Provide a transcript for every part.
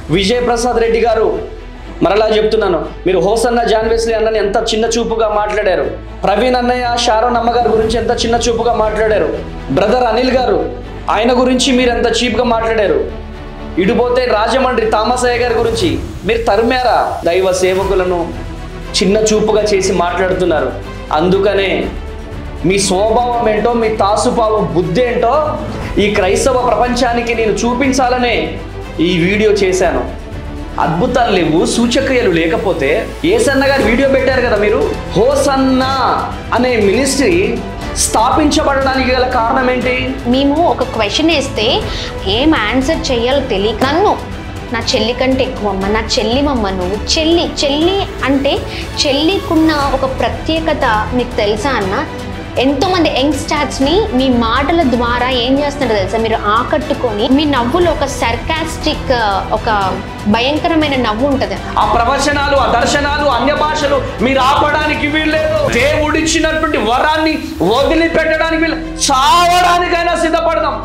విజయ్ ప్రసాద్ రెడ్డి గారు మరలా చెప్తున్నాను మీరు హోసన్న జాన్ వెస్లీ అన్నని ఎంత చిన్న చూపుగా మాట్లాడారు ప్రవీణ్ అన్నయ్య షారోన్ అమ్మగారి గురించి ఎంత చిన్న చూపుగా మాట్లాడారు బ్రదర్ అనిల్ గారు ఆయన గురించి మీరు ఎంత చీప్గా మాట్లాడారు ఇటుపోతే రాజమండ్రి తామసయ్య గారి గురించి మీరు తరిమారా దైవ సేవకులను చిన్న చూపుగా చేసి మాట్లాడుతున్నారు అందుకనే మీ స్వభావం ఏంటో మీ తాసుపావ బుద్ధి ఏంటో ఈ క్రైస్తవ ప్రపంచానికి నేను చూపించాలనే ఈ వీడియో చేశాను అద్భుతాలు లేవు సూచక్రియలు లేకపోతే ఏసన్న గారు వీడియో పెట్టారు కదా మీరు హోసన్న అనే మినిస్ట్రీ స్థాపించబడడానికి గల కారణం ఏంటి మేము ఒక క్వశ్చన్ వేస్తే ఏం ఆన్సర్ చేయాలో తెలియక నన్ను నా చెల్లి కంటే ఎక్కువమ్మ నా చెల్లిమమ్మ నువ్వు చెల్లి చెల్లి అంటే చెల్లికున్న ఒక ప్రత్యేకత మీకు తెలుసా అన్న ఎంతోమంది యంగ్స్టార్స్ని మీ మాటల ద్వారా ఏం చేస్తున్నారో తెలుసా మీరు ఆకట్టుకొని మీ నవ్వులో ఒక సర్కాస్టిక్ ఒక భయంకరమైన నవ్వు ఉంటుంది ఆ ప్రవచనాలు ఆ దర్శనాలు అన్య భాషలు మీరు ఆపడానికి వీల్లేదు దేవుడిచ్చినటువంటి వరాన్ని వదిలిపెట్టడానికి వీళ్ళు చావడానికైనా సిద్ధపడదాం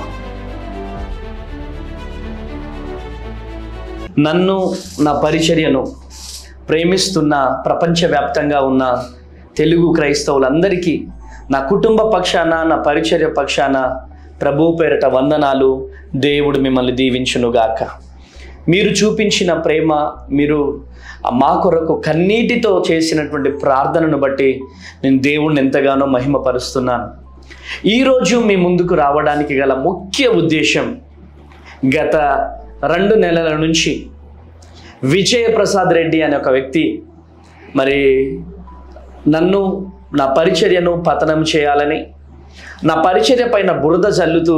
నన్ను నా పరిచర్యను ప్రేమిస్తున్న ప్రపంచవ్యాప్తంగా ఉన్న తెలుగు క్రైస్తవులందరికీ నా కుటుంబ పక్షాన నా పరిచర్య పక్షాన ప్రభు పేరట వందనాలు దేవుడు మిమ్మల్ని దీవించునుగాక మీరు చూపించిన ప్రేమ మీరు మా కొరకు కన్నీటితో చేసినటువంటి ప్రార్థనను బట్టి నేను దేవుణ్ణి ఎంతగానో మహిమపరుస్తున్నాను ఈరోజు మీ ముందుకు రావడానికి గల ముఖ్య ఉద్దేశం గత రెండు నెలల నుంచి విజయప్రసాద్ రెడ్డి అనే ఒక వ్యక్తి మరి నన్ను నా పరిచర్యను పతనం చేయాలని నా పరిచర్య పైన బురద చల్లుతూ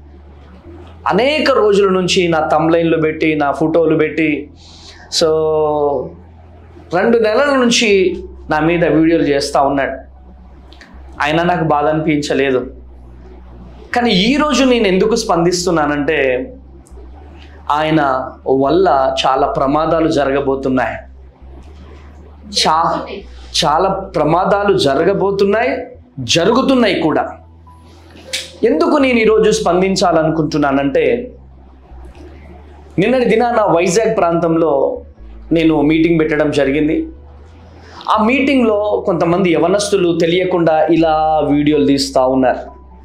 అనేక రోజుల నుంచి నా తమ్లైన్లు పెట్టి నా ఫోటోలు పెట్టి సో రెండు నెలల నుంచి నా మీద వీడియోలు చేస్తూ ఉన్నాడు అయినా నాకు బాధ అనిపించలేదు కానీ ఈరోజు నేను ఎందుకు స్పందిస్తున్నానంటే ఆయన వల్ల చాలా ప్రమాదాలు జరగబోతున్నాయి చా చాలా ప్రమాదాలు జరగబోతున్నాయి జరుగుతున్నాయి కూడా ఎందుకు నేను ఈరోజు స్పందించాలనుకుంటున్నానంటే నిన్నటి దినాన వైజాగ్ ప్రాంతంలో నేను మీటింగ్ పెట్టడం జరిగింది ఆ మీటింగ్లో కొంతమంది యవనస్తులు తెలియకుండా ఇలా వీడియోలు తీస్తూ ఉన్నారు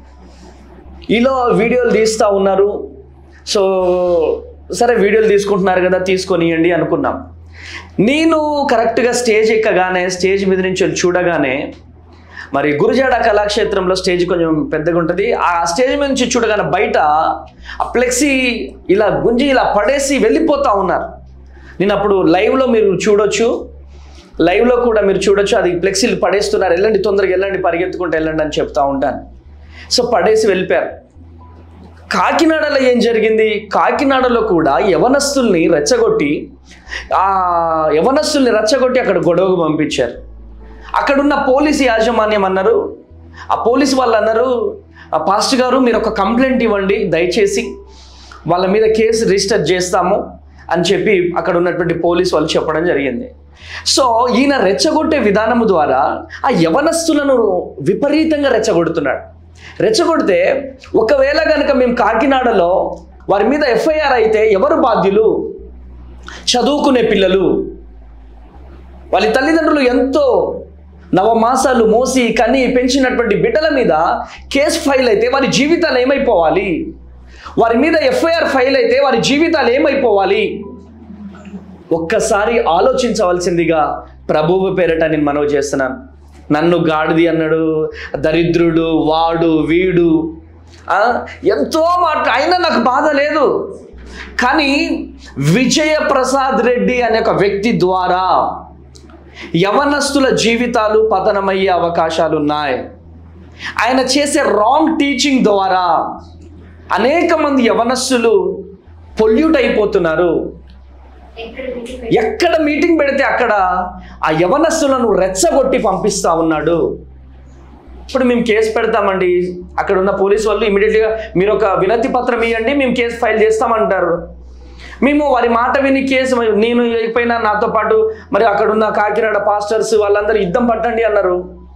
ఇలా వీడియోలు తీస్తూ ఉన్నారు సో సరే వీడియోలు తీసుకుంటున్నారు కదా తీసుకొనియండి అనుకున్నాం నేను కరెక్ట్గా స్టేజ్ ఎక్కగానే స్టేజ్ మీద నుంచి వెళ్ళి చూడగానే మరి గురుజాడ కళాక్షేత్రంలో స్టేజ్ కొంచెం పెద్దగా ఉంటుంది ఆ స్టేజ్ మీద నుంచి చూడగానే బయట ఆ ఫ్లెక్సీ ఇలా గుంజి ఇలా పడేసి వెళ్ళిపోతూ ఉన్నారు నేను అప్పుడు లైవ్లో మీరు చూడొచ్చు లైవ్లో కూడా మీరు చూడొచ్చు అది ఫ్లెక్సీలు పడేస్తున్నారు వెళ్ళండి తొందరగా వెళ్ళండి పరిగెత్తుకుంటూ వెళ్ళండి అని చెప్తా ఉంటాను సో పడేసి వెళ్ళిపోయారు కాకినాడలో ఏం జరిగింది కాకినాడలో కూడా యవనస్తుల్ని రెచ్చగొట్టి ఆ యవనస్తుల్ని రెచ్చగొట్టి అక్కడ గొడవకు పంపించారు అక్కడున్న పోలీసు యాజమాన్యం అన్నారు ఆ పోలీసు వాళ్ళు అన్నారు "ఆ పాస్టర్ గారు మీరు ఒక కంప్లైంట్ ఇవ్వండి దయచేసి వాళ్ళ మీద కేసు రిజిస్టర్ చేస్తాము అని చెప్పి అక్కడ ఉన్నటువంటి పోలీసు వాళ్ళు చెప్పడం జరిగింది సో ఈయన రెచ్చగొట్టే విధానము ద్వారా ఆ యవనస్తులను విపరీతంగా రెచ్చగొడుతున్నాడు రెచ్చగొడితే ఒకవేళ కనుక మేము కాకినాడలో వారి మీద ఎఫ్ఐఆర్ అయితే ఎవరు బాధ్యులు చదువుకునే పిల్లలు వాళ్ళ తల్లిదండ్రులు ఎంతో నవమాసాలు మోసి కని పెంచినటువంటి బిడ్డల మీద కేసు ఫైల్ అయితే వారి జీవితాలు ఏమైపోవాలి వారి మీద ఎఫ్ఐఆర్ ఫైల్ అయితే వారి జీవితాలు ఏమైపోవాలి ఒక్కసారి ఆలోచించవలసిందిగా ప్రభువు పేరట నేను మనవి చేస్తున్నాను నన్ను గాడిది అన్నాడు దరిద్రుడు వాడు వీడు ఆ, ఎంతో మాట అయినా నాకు బాధ లేదు కానీ విజయ ప్రసాద్ రెడ్డి అనే ఒక వ్యక్తి ద్వారా యవనస్తుల జీవితాలు పతనమయ్యే అవకాశాలు ఉన్నాయి ఆయన చేసే రాంగ్ టీచింగ్ ద్వారా అనేక మంది యవనస్తులు పొల్యూట్ అయిపోతున్నారు ఎక్కడ మీటింగ్ పెడితే అక్కడ ఆ యవనస్తులను రెచ్చగొట్టి పంపిస్తా ఉన్నాడు ఇప్పుడు మేము కేసు పెడతామండి అక్కడ ఉన్న పోలీసు వాళ్ళు ఇమీడియట్గా మీరు ఒక వినతి పత్రం ఇవ్వండి మేము కేసు ఫైల్ చేస్తామంటారు మేము వారి మాట విని కేసు నేను అయిపోయినా నాతో పాటు మరి అక్కడ ఉన్న కాకినాడ పాస్టర్స్ వాళ్ళందరూ యుద్ధం పట్టండి అన్నారు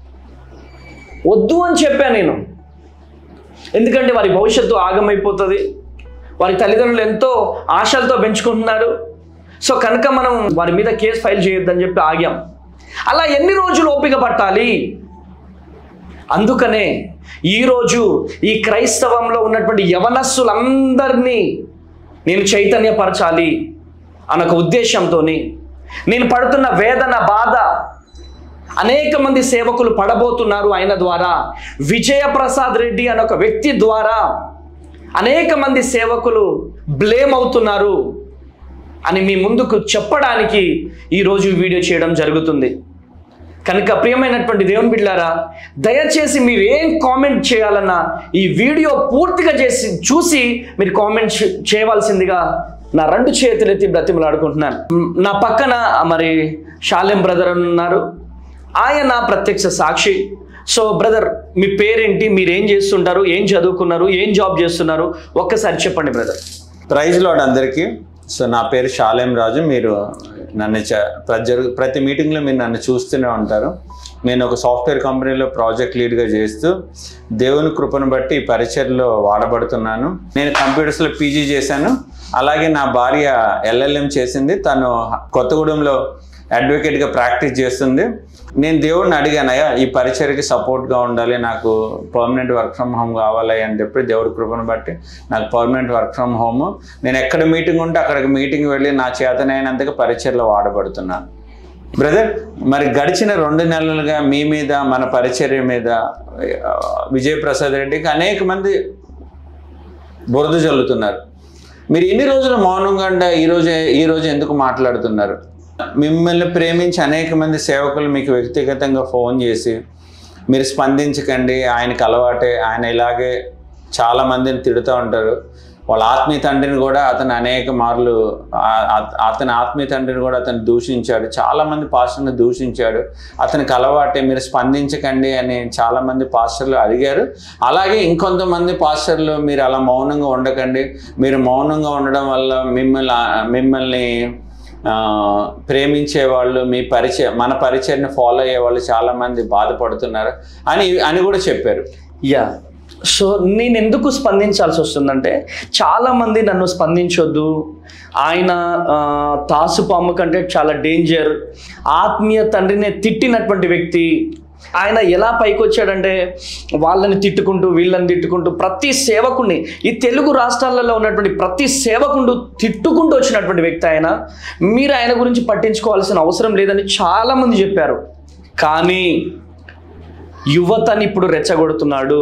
వద్దు అని చెప్పాను నేను ఎందుకంటే వారి భవిష్యత్తు ఆగమైపోతుంది వారి తల్లిదండ్రులు ఎంతో ఆశలతో పెంచుకుంటున్నారు సో కనుక మనం వారి మీద కేసు ఫైల్ చేయొద్దని చెప్పి ఆగాం అలా ఎన్ని రోజులు ఓపిక పట్టాలి అందుకనే ఈరోజు ఈ క్రైస్తవంలో ఉన్నటువంటి యవనస్సులందరినీ నేను చైతన్యపరచాలి అనొక ఉద్దేశంతో నేను పడుతున్న వేదన బాధ అనేక మంది సేవకులు పడబోతున్నారు ఆయన ద్వారా విజయప్రసాద్ రెడ్డి అనే ఒక వ్యక్తి ద్వారా అనేక మంది సేవకులు బ్లేమ్ అవుతున్నారు అని మీ ముందుకు చెప్పడానికి ఈరోజు ఈ వీడియో చేయడం జరుగుతుంది కనుక ప్రియమైనటువంటి దేవుని బిడ్డారా దయచేసి మీరు ఏం కామెంట్ చేయాలన్నా ఈ వీడియో పూర్తిగా చేసి చూసి మీరు కామెంట్ చే- చేయవలసిందిగా నా రెండు చేతులు ఎత్తి బ్రతిమలాడుకుంటున్నాను మ్, నా పక్కన మరి షాలెం బ్రదర్ అని ఉన్నారు ఆయన ప్రత్యక్ష సాక్షి సో బ్రదర్ మీ పేరేంటి మీరు ఏం చేస్తుంటారు ఏం చదువుకున్నారు ఏం జాబ్ చేస్తున్నారు ఒక్కసారి చెప్పండి బ్రదర్ ప్రైజ్ లాడ్ అందరికీ సో నా పేరు షాలేం రాజు మీరు నన్ను చ- ప్రతి జరుగు ప్రతి మీటింగ్లో మీరు నన్ను చూస్తూనే ఉంటారు నేను ఒక సాఫ్ట్వేర్ కంపెనీలో ప్రాజెక్ట్ లీడ్గా చేస్తూ దేవుని కృపను బట్టి ఈ పరిచయలో వాడబడుతున్నాను నేను కంప్యూటర్స్లో పీజీ చేశాను అలాగే నా భార్య ఎల్ఎల్ఎం చేసింది తను కొత్తగూడెంలో అడ్వకేట్గా ప్రాక్టీస్ చేస్తుంది నేను దేవుడిని అడిగానయ్యా ఈ పరిచయకి సపోర్ట్గా ఉండాలి నాకు పర్మనెంట్ వర్క్ ఫ్రమ్ హోమ్ కావాలి అని చెప్పి దేవుడి కృపను బట్టి నాకు పర్మనెంట్ వర్క్ ఫ్రమ్ హోమ్ నేను ఎక్కడ మీటింగ్ ఉంటే అక్కడికి మీటింగ్ వెళ్ళి నా చేతనైనంతగా పరిచయలో వాడబడుతున్నాను బ్రదర్ మరి గడిచిన రెండు నెలలుగా మీ మీద మన పరిచర్య మీద ఆ, విజయప్రసాద్ రెడ్డికి అనేక మంది బురద జల్లుతున్నారు మీరు ఎన్ని రోజులు మౌనంగా ఉండ ఈ రోజు ఈ రోజు ఎందుకు మాట్లాడుతున్నారు మిమ్మల్ని ప్రేమించి అనేక మంది సేవకులు మీకు వ్యక్తిగతంగా ఫోన్ చేసి మీరు స్పందించకండి ఆయనకి అలవాటే ఆయన ఇలాగే చాలా మందిని తిడుతూ ఉంటారు వాళ్ళ ఆత్మీయ తండ్రిని కూడా అతను అనేక మార్లు ఆ- ఆ- అతని ఆత్మీయ తండ్రిని కూడా అతను దూషించాడు చాలా మంది పాస్టర్ని దూషించాడు అతనికి అలవాటే మీరు స్పందించకండి అని చాలా మంది పాస్టర్లు అడిగారు అలాగే ఇంకొంతమంది పాస్టర్లు మీరు అలా మౌనంగా ఉండకండి మీరు మౌనంగా ఉండడం వల్ల మిమ్మల్ని మిమ్మల్ని ఆ, ప్రేమించే వాళ్ళు మీ పరిచయ మన పరిచయని ఫాలో అయ్యే వాళ్ళు చాలా మంది బాధపడుతున్నారు అని అని కూడా చెప్పారు యా సో నేను ఎందుకు స్పందించాల్సి వస్తుందంటే చాలామంది నన్ను స్పందించొద్దు ఆయన ఆ, తాసుపాము కంటే చాలా డేంజర్ ఆత్మీయ తండ్రిని తిట్టినటువంటి వ్యక్తి ఆయన ఎలా పైకి వచ్చాడంటే వాళ్ళని తిట్టుకుంటూ వీళ్ళని తిట్టుకుంటూ ప్రతి సేవకుడిని ఈ తెలుగు రాష్ట్రాలలో ఉన్నటువంటి ప్రతి సేవకుండు తిట్టుకుంటూ వచ్చినటువంటి వ్యక్తి ఆయన మీరు ఆయన గురించి పట్టించుకోవాల్సిన అవసరం లేదని చాలామంది చెప్పారు కానీ యువతని ఇప్పుడు రెచ్చగొడుతున్నాడు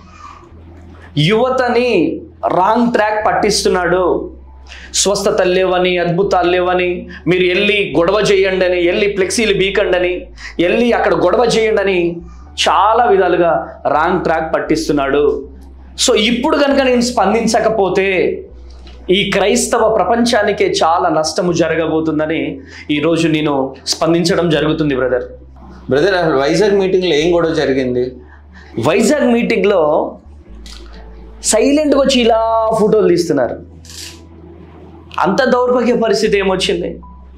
యువతని రాంగ్ ట్రాక్ పట్టిస్తున్నాడు స్వస్థత లేవని అద్భుతాలు లేవని మీరు వెళ్ళి గొడవ చేయండి అని వెళ్ళి ఫ్లెక్సీలు బీకండి అని వెళ్ళి అక్కడ గొడవ చేయండి అని చాలా విధాలుగా రాంగ్ ట్రాక్ పట్టిస్తున్నాడు సో ఇప్పుడు కనుక నేను స్పందించకపోతే ఈ క్రైస్తవ ప్రపంచానికే చాలా నష్టము జరగబోతుందని ఈరోజు నేను స్పందించడం జరుగుతుంది బ్రదర్ బ్రదర్ అసలు వైజాగ్ మీటింగ్లో ఏం గొడవ జరిగింది వైజాగ్ మీటింగ్లో సైలెంట్గా వచ్చి ఇలా ఫోటోలు తీస్తున్నారు అంత దౌర్భాగ్య పరిస్థితి ఏమొచ్చింది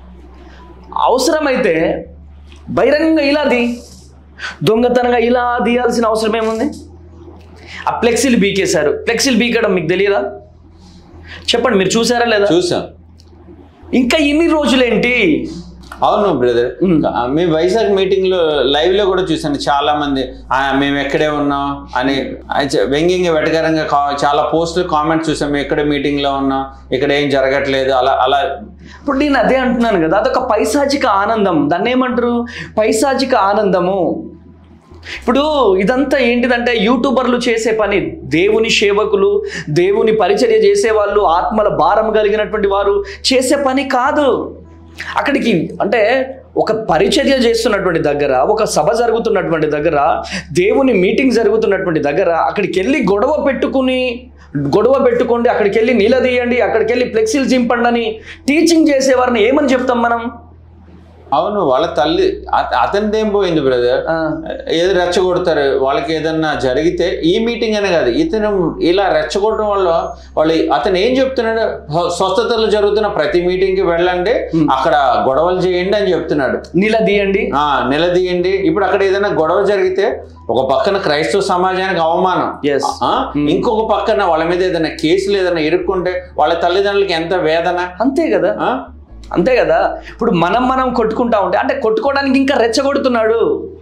అవసరమైతే బహిరంగంగా ఇలా తీ దొంగతనంగా ఇలా తీయాల్సిన అవసరం ఏముంది ఆ ఫ్లెక్సీలు బీకేశారు ఫ్లెక్సీలు బీకడం మీకు తెలియదా చెప్పండి మీరు చూసారా లేదా చూసాం ఇంకా ఇన్ని రోజులేంటి అవును బ్రదర్ మ్. మీ వైజాగ్ మీటింగ్ లో లైవ్ లో కూడా చూసాను చాలా మంది "ఆ, మేము ఎక్కడే ఉన్నాం అని అయితే వ్యంగ్యంగా వెటకరంగా కా- చాలా పోస్టులు కామెంట్స్ చూసాం మేము ఎక్కడ మీటింగ్ లో ఉన్నాం ఇక్కడ ఏం జరగట్లేదు అలా అలా ఇప్పుడు నేను అదే అంటున్నాను కదా అదొక పైశాచిక ఆనందం దాన్ని ఏమంటారు పైశాచిక ఆనందము ఇప్పుడు ఇదంతా ఏంటిదంటే యూట్యూబర్లు చేసే పని దేవుని సేవకులు దేవుని పరిచర్య చేసే వాళ్ళు ఆత్మల భారం కలిగినటువంటి వారు చేసే పని కాదు అక్కడికి అంటే ఒక పరిచర్య చేస్తున్నటువంటి దగ్గర ఒక సభ జరుగుతున్నటువంటి దగ్గర దేవుని మీటింగ్ జరుగుతున్నటువంటి దగ్గర అక్కడికి వెళ్ళి గొడవ పెట్టుకుని గొడవ పెట్టుకోండి అక్కడికి వెళ్ళి నిలదీయండి అక్కడికి వెళ్ళి ఫ్లెక్సీలు చింపండి అని టీచింగ్ చేసేవారిని ఏమని చెప్తాం మనం అవును వాళ్ళ తల్లి అత- అతనిదేం పోయింది బ్రదర్ ఆ, ఏది రెచ్చగొడతారు వాళ్ళకి ఏదన్నా జరిగితే ఈ మీటింగ్ అనే కాదు ఇతను ఇలా రెచ్చగొట్టడం వల్ల వాళ్ళు అతను ఏం చెప్తున్నాడు స్వ- స్వస్థతలు జరుగుతున్న ప్రతి మీటింగ్కి వెళ్ళండి అక్కడ గొడవలు చేయండి అని చెప్తున్నాడు నిలదీయండి ఆ నిలదీయండి ఇప్పుడు అక్కడ ఏదైనా గొడవ జరిగితే ఒక పక్కన క్రైస్తవ సమాజానికి అవమానం Yes. ఆ, ఇంకొక పక్కన వాళ్ళ మీద ఏదైనా కేసులు ఏదైనా ఇరుక్కుంటే వాళ్ళ తల్లిదండ్రులకి ఎంత వేదన అంతే కదా ఆ? అంతే కదా ఇప్పుడు మనం మనం కొట్టుకుంటా ఉంటే అంటే కొట్టుకోవడానికి ఇంకా రెచ్చగొడుతున్నాడు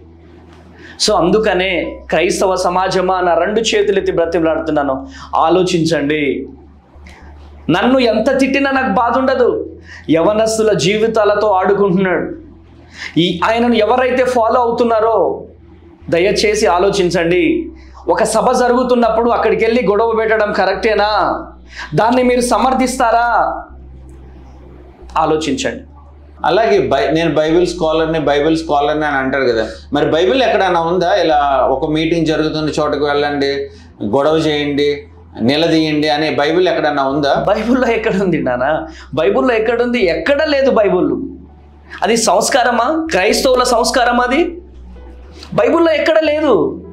సో అందుకనే క్రైస్తవ సమాజమా నా రెండు చేతులెత్తి బ్రతిమలాడుతున్నాను ఆలోచించండి నన్ను ఎంత తిట్టినా నాకు బాధ ఉండదు యవనస్తుల జీవితాలతో ఆడుకుంటున్నాడు ఈ ఆయనను ఎవరైతే ఫాలో అవుతున్నారో దయచేసి ఆలోచించండి ఒక సభ జరుగుతున్నప్పుడు అక్కడికి వెళ్ళి గొడవ పెట్టడం కరెక్టేనా దాన్ని మీరు సమర్థిస్తారా ఆలోచించండి అలాగే బై నేను బైబిల్ స్కాలర్ని బైబిల్ స్కాలర్ని అని అంటారు కదా మరి బైబిల్ ఎక్కడైనా ఉందా ఇలా ఒక మీటింగ్ జరుగుతున్న చోటకు వెళ్ళండి గొడవ చేయండి నిలదీయండి అనే బైబిల్ ఎక్కడైనా ఉందా బైబిల్లో ఎక్కడుంది నానా బైబిల్లో ఎక్కడుంది ఎక్కడ లేదు బైబిల్ అది సంస్కారమా క్రైస్తవుల సంస్కారం అది బైబిల్లో ఎక్కడ లేదు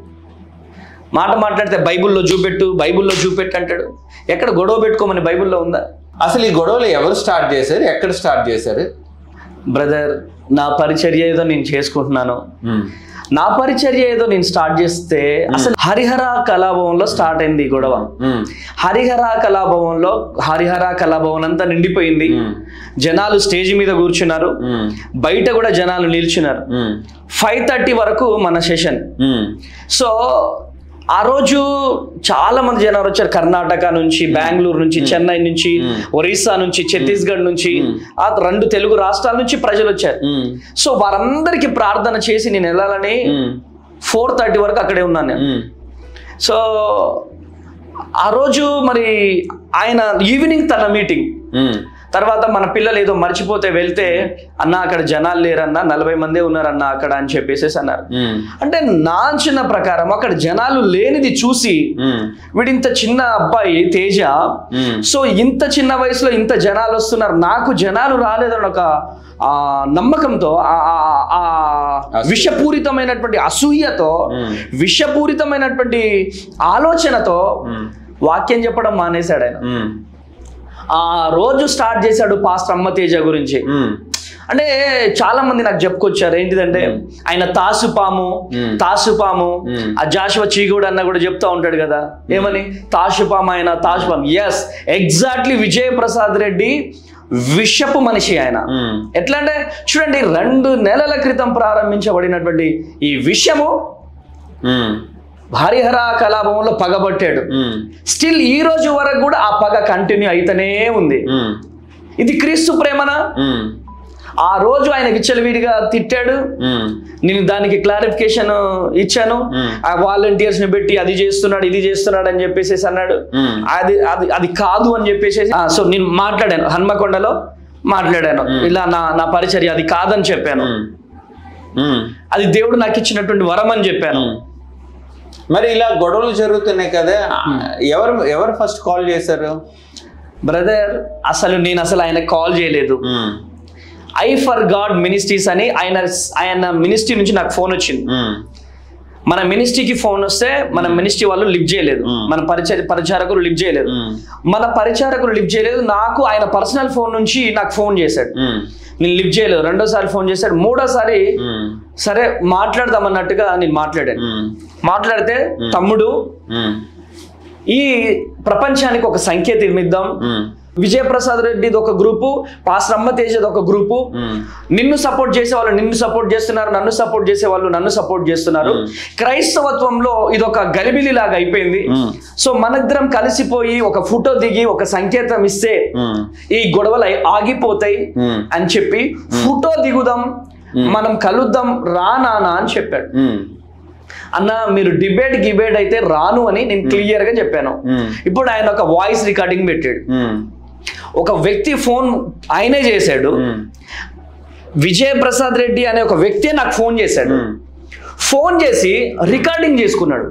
మాట మాట్లాడితే బైబిల్లో చూపెట్టు బైబిల్లో చూపెట్టు అంటాడు ఎక్కడ గొడవ పెట్టుకోమని బైబిల్లో ఉందా అసలు ఈ గొడవలు ఎవరు స్టార్ట్ చేశారు ఎక్కడ స్టార్ట్ చేశారు బ్రదర్ నా పరిచర్య ఏదో నేను చేసుకుంటున్నాను నా పరిచర్య ఏదో నేను స్టార్ట్ చేస్తే అసలు హరిహర కళాభవన్లో స్టార్ట్ అయింది ఈ గొడవ హరిహర కళాభవన్లో హరిహర కళాభవన్ అంతా నిండిపోయింది జనాలు స్టేజ్ మీద కూర్చున్నారు బయట కూడా జనాలు నిల్చున్నారు ఫైవ్ థర్టీ వరకు మన సెషన్ సో ఆ రోజు చాలా మంది జనాలు వచ్చారు కర్ణాటక నుంచి బెంగళూరు నుంచి చెన్నై నుంచి ఒరిస్సా నుంచి ఛత్తీస్గఢ్ నుంచి ఆ రెండు తెలుగు రాష్ట్రాల నుంచి ప్రజలు వచ్చారు సో వారందరికీ ప్రార్థన చేసి నేను వెళ్ళాలని ఫోర్ థర్టీ వరకు అక్కడే ఉన్నాను నేను సో ఆ రోజు మరి ఆయన ఈవినింగ్ తన మీటింగ్ తర్వాత మన పిల్లలు ఏదో మర్చిపోతే వెళ్తే అన్న అక్కడ జనాలు లేరన్న నలభై మందే ఉన్నారన్న అక్కడ అని చెప్పేసి అన్నారు అంటే నా అంచనా ప్రకారం అక్కడ జనాలు లేనిది చూసి వీడింత చిన్న అబ్బాయి తేజ సో ఇంత చిన్న వయసులో ఇంత జనాలు వస్తున్నారు నాకు జనాలు రాలేదని ఒక ఆ నమ్మకంతో ఆ- ఆ- ఆ విషపూరితమైనటువంటి అసూయతో విషపూరితమైనటువంటి ఆలోచనతో వాక్యం చెప్పడం మానేశాడు ఆయన ఆ రోజు స్టార్ట్ చేశాడు పాస్టర్ అమ్మ తేజ గురించి అంటే చాలా మంది నాకు చెప్పుకొచ్చారు ఏంటిదంటే ఆయన తాసుపాము తాసుపాము ఆ జాషువా చీగుడు అన్న కూడా చెప్తా ఉంటాడు కదా ఏమని తాసుపాము ఆయన తాసుపాము ఎస్ ఎగ్జాక్ట్లీ విజయ ప్రసాద్ రెడ్డి విషపు మనిషి ఆయన ఎట్లా అంటే చూడండి రెండు నెలల క్రితం ప్రారంభించబడినటువంటి ఈ విషము హరిహర కళాభవన్లో పగబట్టాడు స్టిల్ ఈ రోజు వరకు కూడా ఆ పగ కంటిన్యూ అయితేనే ఉంది ఇది క్రీస్తు ప్రేమనా ఆ రోజు ఆయన విచ్చలవిడిగా తిట్టాడు నేను దానికి క్లారిఫికేషన్ ఇచ్చాను ఆ వాలంటీర్స్ ని పెట్టి అది చేస్తున్నాడు ఇది చేస్తున్నాడు అని చెప్పేసి అన్నాడు అది అది అది కాదు అని చెప్పేసి సో నేను మాట్లాడాను హన్మకొండలో మాట్లాడాను ఇలా నా నా పరిచర్య అది కాదని చెప్పాను అది దేవుడు నాకు ఇచ్చినటువంటి వరం అని చెప్పాను మరి ఇలా గొడవలు జరుగుతున్నాయి కదా ఎవరు ఎవరు ఫస్ట్ కాల్ చేశారు బ్రదర్ అసలు నేను అసలు ఆయన కాల్ చేయలేదు ఐ ఫర్ గాడ్ మినిస్ట్రీస్ అని ఆయన ఆయన మినిస్ట్రీ నుంచి నాకు ఫోన్ వచ్చింది మన మినిస్ట్రీకి ఫోన్ వస్తే మన మినిస్ట్రీ వాళ్ళు లిఫ్ట్ చేయలేదు మన పరిచయ పరిచారకులు లిఫ్ట్ చేయలేదు మన పరిచారకులు లిఫ్ట్ చేయలేదు నాకు ఆయన పర్సనల్ ఫోన్ నుంచి నాకు ఫోన్ చేశాడు నేను లిఫ్ట్ చేయలేదు రెండోసారి ఫోన్ చేశాడు మూడోసారి సరే మాట్లాడదామన్నట్టుగా నేను మాట్లాడాను మాట్లాడితే తమ్ముడు ఈ ప్రపంచానికి ఒక సంకేతం ఇద్దాం విజయప్రసాద్ రెడ్డిది ఒక గ్రూపు పాస్రమ్మ తేజది ఒక గ్రూపు నిన్ను సపోర్ట్ చేసే వాళ్ళు నిన్ను సపోర్ట్ చేస్తున్నారు నన్ను సపోర్ట్ చేసే వాళ్ళు నన్ను సపోర్ట్ చేస్తున్నారు క్రైస్తవత్వంలో ఇది ఒక గలిబిలి లాగా అయిపోయింది సో మనిద్దరం కలిసిపోయి ఒక ఫోటో దిగి ఒక సంకేతం ఇస్తే ఈ గొడవలు అయి- ఆగిపోతాయి అని చెప్పి ఫోటో దిగుదాం మనం కలుద్దాం రా నానా అని చెప్పాడు అన్న మీరు డిబేట్ గిబేట్ అయితే రాను అని నేను క్లియర్ గా చెప్పాను ఇప్పుడు ఆయన ఒక వాయిస్ రికార్డింగ్ పెట్టాడు ఒక వ్యక్తి ఫోన్ ఆయనే చేశాడు విజయ్ ప్రసాద్ రెడ్డి అనే ఒక వ్యక్తి నాకు ఫోన్ చేశాడు ఫోన్ చేసి రికార్డింగ్ చేసుకున్నాడు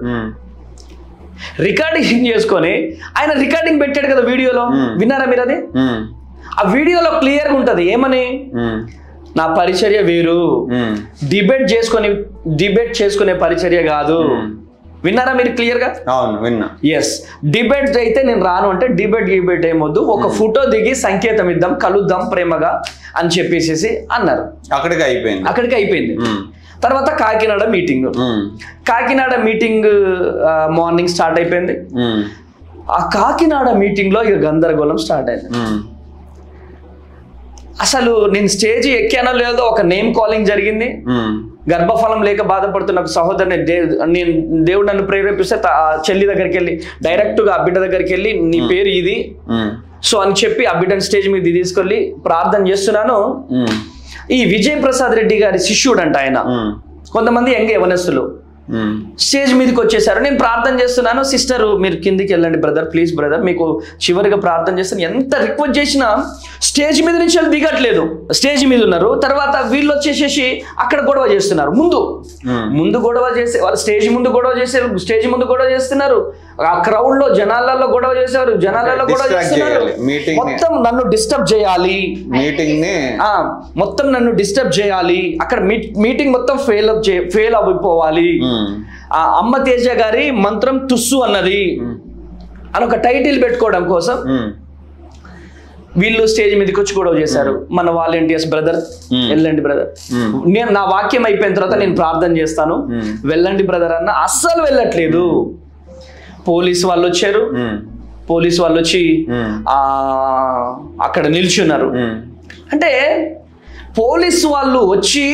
రికార్డింగ్ చేసుకొని ఆయన రికార్డింగ్ పెట్టాడు కదా వీడియోలో విన్నారా మీరు అది ఆ వీడియోలో క్లియర్గా ఉంటది ఏమని నా పరిచర్య వేరు డిబేట్ చేసుకొని డిబేట్ చేసుకునే పరిచర్య కాదు విన్నారా మీరు క్లియర్ గా అవును విన్నా ఎస్ డిబేట్ అయితే నేను రాను అంటే డిబేట్ గిబేట్ ఏమొద్దు ఒక ఫోటో దిగి సంకేతం ఇద్దాం కలుద్దాం ప్రేమగా అని చెప్పేసి అన్నారు అక్కడికి అయిపోయింది అక్కడికి అయిపోయింది ఉమ్. తర్వాత కాకినాడ మీటింగ్ ఉమ్. కాకినాడ మీటింగ్ మార్నింగ్ స్టార్ట్ అయిపోయింది ఉమ్. ఆ కాకినాడ మీటింగ్ లో ఇక గందరగోళం స్టార్ట్ అయింది ఉమ్. అసలు నేను స్టేజ్ ఎక్కానో లేదో ఒక నేమ్ కాలింగ్ జరిగింది ఉమ్, గర్భఫలం లేక బాధపడుతున్న ఒక సహోదరుని దే నేను దేవుడు నన్ను ప్రేరేపిస్తే తా- ఆ చెల్లి దగ్గరికి వెళ్ళి డైరెక్ట్గా ఆ బిడ్డ దగ్గరికి వెళ్ళి నీ పేరు ఇది ఉమ్, సో అని చెప్పి ఆ బిడ్డని స్టేజ్ మీద తీసుకెళ్ళి ప్రార్థన చేస్తున్నాను ఉమ్, ఈ విజయ్ ప్రసాద్ రెడ్డి గారి శిష్యుడు అంట ఆయన ఉమ్, కొంతమంది యంగ్ యవనస్తులు ఉమ్, స్టేజ్ మీదకి వచ్చేసారు నేను ప్రార్థన చేస్తున్నాను సిస్టర్ మీరు కిందికి వెళ్ళండి బ్రదర్ ప్లీజ్ బ్రదర్ మీకు చివరిగా ప్రార్థన చేస్తాను ఎంత రిక్వెస్ట్ చేసినా స్టేజ్ మీద నుంచి వాళ్ళు దిగట్లేదు స్టేజ్ మీద ఉన్నారు తర్వాత వీళ్ళు వచ్చేసేసి అక్కడ గొడవ చేస్తున్నారు ముందు ఉమ్. ముందు గొడవ చేసే వాళ్ళు స్టేజ్ ముందు గొడవ చేసే స్టేజ్ ముందు గొడవ చేస్తున్నారు ఆ క్రౌడ్ లో జనాలలో గొడవ చేసేవారు జనాలలో గొడవ Distract చేస్తున్నారు చేయాలి. Meeting ని. మొత్తం నన్ను డిస్టర్బ్ చేయాలి మీటింగ్ ని ఆ మొత్తం నన్ను డిస్టర్బ్ చేయాలి అక్కడ మీటింగ్ మొత్తం ఫెయిల్ అప్ ఫెయిల్ అయిపోవాలి ఉమ్, ఆ అమ్మ తేజ గారి మంత్రం తుస్సు అన్నది అని ఒక టైటిల్ పెట్టుకోవడం కోసం ఉమ్, వీళ్ళు స్టేజ్ మీదకి వచ్చి గొడవ చేశారు మన వాలంటీర్స్ బ్రదర్ Hmm. వెళ్ళండి బ్రదర్ Hmm. నేను నా వాక్యం అయిపోయిన తర్వాత నేను ప్రార్థన చేస్తాను Hmm. వెళ్ళండి బ్రదర్ అన్న అస్సలు వెళ్ళట్లేదు పోలీస్ వాళ్ళు వచ్చారు ఉమ్, పోలీస్ వాళ్ళు వచ్చి Hmm. ఆ అక్కడ నిల్చున్నారు ఉమ్, అంటే పోలీస్ వాళ్ళు వచ్చి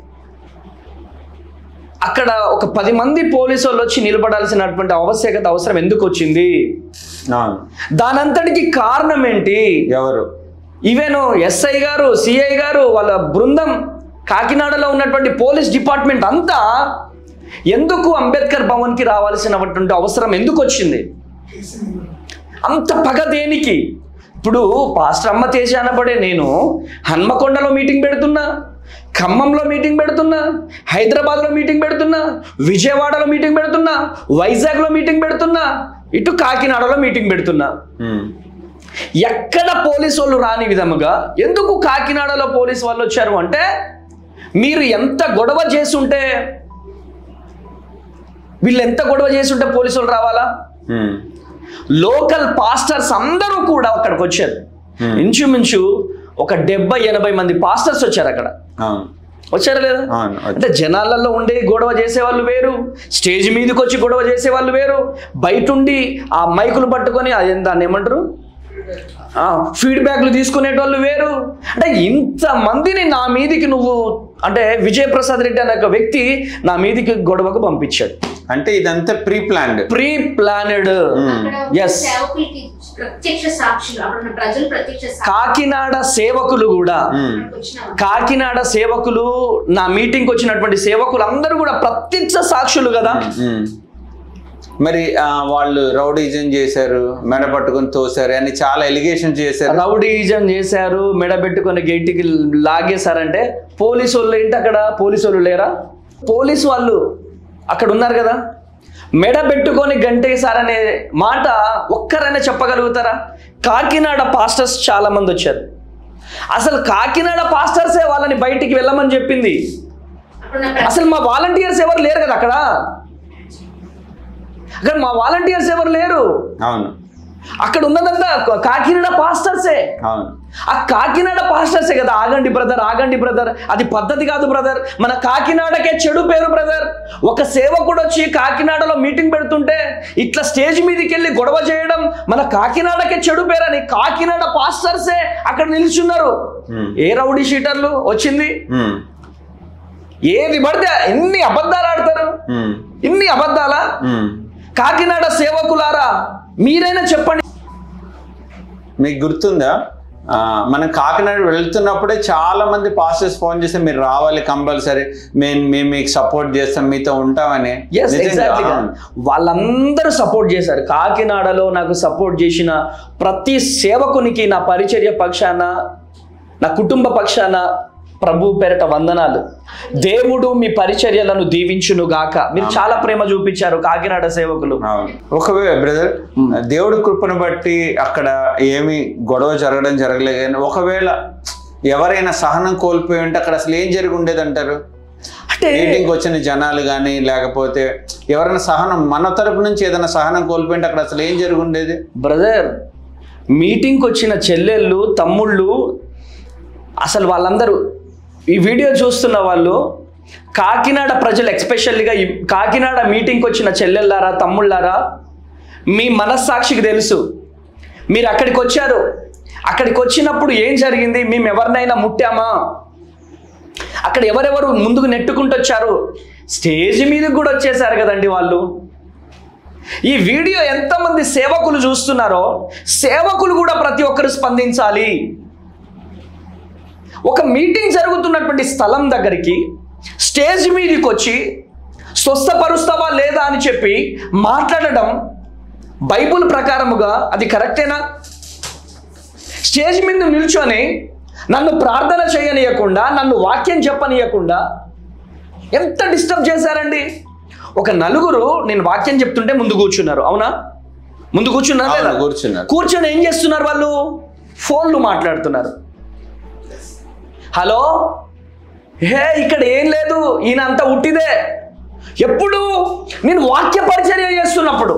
అక్కడ ఒక పది మంది పోలీసు వాళ్ళు వచ్చి నిలబడాల్సినటువంటి ఆవశ్యకత అవసరం ఎందుకు వచ్చింది అవును దానంతటికి కారణం ఏంటి ఎవరు ఈవెను ఎస్ఐ గారు సిఐ గారు వాళ్ళ బృందం కాకినాడలో ఉన్నటువంటి పోలీస్ డిపార్ట్మెంట్ అంతా ఎందుకు అంబేద్కర్ భవన్కి రావాల్సినటువంటి అవసరం ఎందుకు వచ్చింది అంత పగ దేనికి ఇప్పుడు పాస్టర్ అమ్మ తేజ అనబడే నేను హన్మకొండలో మీటింగ్ పెడుతున్నా ఖమ్మంలో మీటింగ్ పెడుతున్నా హైదరాబాద్లో మీటింగ్ పెడుతున్నా విజయవాడలో మీటింగ్ పెడుతున్నా వైజాగ్లో మీటింగ్ పెడుతున్నా ఇటు కాకినాడలో మీటింగ్ పెడుతున్నా ఉమ్, ఎక్కడ పోలీసు వాళ్ళు రాని విధముగా ఎందుకు కాకినాడలో పోలీసు వాళ్ళు వచ్చారు అంటే మీరు ఎంత గొడవ చేసుంటే వీళ్ళు ఎంత గొడవ చేసుంటే పోలీసు వాళ్ళు రావాలా ఉమ్, లోకల్ పాస్టర్స్ అందరూ కూడా అక్కడికి వచ్చారు Hmm. ఇంచుమించు ఒక డెబ్బై ఎనభై మంది పాస్టర్స్ వచ్చారు అక్కడ అవును వచ్చారా లేదా అవును అంటే జనాలలో ఉండే గొడవ చేసే వాళ్ళు వేరు స్టేజ్ మీదకి వచ్చి గొడవ చేసే వాళ్ళు వేరు బయట ఉండి ఆ మైకులు పట్టుకొని అది దాన్ని ఏమంటారు ఫీడ్బ్యాక్లు తీసుకునేటోళ్ళు వేరు అంటే ఇంత మందిని నా మీదికి నువ్వు అంటే విజయ్ ప్రసాద్ రెడ్డి అనే ఒక వ్యక్తి నా మీదికి గొడవకు పంపించాడు అంటే ఇదంతా ప్రీ ప్లాన్డ్ ప్రీ ప్లానెడ్ అక్కడ Yes. సేవకులకి ప్రత్యక్ష సాక్షులు అక్కడ ఉన్న ప్రజలు ప్రత్యక్ష సాక్షులు కాకినాడ సేవకులు కూడా అక్కడికి వచ్చిన వాళ్ళు. కాకినాడ సేవకులు నా మీటింగ్కి వచ్చినటువంటి సేవకులు అందరూ కూడా ప్రత్యక్ష సాక్షులు కదా మరి ఆ, వాళ్ళు రౌడీజం చేశారు మెడ పట్టుకొని తోశారు అని చాలా ఎలిగేషన్ చేశారు రౌడీజం చేశారు మెడ పెట్టుకొని గేటికి లాగేశారంటే పోలీసు వాళ్ళు ఏంటి అక్కడ పోలీసు వాళ్ళు లేరా పోలీసు వాళ్ళు అక్కడ ఉన్నారు కదా మెడ పెట్టుకొని గంటేశారనే మాట ఒక్కరైనా చెప్పగలుగుతారా కాకినాడ పాస్టర్స్ చాలా మంది వచ్చారు అసలు కాకినాడ పాస్టర్సే వాళ్ళని బయటికి వెళ్ళమని చెప్పింది అక్కడ ఉన్న ప్రజలు అసలు మా వాలంటీర్స్ ఎవరు లేరు కదా అక్కడ అక్కడ మా వాలంటీర్స్ ఎవరు లేరు అవును అక్కడ ఉన్నదంతా కా- కాకినాడ పాస్టర్సే అవును ఆ కాకినాడ పాస్టర్సే కదా ఆగండి బ్రదర్ ఆగండి బ్రదర్ అది పద్ధతి కాదు బ్రదర్ మన కాకినాడకే చెడు పేరు బ్రదర్ ఒక సేవకుడు వచ్చి కాకినాడలో మీటింగ్ పెడుతుంటే ఇట్లా స్టేజ్ మీదకి వెళ్ళి గొడవ చేయడం మన కాకినాడకే చెడు పేరు అని కాకినాడ పాస్టర్సే అక్కడ నిల్చున్నారు Hmm. ఏ రౌడీ షీటర్లు వచ్చింది ఉమ్, ఏది పడితే ఎన్ని అబద్ధాలు ఆడతారు ఉమ్, ఇన్ని అబద్ధాలా ఉమ్. కాకినాడ సేవకులారా మీరైనా చెప్పండి మీకు గుర్తుందా ఆ, మనం కాకినాడ వెళ్తున్నప్పుడే చాలా మంది పాస్టర్స్ ఫోన్ చేస్తే మీరు రావాలి కంపల్సరీ మేము మేము మీకు సపోర్ట్ చేస్తాం మీతో ఉంటామని ఎస్ నిజంగా, ఎగ్జాక్ట్లీ అవును. వాళ్ళందరూ సపోర్ట్ చేశారు కాకినాడలో నాకు సపోర్ట్ చేసిన ప్రతి సేవకునికి నా పరిచర్య పక్షాన నా కుటుంబ పక్షాన ప్రభు పేరట వందనాలు దేవుడు మీ పరిచర్యలను దీవించును గాక మీరు చాలా ప్రేమ చూపించారు కాకినాడ సేవకులు అవును. ఒకవేళ బ్రదర్ దేవుడి కృపను బట్టి అక్కడ ఏమి గొడవ జరగడం జరగలేదు కానీ ఒకవేళ ఎవరైనా సహనం కోల్పోయి ఉంటే అక్కడ అసలు ఏం జరిగి ఉండేది అంటారు అంటే మీటింగ్కి వచ్చిన జనాలు కానీ లేకపోతే ఎవరైనా సహనం మన తరపు నుంచి ఏదైనా సహనం కోల్పోయి ఉంటే అక్కడ అసలు ఏం జరిగి ఉండేది బ్రదర్ మీటింగ్కి వచ్చిన చెల్లెళ్ళు తమ్ముళ్ళు అసలు వాళ్ళందరూ ఈ వీడియో చూస్తున్న వాళ్ళు కాకినాడ ప్రజలు ఎక్స్పెషల్గా ఈ కాకినాడ మీటింగ్కి వచ్చిన చెల్లెళ్ళారా తమ్ముళ్ళారా మీ మనస్సాక్షికి తెలుసు మీరు అక్కడికి వచ్చారు అక్కడికి వచ్చినప్పుడు ఏం జరిగింది మేము ఎవరినైనా ముట్టామా అక్కడ ఎవరెవరు ముందుకు నెట్టుకుంటూ వచ్చారు స్టేజ్ మీదకి కూడా వచ్చేసారు కదండి వాళ్ళు ఈ వీడియో ఎంతమంది సేవకులు చూస్తున్నారో సేవకులు కూడా ప్రతి ఒక్కరు స్పందించాలి ఒక మీటింగ్ జరుగుతున్నటువంటి స్థలం దగ్గరికి స్టేజ్ మీదకి వచ్చి స్వస్థపరుస్తావా లేదా అని చెప్పి మాట్లాడడం బైబుల్ ప్రకారముగా అది కరెక్టేనా స్టేజ్ మీద నిల్చొని నన్ను ప్రార్థన చేయనీయకుండా నన్ను వాక్యం చెప్పనీయకుండా ఎంత డిస్టర్బ్ చేశారండి ఒక నలుగురు నేను వాక్యం చెప్తుంటే ముందు కూర్చున్నారు అవునా ముందు కూర్చున్నారు అవును, లేదా? కూర్చున్నారు. కూర్చొని ఏం చేస్తున్నారు వాళ్ళు ఫోన్లు మాట్లాడుతున్నారు హలో హే ఇక్కడ ఏం లేదు ఈయన అంతా ఉట్టిదే ఎప్పుడు నేను వాక్య పరిచర్య చేస్తున్నప్పుడు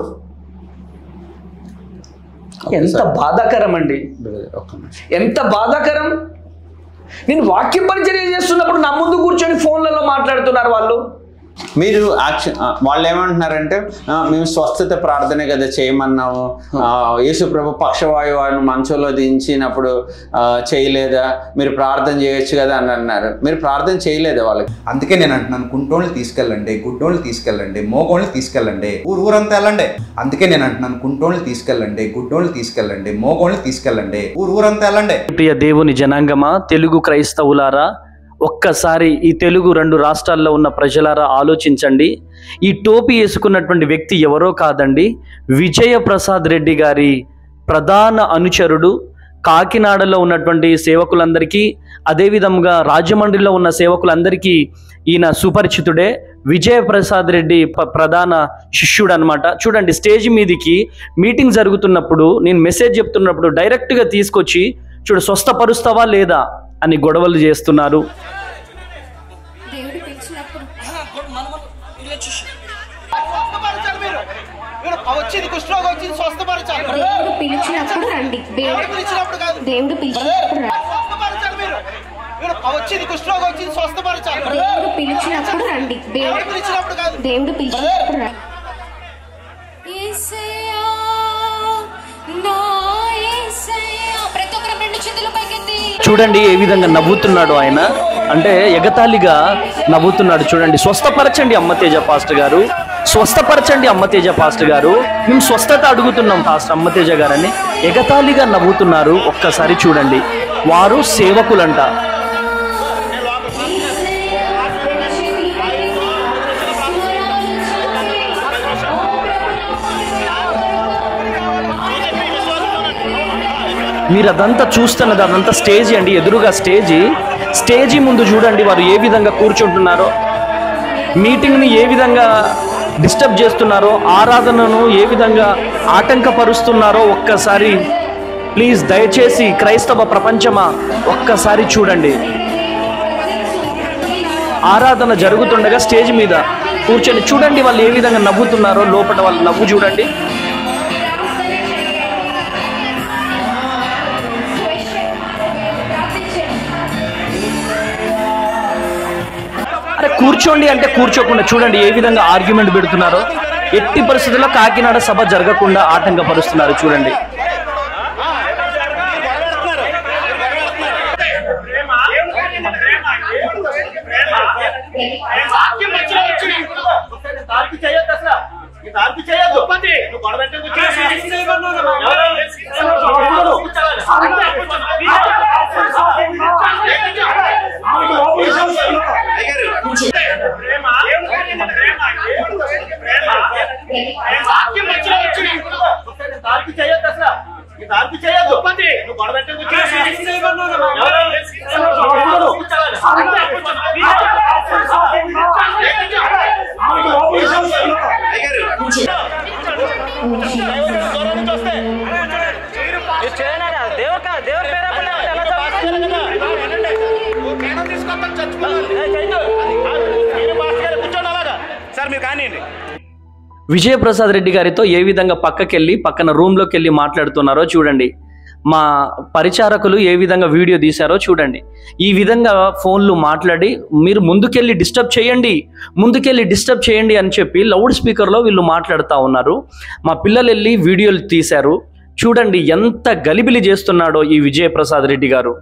ఎంత సార్. బాధాకరం అండి ఒక్క నిమిషం. ఎంత బాధాకరం నేను వాక్య పరిచర్య చేస్తున్నప్పుడు నా ముందు కూర్చొని ఫోన్లలో మాట్లాడుతున్నారు వాళ్ళు మీరు యాక్షన్ ఆ, వాళ్ళు ఏమంటున్నారంటే ఆ, మేము స్వస్థత ప్రార్థనే కదా చేయమన్నాము ఆ, యేసు ప్రభు పక్షవాయువు ఆయన మంచంలో దించినప్పుడు ఆ, చేయలేదా మీరు ప్రార్థన చేయొచ్చు కదా అని అన్నారు మీరు ప్రార్థన చేయలేదా వాళ్ళకి అందుకే నేను అంటున్నాను కుంటోళ్ళు తీసుకెళ్ళండి గుడ్డోళ్ళు తీసుకెళ్ళండి మోగోళ్ళు తీసుకెళ్ళండి ఊరు ఊరంతా వెళ్ళండి అందుకే నేను అంటున్నాను కుంటోళ్ళు తీసుకెళ్ళండి గుడ్డోళ్ళు తీసుకెళ్ళండి మోగోళ్ళు తీసుకెళ్ళండి ఊరు ఊరంతా వెళ్ళండి ప్రియ దేవుని జనాంగమా తెలుగు క్రైస్తవులారా ఒక్కసారి ఈ తెలుగు రెండు రాష్ట్రాల్లో ఉన్న ప్రజలారా ఆలోచించండి ఈ టోపీ వేసుకున్నటువంటి వ్యక్తి ఎవరో కాదండి విజయ ప్రసాద్ రెడ్డి గారి ప్రధాన అనుచరుడు కాకినాడలో ఉన్నటువంటి సేవకులందరికీ అదేవిధంగా రాజమండ్రిలో ఉన్న సేవకులందరికీ ఈయన సుపరిచితుడే విజయ ప్రసాద్ రెడ్డి ప- ప్రధాన శిష్యుడు అనమాట చూడండి స్టేజ్ మీదికి మీటింగ్ జరుగుతున్నప్పుడు నేను మెసేజ్ చెప్తున్నప్పుడు డైరెక్ట్గా తీసుకొచ్చి చూడు స్వస్థపరుస్తావా లేదా అని గొడవలు చేస్తున్నారు దేవుడు పిలిచినప్పుడు స్వస్థపరచాలి మీరు మీరు వచ్చింది కుష్ఠరోగం వచ్చింది స్వస్థపరచాలి దేవుడు పిలిచినప్పుడు రండి దేవుడు దేవుడు పిలిచినప్పుడు కాదు దేవుడు పిలిచినప్పుడు రండి స్వస్థపరచాలి మీరు మీరు వచ్చింది కుష్ఠరోగం వచ్చింది స్వస్థపరచాలి దేవుడు పిలిచినప్పుడు రండి దేవుడు దేవుడు పిలిచినప్పుడు కాదు దేవుడు పిలిచినప్పుడు రండి యేసయ్యా, నా యేసయ్యా. ప్రతి ఒక్కరు రెండు చేతులు పైకెత్తి చూడండి ఏ విధంగా నవ్వుతున్నాడు ఆయన అంటే ఎగతాళిగా నవ్వుతున్నాడు చూడండి స్వస్థపరచండి అమ్మతేజ పాస్టర్ గారు స్వస్థపరచండి అమ్మతేజ పాస్టర్ గారు మేము స్వస్థత అడుగుతున్నాం పాస్టర్ అమ్మతేజ గారని ఎగతాళిగా నవ్వుతున్నారు ఒక్కసారి చూడండి వారు సేవకులంట మీరు అదంతా చూస్తున్నది అదంతా స్టేజీ అండి ఎదురుగా స్టేజీ స్టేజీ ముందు చూడండి వారు ఏ విధంగా కూర్చుంటున్నారో మీటింగ్ని ఏ విధంగా డిస్టర్బ్ చేస్తున్నారో ఆరాధనను ఏ విధంగా ఆటంకపరుస్తున్నారో ఒక్కసారి ప్లీజ్ దయచేసి క్రైస్తవ ప్రపంచమా ఒక్కసారి చూడండి ఆరాధన జరుగుతుండగా స్టేజ్ మీద కూర్చొని చూడండి వాళ్ళు ఏ విధంగా నవ్వుతున్నారో లోపల వాళ్ళు నవ్వు చూడండి అరే కూర్చోండి అంటే కూర్చోకుండా చూడండి ఏ విధంగా ఆర్గ్యుమెంట్ పెడుతున్నారో ఎట్టి పరిస్థితుల్లో కాకినాడ సభ జరగకుండా ఆటంకపరుస్తున్నారు చూడండి వాక్యం మధ్యలో వచ్చి తార్పు చేయొద్దు అసలు ఈ తార్పు చేయొద్దు నువ్వు గొడవ పెట్టకు. ఎవరు? ప్రేమ వాక్యం మధ్యలో వచ్చి తార్పు చేయొద్దు అసలు ఈ తార్పు చేయొద్దు నువ్వు గొడవ పెట్టకు. ఎవరు? సార్ మీరు కానివ్వండి విజయప్రసాద్ రెడ్డి గారితో ఏ విధంగా పక్కకెళ్ళి పక్కన రూమ్లోకి వెళ్ళి మాట్లాడుతున్నారో చూడండి మా పరిచారకులు ఏ విధంగా వీడియో తీశారో చూడండి ఈ విధంగా ఫోన్లు మాట్లాడి మీరు ముందుకెళ్ళి డిస్టర్బ్ చేయండి ముందుకెళ్ళి డిస్టర్బ్ చేయండి అని చెప్పి లౌడ్ స్పీకర్లో వీళ్ళు మాట్లాడుతూ ఉన్నారు మా పిల్లలు వెళ్ళి వీడియోలు తీశారు చూడండి ఎంత గలిబిలి చేస్తున్నాడో ఈ విజయప్రసాద్ రెడ్డి గారు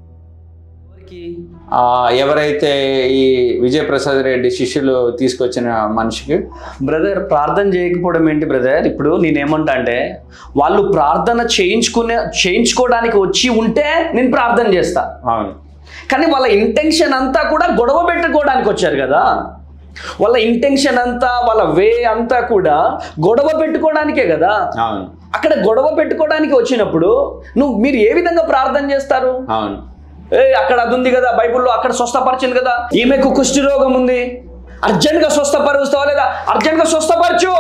ఆ, ఎవరైతే ఈ విజయప్రసాద్ రెడ్డి శిష్యులు తీసుకొచ్చిన మనిషికి బ్రదర్ ప్రార్థన చేయకపోవడం ఏంటి బ్రదర్ ఇప్పుడు నేనేమంటా అంటే వాళ్ళు ప్రార్థన చేయించుకునే చేయించుకోవడానికి వచ్చి ఉంటే నేను ప్రార్థన చేస్తా అవును కానీ వాళ్ళ ఇంటెన్షన్ అంతా కూడా గొడవ పెట్టుకోవడానికి వచ్చారు కదా వాళ్ళ ఇంటెన్షన్ అంతా వాళ్ళ వే అంతా కూడా గొడవ పెట్టుకోవడానికే కదా అవును అక్కడ గొడవ పెట్టుకోవడానికి వచ్చినప్పుడు నువ్వు మీరు ఏ విధంగా ప్రార్థన చేస్తారు అవును ఏ అక్కడ అది ఉంది కదా బైబిల్లో అక్కడ స్వస్థపరిచింది కదా ఈమెకు కుష్టి రోగం ఉంది అర్జెంట్గా స్వస్థపరుస్తావా లేదా అర్జెంట్గా స్వస్థపరచు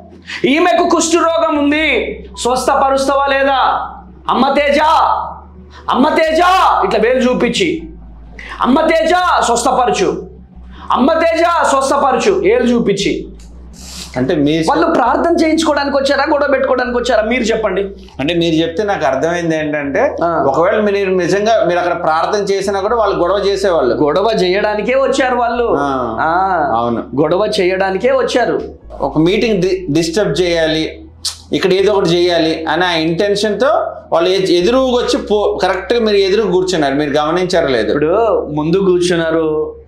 ఈమెకు కుష్టి రోగం ఉంది స్వస్థపరుస్తావా లేదా అమ్మ తేజ అమ్మ తేజ ఇట్లా వేలు చూపించి అమ్మ తేజ స్వస్థపరచు అమ్మ తేజ స్వస్థపరచు ఏలు చూపించి అంటే మీ వాళ్ళు ప్రార్థన చేయించుకోవడానికి వచ్చారా గొడవ పెట్టుకోవడానికి వచ్చారా మీరు చెప్పండి అంటే మీరు చెప్తే నాకు అర్థమైంది ఏంటంటే ఆ. ఒకవేళ మీరు నిజంగా మీరు అక్కడ ప్రార్థన చేసినా కూడా వాళ్ళు గొడవ చేసేవాళ్ళు గొడవ చేయడానికే వచ్చారు వాళ్ళు ఆ. ఆ, అవును. గొడవ చేయడానికే వచ్చారు ఒక మీటింగ్ డిస్టర్బ్ చేయాలి ఇక్కడ ఏదో ఒకటి చేయాలి అనే ఆ intention తో వాళ్ళు ఎ- ఎదురుగా వచ్చి పో కరెక్ట్గా మీరు ఎదురు కూర్చున్నారు మీరు గమనించారో లేదు ఇప్పుడు ముందు కూర్చున్నారు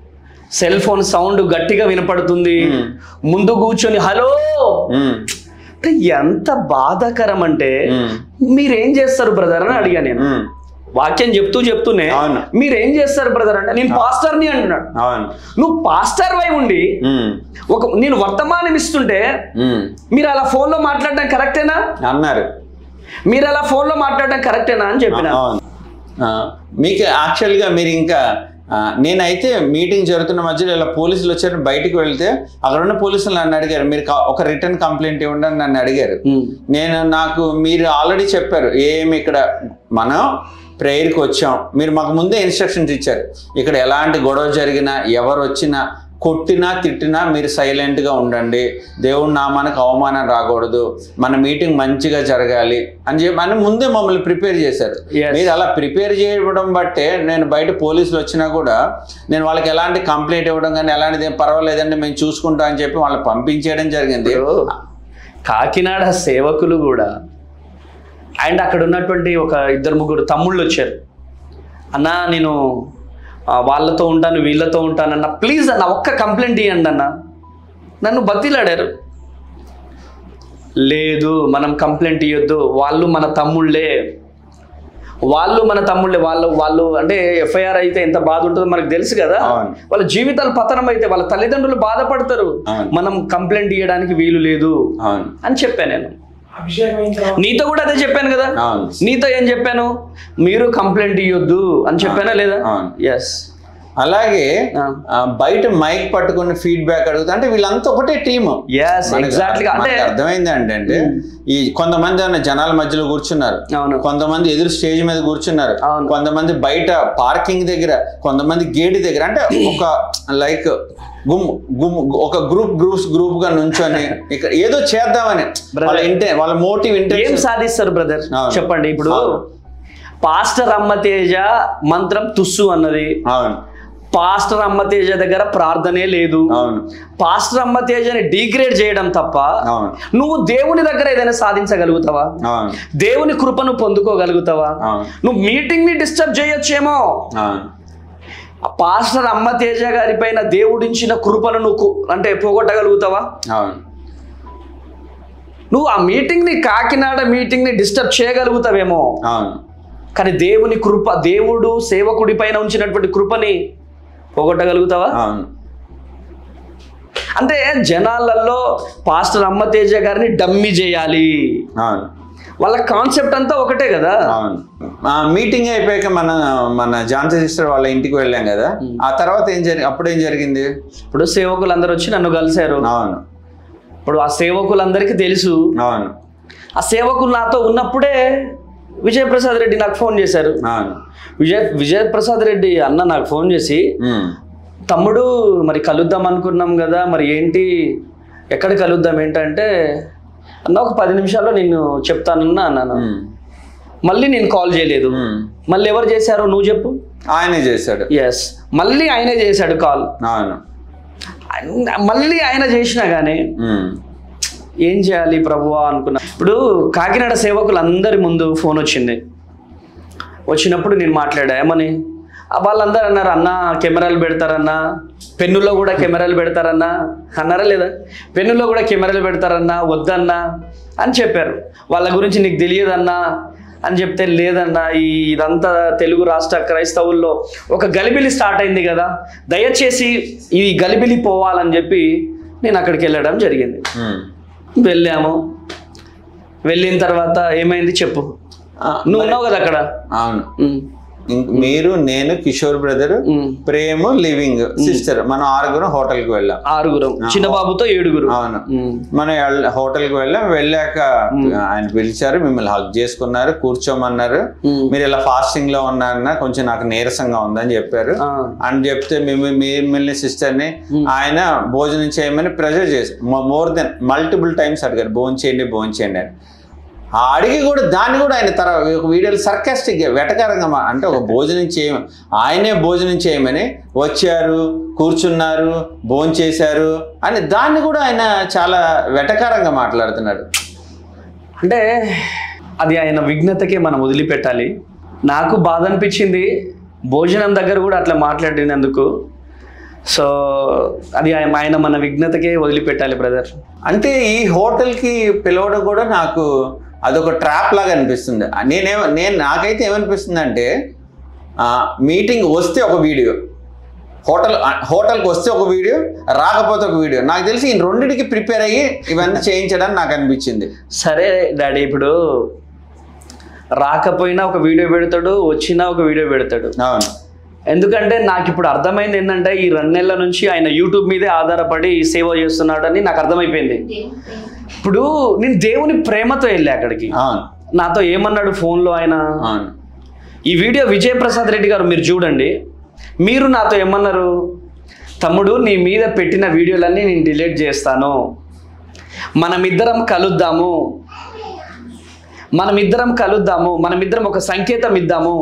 సెల్ ఫోన్ సౌండ్ గట్టిగా వినపడుతుంది మ్మ్. ముందు కూర్చొని హలో ఉమ్, అంటే ఎంత బాధాకరం అంటే మ్మ్. మీరేం చేస్తారు బ్రదర్ అని అడిగా నేను ఉమ్, వాక్యం చెప్తూ చెప్తూనే అవును. మీరేం చేస్తారు బ్రదర్ అంటే నేను పాస్టర్ని అంటున్నాడు అవును నువ్వు పాస్టర్ వై ఉండి ఉమ్, ఒక నేను వర్తమానం ఇస్తుంటే ఉమ్, మీరు అలా ఫోన్లో మాట్లాడడం కరెక్టేనా అన్నారు మీరు అలా ఫోన్లో మాట్లాడడం కరెక్టేనా అని చెప్పిన అవును ఆ, మీకు యాక్చువల్గా మీరు ఇంకా ఆ, నేనైతే మీటింగ్ జరుగుతున్న మధ్యలో ఇలా పోలీసులు వచ్చారు బయటికి వెళ్తే అక్కడ ఉన్న పోలీసులు నన్ను అడిగారు మీరు క- ఒక రిటర్న్ కంప్లైంట్ ఇవ్వండి అని నన్ను అడిగారు ఉమ్. నేను నాకు మీరు ఆల్రెడీ చెప్పారు ఏమి ఇక్కడ మనం ప్రేయర్కి వచ్చాం మీరు మాకు ముందే ఇన్స్ట్రక్షన్స్ ఇచ్చారు ఇక్కడ ఎలాంటి గొడవ జరిగినా ఎవరు వచ్చినా కొట్టినా తిట్టినా మీరు సైలెంట్గా ఉండండి దేవుడి నామానికి అవమానం రాకూడదు మన మీటింగ్ మంచిగా జరగాలి అని చెప్పి అని ముందే మమ్మల్ని ప్రిపేర్ చేశారు Yes. మీరు అలా ప్రిపేర్ చేయడం బట్టే నేను బయట పోలీసులు వచ్చినా కూడా నేను వాళ్ళకి ఎలాంటి కంప్లైంట్ ఇవ్వడం కానీ ఎలాంటిది ఏం పర్వాలేదండి మేము చూసుకుంటాం అని చెప్పి వాళ్ళని పంపించేయడం జరిగింది ఇప్పుడు కాకినాడ సేవకులు కూడా అండ్ అక్కడ ఉన్నటువంటి ఒక ఇద్దరు ముగ్గురు తమ్ముళ్ళు వచ్చారు అన్నా నేను ఆ, వాళ్ళతో ఉంటాను వీళ్ళతో ఉంటానన్న ప్లీజ్ అన్న ఒక్క కంప్లైంట్ ఇవ్వండి అన్న నన్ను బతిలాడారు లేదు మనం కంప్లైంట్ ఇవ్వద్దు వాళ్ళు మన తమ్ముళ్ళే వాళ్ళు మన తమ్ముళ్ళే వాళ్ళు వాళ్ళు అంటే ఎఫ్ఐఆర్ అయితే ఎంత బాధ ఉంటుందో మనకు తెలుసు కదా అవును. వాళ్ళ జీవితాలు పతనం అయితే వాళ్ళ తల్లిదండ్రులు బాధపడతారు అవును. మనం కంప్లైంట్ ఇవ్వడానికి వీలు లేదు అవును అని చెప్పాను నేను నీతో కూడా అదే చెప్పాను కదా అవును. నీతో ఏం చెప్పాను మీరు కంప్లైంట్ ఇవ్వద్దు అని చెప్పానా లేదా అవును. ఎస్ అలాగే ఆ. ఆ, బయట మైక్ పట్టుకుని ఫీడ్బ్యాక్ అడుగుతా అంటే వీళ్ళంతా ఒకటే టీమ్ Yes, exactly. అంటే- అర్థమైంది అంటే అంటే ఈ కొంతమంది అన్న జనాల మధ్యలో కూర్చున్నారు అవును. కొంతమంది ఎదురు స్టేజ్ మీద కూర్చున్నారు అవును. కొంతమంది బయట పార్కింగ్ దగ్గర కొంతమంది గేట్ దగ్గర అంటే ఒక లైక్ గుమ్ గుమ్ ఒక గ్రూప్ గ్రూప్స్ గ్రూప్ గా నుంచొని ఇక్కడ ఏదో చేద్దామని Brother. వాళ్ళ ఇంటే వాళ్ళ మోటివ్ ఏం ఇంటెన్షన్ సాధిస్తారు బ్రదర్ అవును. చెప్పండి ఇప్పుడు అవును. పాస్టర్ అమ్మతేజ మంత్రం తుస్సు అన్నది అవును పాస్టర్ అమ్మతేజ దగ్గర ప్రార్థనే లేదు అవును పాస్టర్ అమ్మతేజని డిగ్రేడ్ చేయడం తప్ప అవును నువ్వు దేవుని దగ్గర ఏదైనా సాధించగలుగుతావా అవును దేవుని కృపను పొందుకోగలుగుతావా అవును నువ్వు మీటింగ్ ని డిస్టర్బ్ చేయొచ్చేమో అవును ఆ పాస్టర్ అమ్మ తేజ గారి పైన దేవుడించిన కృపను నువ్వు కు- అంటే పోగొట్టగలుగుతావా అవును నువ్వు ఆ మీటింగ్ ని కాకినాడ మీటింగ్ ని డిస్టర్బ్ చేయగలుగుతావేమో అవును కానీ దేవుని కృప దేవుడు సేవకుడి పైన ఉంచినటువంటి కృపని పోగొట్టగలుగుతావా అవును అంటే జనాలలో పాస్టర్ అమ్మ తేజ గారిని డమ్మి చేయాలి అవును వాళ్ళ కాన్సెప్ట్ అంతా ఒకటే కదా అవును ఆ మీటింగ్ అయిపోయాక మన మన ఝాన్సీ సిస్టర్ వాళ్ళ ఇంటికి వెళ్ళాం కదా ఆ తర్వాత ఏం జరిగి అప్పుడు ఏం జరిగింది ఇప్పుడు సేవకులు అందరూ వచ్చి నన్ను కలిశారు అవును ఇప్పుడు ఆ సేవకులందరికీ తెలుసు అవును ఆ సేవకులు నాతో ఉన్నప్పుడే విజయప్రసాద్ రెడ్డి నాకు ఫోన్ చేశారు అవును విజయ్ విజయప్రసాద్ రెడ్డి అన్న నాకు ఫోన్ చేసి ఉమ్, తమ్ముడు మరి కలుద్దాం అనుకున్నాం కదా మరి ఏంటి ఎక్కడ కలుద్దాం ఏంటంటే అన్న ఒక పది నిమిషాల్లో నేను చెప్తానన్నా అన్నాను ఉమ్, మళ్ళీ నేను కాల్ చేయలేదు ఉమ్. మళ్ళీ ఎవరు చేశారో నువ్వు చెప్పు ఆయనే చేశాడు ఎస్ మళ్ళీ ఆయనే చేశాడు కాల్ అవును మళ్ళీ ఆయన చేసినా కానీ ఉమ్, ఏం చేయాలి ప్రభువా అనుకున్నా ఇప్పుడు కాకినాడ సేవకులందరి ముందు ఫోన్ వచ్చింది వచ్చినప్పుడు నేను మాట్లాడా ఏమని ఆ వాళ్ళందరూ అన్నారు అన్న కెమెరాలు పెడతారన్నా పెన్నులో కూడా కెమెరాలు పెడతారన్నా అన్నారా లేదా పెన్నులో కూడా కెమెరాలు పెడతారన్నా వద్దన్నా అని చెప్పారు వాళ్ళ గురించి నీకు తెలియదన్నా అని చెప్తే లేదన్నా ఈ ఇదంతా తెలుగు రాష్ట్ర క్రైస్తవుల్లో ఒక గలిబిలి స్టార్ట్ అయింది కదా దయచేసి ఈ గలిబిలి పోవాలని చెప్పి నేను అక్కడికి వెళ్ళడం జరిగింది ఉమ్. వెళ్ళాము వెళ్ళిన తర్వాత ఏమైంది చెప్పు ఆ, నువ్వు ఉన్నావు కదా అక్కడ అవును ఉమ్, ఇంక మీరు నేను కిషోర్ బ్రదర్ ఉమ్. ప్రేమ లివింగ్ సిస్టర్ మనం ఆరుగురం హోటల్ కి వెళ్ళాం ఆరుగురం చిన్న బాబుతో ఏడుగురు అవును ఉమ్, మనం హోటల్ కి వెళ్ళాం వెళ్ళాక ఆయన పిలిచారు మిమ్మల్ని హక్ చేసుకున్నారు కూర్చోమన్నారు ఉమ్. మీరు ఇలా ఫాస్టింగ్ లో ఉన్నారన్న కొంచెం నాకు నీరసంగా ఉందని చెప్పారు ఆ. అని చెప్తే మేము మిమ్మల్ని సిస్టర్ ని ఆయన భోజనం చేయమని ప్రెజర్ చేసి మోర్ దెన్ మల్టిపుల్ టైమ్స్ అడిగారు భోజనం చేయండి భోజనం చేయండి అని ఆ అడిగి కూడా దాన్ని కూడా ఆయన తర్వాత ఒక వీడియోలు సర్కాస్టిక్ వెటకారంగా మా- అంటే ఒక భోజనం చేయ ఆయనే భోజనం చేయమని వచ్చారు కూర్చున్నారు భోజనం చేశారు అని దాన్ని కూడా ఆయన చాలా వెటకారంగా మాట్లాడుతున్నాడు అంటే అది ఆయన విఘ్నతకే మనం వదిలిపెట్టాలి నాకు బాధ అనిపించింది భోజనం దగ్గర కూడా అట్లా మాట్లాడినందుకు సో అది ఆయన ఆయన మన విఘ్నతకే వదిలిపెట్టాలి బ్రదర్ అంటే ఈ హోటల్కి పిలవడం కూడా నాకు అదొక ట్రాప్ లాగా అనిపిస్తుంది నేనే నేను నాకైతే ఏమనిపిస్తుంది అంటే మీటింగ్ వస్తే ఒక వీడియో హోటల్ హోటల్కి వస్తే ఒక వీడియో రాకపోతే ఒక వీడియో నాకు తెలిసి ఈ రెండింటికి ప్రిపేర్ అయ్యి ఇవన్నీ చేయించడానికి నాకు అనిపించింది సరే డాడీ ఇప్పుడు రాకపోయినా ఒక వీడియో పెడతాడు వచ్చినా ఒక వీడియో పెడతాడు అవును ఎందుకంటే నాకు ఇప్పుడు అర్థమైంది ఏంటంటే ఈ రెండు నెలల నుంచి ఆయన యూట్యూబ్ మీదే ఆధారపడి సేవ చేస్తున్నాడని నాకు అర్థమైపోయింది దేవుని ప్రేమ. ఇప్పుడు నేను దేవుని ప్రేమతో వెళ్ళా అక్కడికి అవును నాతో ఏమన్నాడు ఫోన్లో ఆయన అవును ఈ వీడియో విజయప్రసాద్ రెడ్డి గారు మీరు చూడండి మీరు నాతో ఏమన్నారు తమ్ముడు నీ మీద పెట్టిన వీడియోలన్నీ నేను డిలీట్ చేస్తాను మనమిద్దరం కలుద్దాము మనమిద్దరం కలుద్దాము మనమిద్దరం ఒక సంకేతం ఇద్దాము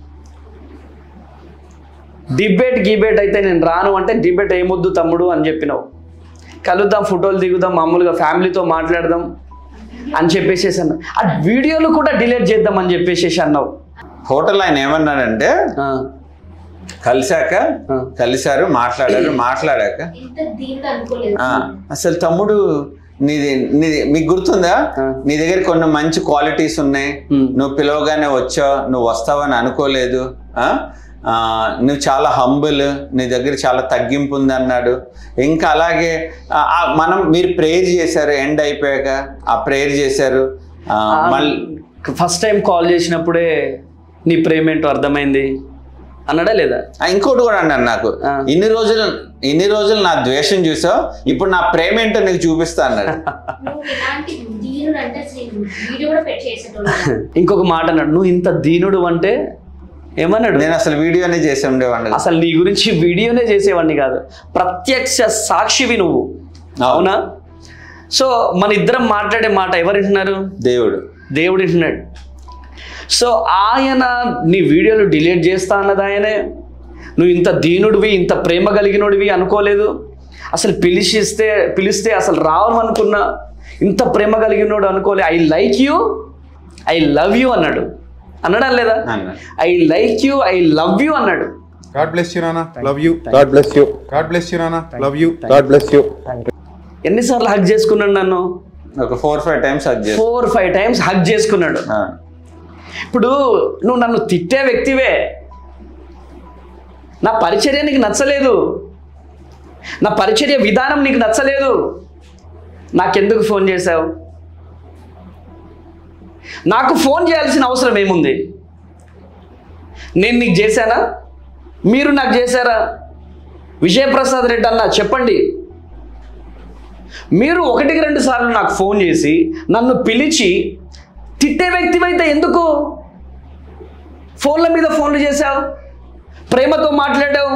డిబేట్ గీబేట్ అయితే నేను రాను అంటే డిబేట్ ఏమొద్దు తమ్ముడు అని చెప్పినావు కలుద్దాం ఫోటోలు దిగుదాం మామూలుగా ఫ్యామిలీతో మాట్లాడదాం అని చెప్పేసేసి అన్నా ఆ వీడియోలు కూడా డిలీట్ చేద్దాం అని చెప్పేసేసి అన్నావు హోటల్ ఆయన ఏమన్నాడంటే ఆ, కలిశాక ఆ. కలిశారు మాట్లాడారు మాట్లాడాక ఇంత దీనికి అనుకోలేదు ఆ, అసలు తమ్ముడు నీది నీది మీకు గుర్తుందా ఆ. నీ దగ్గర కొన్ని మంచి క్వాలిటీస్ ఉన్నాయి ఉమ్. నువ్వు పిలవగానే వచ్చావు నువ్వు వస్తావని అనుకోలేదు ఆ? ఆ, నువ్వు చాలా హంబుల్ నీ దగ్గర చాలా తగ్గింపు ఉంది అన్నాడు ఇంకా అలాగే ఆ, ఆ, మనం మీరు ప్రేయర్ చేశారు ఎండ్ అయిపోయాక ఆ ప్రేయర్ చేశారు ఆ, మళ్ళీ ఫస్ట్ టైం కాల్ చేసినప్పుడే నీ ప్రేమ ఏంటో అర్థమైంది అన్నాడా లేదా ఆ, ఇంకోటి కూడా అన్నాడు నాకు ఆ. ఇన్ని రోజులు ఇన్ని రోజులు నా ద్వేషం చూసావు ఇప్పుడు నా ప్రేమ ఏంటో నీకు చూపిస్తా అన్నాడు నువ్వు ఇలాంటి దీనుడు అంటే అసలు వీడియో కూడా పెట్టి చేసేటోళ్ళు ఇంకొక మాట అన్నాడు నువ్వు ఇంత దీనుడు అంటే ఏమన్నాడు నేను అసలు వీడియోనే చేసి ఉండేవాడిని అసలు నీ గురించి వీడియోనే చేసేవాడిని కాదు ప్రత్యక్ష సాక్షివి నువ్వు అవునా సో మన ఇద్దరం మాట్లాడే మాట ఎవరు వింటున్నారు దేవుడు దేవుడు వింటున్నాడు సో ఆయన నీ వీడియోలు డిలీట్ చేస్తా అన్నది ఆయనే నువ్వు ఇంత దీనుడివి ఇంత ప్రేమ కలిగినోడివి అనుకోలేదు అసలు పిలిచిస్తే పిలిస్తే అసలు రావను అనుకున్నా ఇంత ప్రేమ కలిగినోడు అనుకోలే I like you I love you అన్నాడు అన్నాడా లేదా అన్నాడు. I like you I love you అన్నాడు God bless you, Nana. Love you. God bless you. God bless you, Nana. Love you. God bless you. ఎన్నిసార్లు హక్ చేసుకున్నాడు నన్ను ఒక ఫోర్ ఫైవ్ టైమ్స్ అది చేసి ఫోర్ ఫైవ్ టైమ్స్ హక్ చేసుకున్నాడు ఆ. ఇప్పుడు నువ్వు నన్ను తిట్టే వ్యక్తివే నా పరిచర్య నీకు నచ్చలేదు నా పరిచర్య విధానం నీకు నచ్చలేదు నాకెందుకు ఫోన్ చేశావు నాకు ఫోన్ చేయాల్సిన అవసరం ఏముంది నేను నీకు చేశానా మీరు నాకు చేశారా విజయప్రసాద్ రెడ్డి అన్న చెప్పండి మీరు ఒకటికి రెండు సార్లు నాకు ఫోన్ చేసి నన్ను పిలిచి తిట్టే వ్యక్తివైతే ఎందుకు ఫోన్ల మీద ఫోన్లు చేశావు ప్రేమతో మాట్లాడావు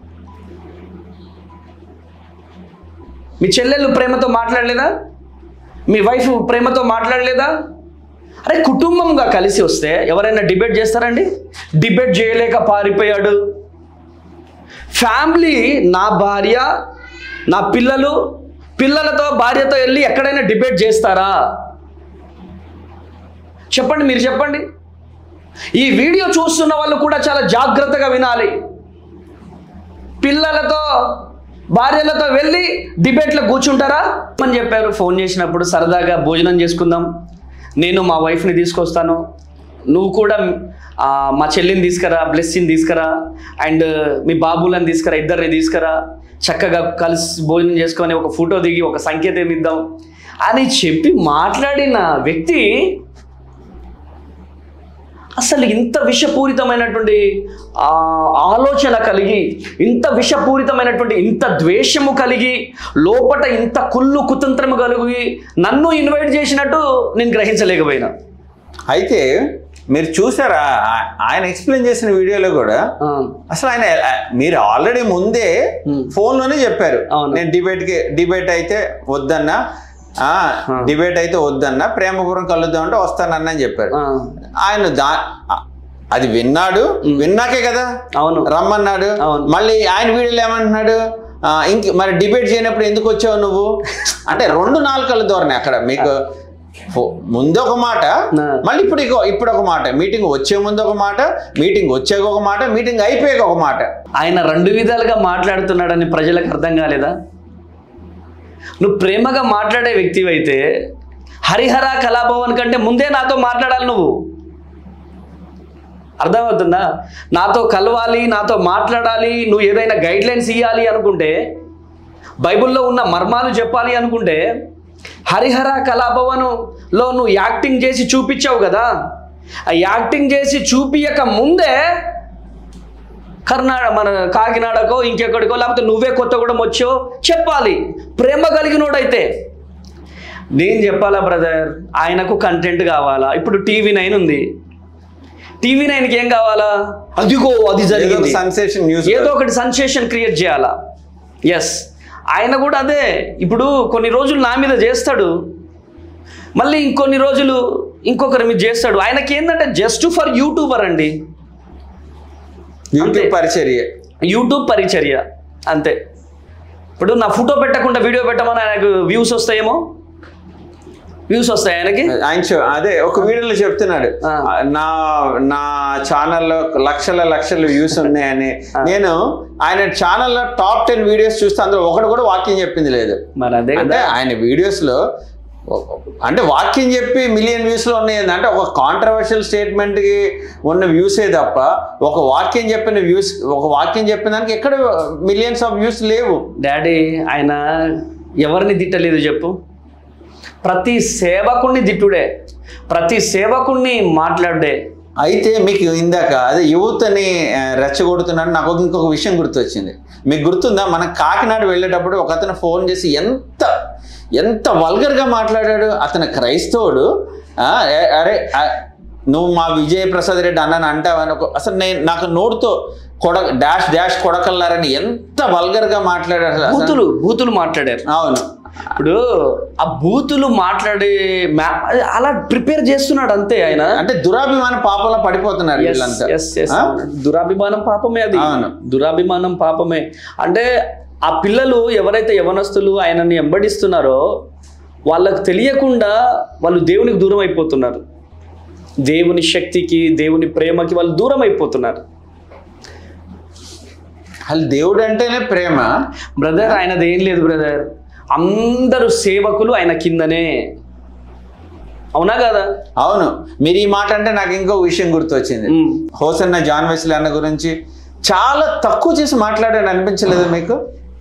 మీ చెల్లెళ్ళు ప్రేమతో మాట్లాడలేదా మీ వైఫ్ ప్రేమతో మాట్లాడలేదా అరే కుటుంబంగా కలిసి వస్తే ఎవరైనా డిబేట్ చేస్తారండి డిబేట్ చేయలేక పారిపోయాడు ఫ్యామిలీ నా భార్య నా పిల్లలు పిల్లలతో భార్యతో వెళ్ళి ఎక్కడైనా డిబేట్ చేస్తారా చెప్పండి మీరు చెప్పండి ఈ వీడియో చూస్తున్న వాళ్ళు కూడా చాలా జాగ్రత్తగా వినాలి పిల్లలతో భార్యలతో వెళ్ళి డిబేట్లో కూర్చుంటారా అని చెప్పారు ఫోన్ చేసినప్పుడు సరదాగా భోజనం చేసుకుందాం నేను మా వైఫ్ని తీసుకొస్తాను నువ్వు కూడా ఆ, మా చెల్లిని తీసుకురా బ్లెస్సింగ్ తీసుకురా అండ్ మీ బాబులను తీసుకురా ఇద్దరిని తీసుకురా చక్కగా కలిసి భోజనం చేసుకొని ఒక ఫోటో దిగి ఒక సంకేతం ఇద్దాం అని చెప్పి మాట్లాడిన వ్యక్తి అసలు ఇంత విషపూరితమైనటువంటి ఆ, ఆలోచన కలిగి ఇంత విషపూరితమైనటువంటి ఇంత ద్వేషము కలిగి లోపట ఇంత కుళ్ళు కుతంత్రము కలిగి నన్ను ఇన్వైట్ చేసినట్టు నేను గ్రహించలేకపోయినా అయితే మీరు చూసారా ఆ- ఆయన ఎక్స్ప్లెయిన్ చేసిన వీడియోలో కూడా ఆ, అసలు ఆయన మీరు ఆల్రెడీ ముందే Hmm. ఫోన్ లోనే చెప్పారు అవును. నేను డిబేట్ కి డిబేట్ అయితే వద్దన్నా ఆ, డిబేట్ అయితే వద్దన్నా ప్రేమపురం కలుద్దాం అంటే వస్తానన్నా అని చెప్పారు ఆ, ఆయన దా ఆ, అది విన్నాడు విన్నాకే కదా అవును రమ్మన్నాడు అవును. మళ్ళీ ఆయన వీడియోలో ఏమంటున్నాడు ఆ, ఇంక మరి డిబేట్ చేయనప్పుడు ఎందుకు వచ్చావు నువ్వు అంటే రెండు నాలుకల ధోరణి అక్కడ మీకు ఫో- ముందు ఒక మాట నా. మళ్ళీ ఇప్పుడు ఇగో ఇప్పుడు ఒక మాట మీటింగ్ వచ్చే ముందు ఒక మాట మీటింగ్ వచ్చాక ఒక మాట మీటింగ్ అయిపోయాక ఒక మాట ఆయన రెండు విధాలుగా మాట్లాడుతున్నాడని ప్రజలకు అర్థం కాలేదా నువ్వు ప్రేమగా మాట్లాడే వ్యక్తివైతే హరిహర కళాభవన్ కంటే ముందే నాతో మాట్లాడాలి నువ్వు అర్థమవుతుందా నాతో కలవాలి నాతో మాట్లాడాలి నువ్వు ఏదైనా గైడ్ లైన్స్ ఇవ్వాలి అనుకుంటే బైబిల్లో ఉన్న మర్మాలు చెప్పాలి అనుకుంటే హరిహర కళాభవనులో నువ్వు యాక్టింగ్ చేసి చూపించావు కదా ఆ యాక్టింగ్ చేసి చూపియక ముందే కర్ణాటక మన కాకినాడకో ఇంకెక్కడికో లేకపోతే నువ్వే కొత్తగూడెం వచ్చో చెప్పాలి ప్రేమ కలిగినోడైతే నేను చెప్పాలా బ్రదర్ ఆయనకు కంటెంట్ కావాలా ఇప్పుడు టీవీ నైన్ ఉంది టీవీ నైన్కి ఏం కావాలా అదిగో అది జరిగింది సన్సేషన్ న్యూస్ ఏదో ఒకటి సెన్సేషన్ క్రియేట్ చేయాలా ఎస్ ఆయన కూడా అదే ఇప్పుడు కొన్ని రోజులు నా మీద చేస్తాడు మళ్ళీ ఇంకొన్ని రోజులు ఇంకొకరి మీద చేస్తాడు ఆయనకి ఏంటంటే జస్ట్ ఫర్ యూట్యూబర్ అండి యూట్యూబ్ పరిచర్య యూట్యూబ్ పరిచర్య అంతే ఇప్పుడు నా ఫోటో పెట్టకుండా వీడియో పెట్టమని ఆయనకు వ్యూస్ వస్తాయేమో వ్యూస్ వస్తాయి ఆయనకి ఆయన చె- అదే ఒక వీడియోలో చెప్తున్నాడు ఆ. నా నా ఛానల్లో లక్షల లక్షల వ్యూస్ ఉన్నాయని నేను ఆయన ఛానల్లో టాప్ టెన్ వీడియోస్ చూస్తే అందులో ఒకటి కూడా వాక్యం చెప్పింది లేదు మరి అదే అంటే కదా ఆయన వీడియోస్ లో ఒక- అంటే వాక్యం చెప్పి మిలియన్ వ్యూస్ లో ఉన్నాయి అంటే ఒక కాంట్రవర్షియల్ స్టేట్మెంట్ కి ఉన్న వ్యూసే తప్ప ఒక వాక్యం చెప్పిన వ్యూస్ ఒక వాక్యం చెప్పిన దానికి ఎక్కడ మిలియన్స్ ఆఫ్ వ్యూస్ లేవు డాడీ ఆయన ఎవరిని తిట్టలేదు చెప్పు ప్రతి సేవకుణ్ణి తిట్టుడే ప్రతి సేవకుణ్ణి మాట్లాడే అయితే మీకు ఇందాక అదే యువతని ఆ, రెచ్చగొడుతున్నాడు నాకు ఒక- ఇంకొక విషయం గుర్తొచ్చింది మీకు గుర్తుందా మనం కాకినాడ వెళ్ళేటప్పుడు ఒక అతను ఫోన్ చేసి ఎంత ఎంత వల్గర్గా మాట్లాడాడు అతను క్రైస్తవుడు ఆ, ఏ- అరే ఆ, నువ్వు మా విజయ ప్రసాద్ రెడ్డి అన్నని అంటావని ఒక అసలు నేను నాకు నోటుతో కొడ డాష్ డాష్ కొడకల్లారని ఎంత వల్గర్గా మాట్లాడాడు అసలు. బూతులు బూతులు మాట్లాడారు అవును ఇప్పుడు ఆ బూతులు మాట్లాడే మ్యా- అలా ప్రిపేర్ చేస్తున్నాడు అంతే ఆయన అంటే దురాభిమాన పాపంలో పడిపోతున్నారు Yes, వీళ్ళంతా yes, yes, ఆ? అవును. దురాభిమానం పాపమే అది అవును. దురాభిమానం పాపమే అంటే ఆ పిల్లలు ఎవరైతే యవనస్తులు ఆయనని వెంబడిస్తున్నారో వాళ్ళకు తెలియకుండా వాళ్ళు దేవునికి దూరం అయిపోతున్నారు దేవుని శక్తికి దేవుని ప్రేమకి వాళ్ళు దూరం అయిపోతున్నారు అసలు దేవుడు అంటేనే ప్రేమ బ్రదర్ ఆయనది ఏం లేదు బ్రదర్ అందరూ సేవకులు ఆయన కిందనే అవునా కదా అవును మీరు ఈ మాట అంటే నాకు ఇంకో విషయం గుర్తొచ్చింది మ్. హోసన్న జాన్ వెస్లీ అన్న గురించి చాలా తక్కువ చేసి మాట్లాడాను అనిపించలేదు మీకు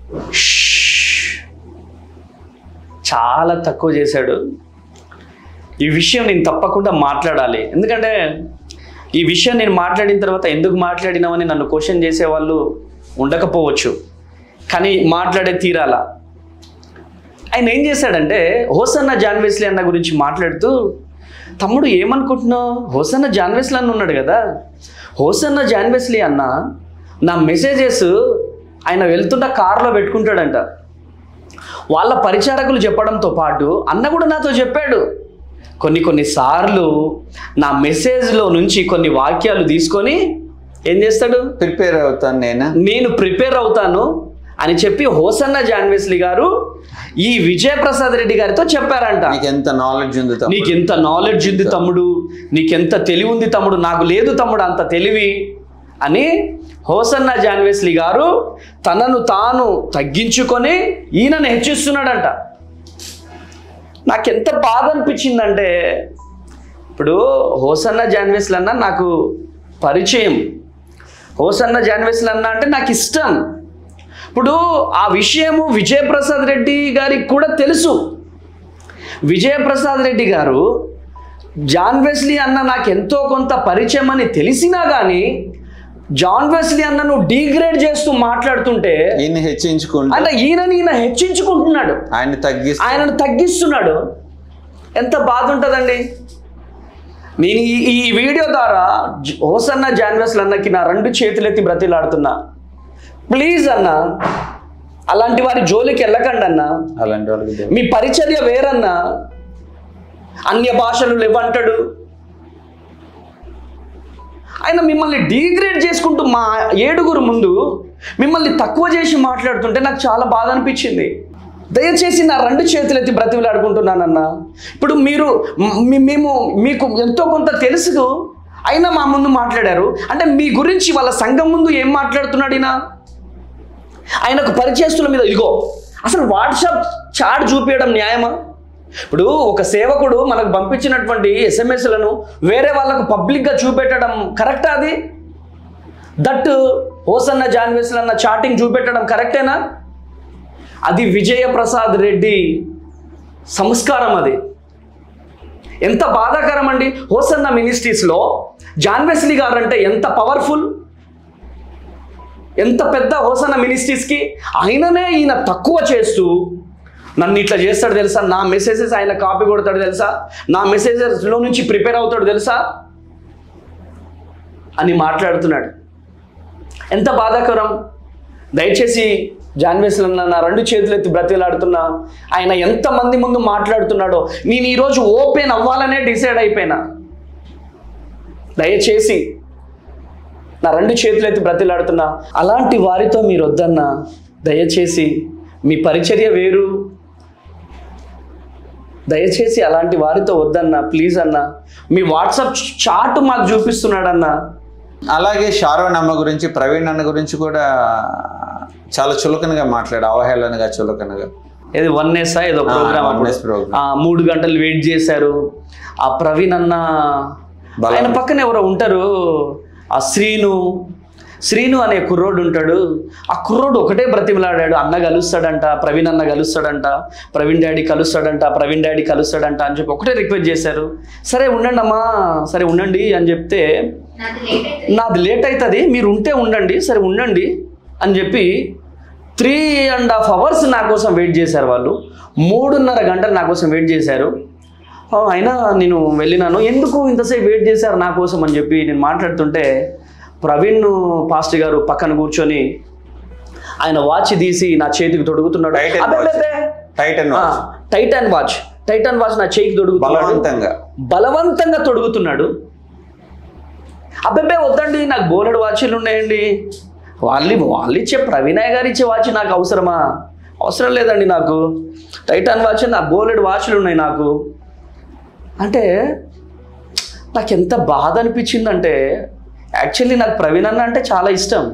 చాలా తక్కువ చేశాడు ఈ విషయం నేను తప్పకుండా మాట్లాడాలి ఎందుకంటే ఈ విషయం నేను మాట్లాడిన తర్వాత ఎందుకు మాట్లాడినామని నన్ను క్వశ్చన్ చేసేవాళ్ళు ఉండకపోవచ్చు కానీ మాట్లాడే తీరాల ఆయన ఏం చేశాడంటే హోసన్న జాన్వేస్లీ అన్న గురించి మాట్లాడుతూ తమ్ముడు ఏమనుకుంటున్నావు హోసన్న జాన్వేస్లీ అన్న ఉన్నాడు కదా హోసన్న జాన్వేస్లీ అన్న నా మెసేజెస్ ఆయన వెళ్తున్న కారులో పెట్టుకుంటాడంట వాళ్ళ పరిచారకులు చెప్పడంతో పాటు అన్న కూడా నాతో చెప్పాడు కొన్ని కొన్ని సార్లు నా మెసేజ్లో నుంచి కొన్ని వాక్యాలు తీసుకొని ఏం చేస్తాడు ప్రిపేర్ అవుతాను నేను నేను ప్రిపేర్ అవుతాను అని చెప్పి హోసన్న జాన్వేస్లి గారు ఈ విజయప్రసాద్ రెడ్డి గారితో చెప్పారంట నీకు ఎంత నాలెడ్జ్ ఉంది తమ్ముడు? నీకు ఎంత నాలెడ్జ్ ఉంది తమ్ముడు నీకెంత తెలివి ఉంది తమ్ముడు నాకు లేదు తమ్ముడు అంత తెలివి అని హోసన్న జాన్వేస్లి గారు తనను తాను తగ్గించుకొని ఈయనను హెచ్చిస్తున్నాడంట నాకెంత బాధ అనిపించిందంటే ఇప్పుడు హోసన్న జాన్వేస్లు అన్న నాకు పరిచయం హోసన్న జాన్వేస్లు అన్న అంటే నాకు ఇష్టం ఇప్పుడు ఆ విషయము విజయప్రసాద్ రెడ్డి గారికి కూడా తెలుసు విజయప్రసాద్ రెడ్డి గారు జాన్ వెస్లీ అన్న నాకు ఎంతో కొంత పరిచయం అని తెలిసినా కానీ జాన్ వెస్లీ అన్నను డీగ్రేడ్ చేస్తూ మాట్లాడుతుంటే ఈయన్ని హెచ్చించుకుంటూ అంటే ఈయనని ఈయన హెచ్చించుకుంటున్నాడు ఆయన తగ్గిస్తూ ఆయనను తగ్గిస్తున్నాడు ఎంత బాధ ఉంటుందండి నేను ఈ ఈ వీడియో ద్వారా జ- హోసన్న జాన్వెస్లు అన్నకి నా రెండు చేతులెత్తి బ్రతిలాడుతున్నా ప్లీజ్ అన్న అలాంటి వారి జోలికి వెళ్ళకండి అన్న అలాంటి వాళ్ళకి దేవుడు. మీ పరిచర్య వేరన్నా అన్య భాషలు లేవంటాడు ఆయన మిమ్మల్ని డీగ్రేడ్ చేసుకుంటూ మా ఏడుగురు ముందు మిమ్మల్ని తక్కువ చేసి మాట్లాడుతుంటే నాకు చాలా బాధ అనిపించింది దయచేసి నా రెండు చేతులు ఎత్తి బ్రతిమలాడుకుంటున్నానన్నా ఇప్పుడు మీరు మ్- మేము మీకు ఎంతో కొంత తెలుసు అయినా మా ముందు మాట్లాడారు అంటే మీ గురించి వాళ్ళ సంఘం ముందు ఏం మాట్లాడుతున్నాడు ఈయన ఆయనకు పరిచయస్తుల మీద ఇదిగో అసలు వాట్సాప్ చాట్ చూపించడం న్యాయమా ఇప్పుడు ఒక సేవకుడు మనకు పంపించినటువంటి ఎస్ఎంఎస్లను వేరే వాళ్ళకు పబ్లిక్గా చూపెట్టడం కరెక్టా అది దట్ హోసన్న జాన్వేస్లు అన్న చాటింగ్ చూపెట్టడం కరెక్టేనా అది విజయప్రసాద్ రెడ్డి సంస్కారం అది ఎంత బాధాకరం అండి హోసన్న మినిస్ట్రీస్లో జాన్వెస్లీ గారు అంటే ఎంత పవర్ఫుల్ ఎంత పెద్ద హోసన్న మినిస్ట్రీస్కి ఆయననే ఈయన తక్కువ చేస్తూ నన్ను ఇట్లా చేస్తాడు తెలుసా నా మెసేజెస్ ఆయన కాపీ కొడతాడు తెలుసా నా మెసేజెస్లో నుంచి ప్రిపేర్ అవుతాడు తెలుసా అని మాట్లాడుతున్నాడు ఎంత బాధాకరం దయచేసి జాన్వేస్లు నా రెండు చేతులు ఎత్తి బ్రతిలాడుతున్నా ఆయన ఎంతమంది ముందు మాట్లాడుతున్నాడో నేను ఈరోజు ఓపెన్ అవ్వాలనే డిసైడ్ అయిపోయినా దయచేసి నా రెండు చేతులు ఎత్తి బ్రతిలాడుతున్నా అలాంటి వారితో మీరు వద్దన్నా దయచేసి మీ పరిచర్య వేరు దయచేసి అలాంటి వారితో వద్దన్నా ప్లీజ్ అన్నా మీ వాట్సాప్ చాట్ మాకు చూపిస్తున్నాడన్నా అలాగే షారోన్ అమ్మ గురించి ప్రవీణ్ అన్న గురించి కూడా చాలా చులకనగా మాట్లాడు అవహేళనగా చులకనగా ఏది వన్ ఎస్ ఏదో ఆ, ప్రోగ్రామ్ one S program. మూడు గంటలు వెయిట్ చేశారు ఆ ప్రవీణ్ అన్న బలం. ఆయన పక్కన ఎవరో ఉంటారు ఆ శ్రీను శ్రీను అనే కుర్రోడు ఉంటాడు ఆ కుర్రోడు ఒకటే బ్రతిమలాడాడు అన్న కలుస్తాడంట ప్రవీణ్ అన్న కలుస్తాడంట ప్రవీణ్ డాడీ కలుస్తాడంట ప్రవీణ్ డాడీ కలుస్తాడంట అని చెప్పి ఒకటే రిక్వెస్ట్ చేశారు సరే ఉండండి అమ్మా సరే ఉండండి అని చెప్తే నాది లేట్ అయితే నాది లేట్ అవుతుంది మీరు ఉంటే ఉండండి సరే ఉండండి అని చెప్పి త్రీ అండ్ హాఫ్ అవర్స్ నా కోసం వెయిట్ చేశారు వాళ్ళు మూడున్నర గంటలు నా కోసం వెయిట్ చేశారు ఆ, అయినా నేను వెళ్ళినాను ఎందుకు ఇంతసేపు వెయిట్ చేశారు నా కోసం అని చెప్పి నేను మాట్లాడుతుంటే ప్రవీణ్ పాస్టర్ గారు పక్కన కూర్చొని ఆయన వాచ్ తీసి నా చేతికి తొడుగుతున్నాడు Titan అబ్బే, watch. అబ్బే, టైటన్ ఆ, టైటాన్ వాచ్ టైటాన్ వాచ్ నా చేయికి తొడుగుతున్నాడు బలవంతంగా బలవంతంగా తొడుగుతున్నాడు అబ్బాయి వద్దండి నాకు బోలెడు వాచీలు ఉన్నాయండి వాళ్ళు వాళ్ళు ఇచ్చే ప్రవీణయ్ గారు ఇచ్చే వాచ్ నాకు అవసరమా అవసరం లేదండి నాకు టైటాన్ వాచ్ నాకు బోలెడు వాచ్లు ఉన్నాయి నాకు అంటే నాకు ఎంత బాధ అనిపించిందంటే యాక్చువల్లీ నాకు ప్రవీణ్ అన్న అంటే చాలా ఇష్టం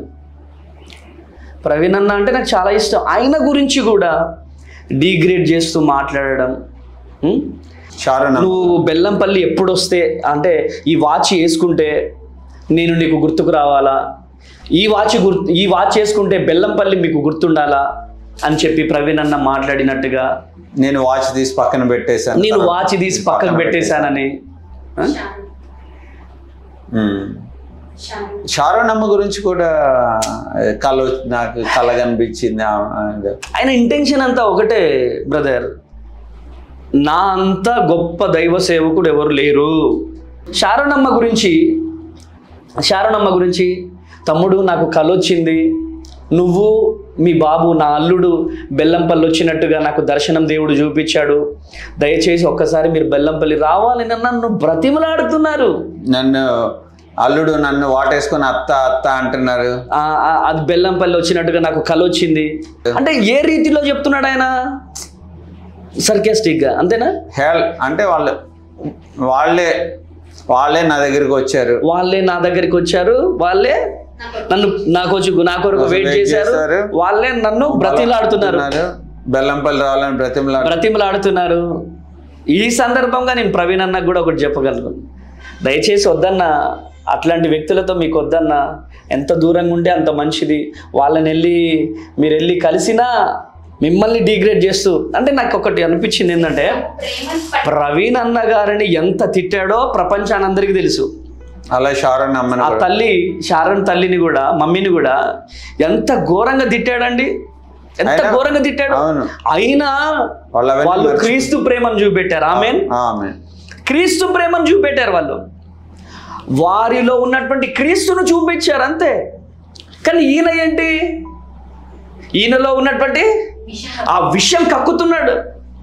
ప్రవీణ్ అన్న అంటే నాకు చాలా ఇష్టం ఆయన గురించి కూడా డీగ్రేడ్ చేస్తూ మాట్లాడడం ఉం? షారోన్ అమ్మ నువ్వు బెల్లంపల్లి ఎప్పుడు వస్తే అంటే ఈ వాచ్ వేసుకుంటే నేను నీకు గుర్తుకు రావాలా ఈ వాచ్ గుర్తు ఈ వాచ్ వేసుకుంటే బెల్లంపల్లి మీకు గుర్తుండాలా అని చెప్పి ప్రవీణ్ అన్న మాట్లాడినట్టుగా నేను వాచ్ తీసి పక్కన పెట్టేశాను నేను వాచ్ తీసి పక్కకు పెట్టేశానని ఆ? షారు ఉమ్. షారు షారోన్ అమ్మ గురించి కూడా కళ వచ్చి- నాకు కళ కనిపించింది ఆ- ఆ- ఆయన ఇంటెన్షన్ అంతా ఒకటే బ్రదర్ నా అంత గొప్ప దైవ సేవకుడు ఎవరు లేరు శారణమ్మ గురించి శారణమ్మ గురించి తమ్ముడు నాకు కలొచ్చింది నువ్వు మీ బాబు నా అల్లుడు బెల్లంపల్లి వచ్చినట్టుగా నాకు దర్శనం దేవుడు చూపించాడు దయచేసి ఒక్కసారి మీరు బెల్లంపల్లి రావాలని నన్ను బ్రతిమలాడుతున్నారు నన్ను అల్లుడు నన్ను వాటేసుకొని అత్త అత్త అంటున్నారు ఆ, ఆ, అది బెల్లంపల్లి వచ్చినట్టుగా నాకు కల వచ్చింది అంటే ఏ రీతిలో చెప్తున్నాడు ఆయన సర్కాస్టిక్గా అంతేనా హెల్ అంటే వాళ్ళు వాళ్ళే వాళ్ళే నా దగ్గరికి వచ్చారు వాళ్ళే నా దగ్గరికి వచ్చారు వాళ్ళే నన్ను నా కొచ్చి నా కొరకు కోసం వెయిట్ wait చేశారు చేశారు. వాళ్ళే నన్ను బ్రతిలాడుతున్నారు బెల్లంపల్లి రావాలని బ్రతిమలాడు బ్రతిమలాడుతున్నారు ఈ సందర్భంగా నేను ప్రవీణ్ అన్నకు కూడా ఒకటి చెప్పగలను దయచేసి వద్దన్న అట్లాంటి వ్యక్తులతో మీకు వద్దన్న ఎంత దూరంగా ఉంటే అంత మంచిది వాళ్ళని వెళ్ళి మీరు వెళ్ళి కలిసినా మిమ్మల్ని డిగ్రేడ్ చేస్తూ అంటే నాకు ఒకటి అనిపించింది ఏంటంటే ప్రేమను పట్టు ప్రవీణ్ అన్న గారిని ఎంత తిట్టాడో ప్రపంచానందరికీ తెలుసు అలా షారన్ అమ్మని ఆ కూడా. తల్లి శారణ్ తల్లిని కూడా మమ్మీని కూడా ఎంత ఘోరంగా తిట్టాడండి ఎంత అయినా- ఘోరంగా తిట్టాడు అవును. అయినా వాళ్ళు అవన్నీ వాళ్ళు మర్చిపో- క్రీస్తు ప్రేమను చూపెట్టారు ఆమె ఆమె క్రీస్తు ప్రేమను చూపెట్టారు వాళ్ళు వారిలో ఉన్నటువంటి క్రీస్తును చూపించారు అంతే కానీ ఈయన ఏంటి ఈయనలో ఉన్నటువంటి విషయం ఆ విషయం కక్కుతున్నాడు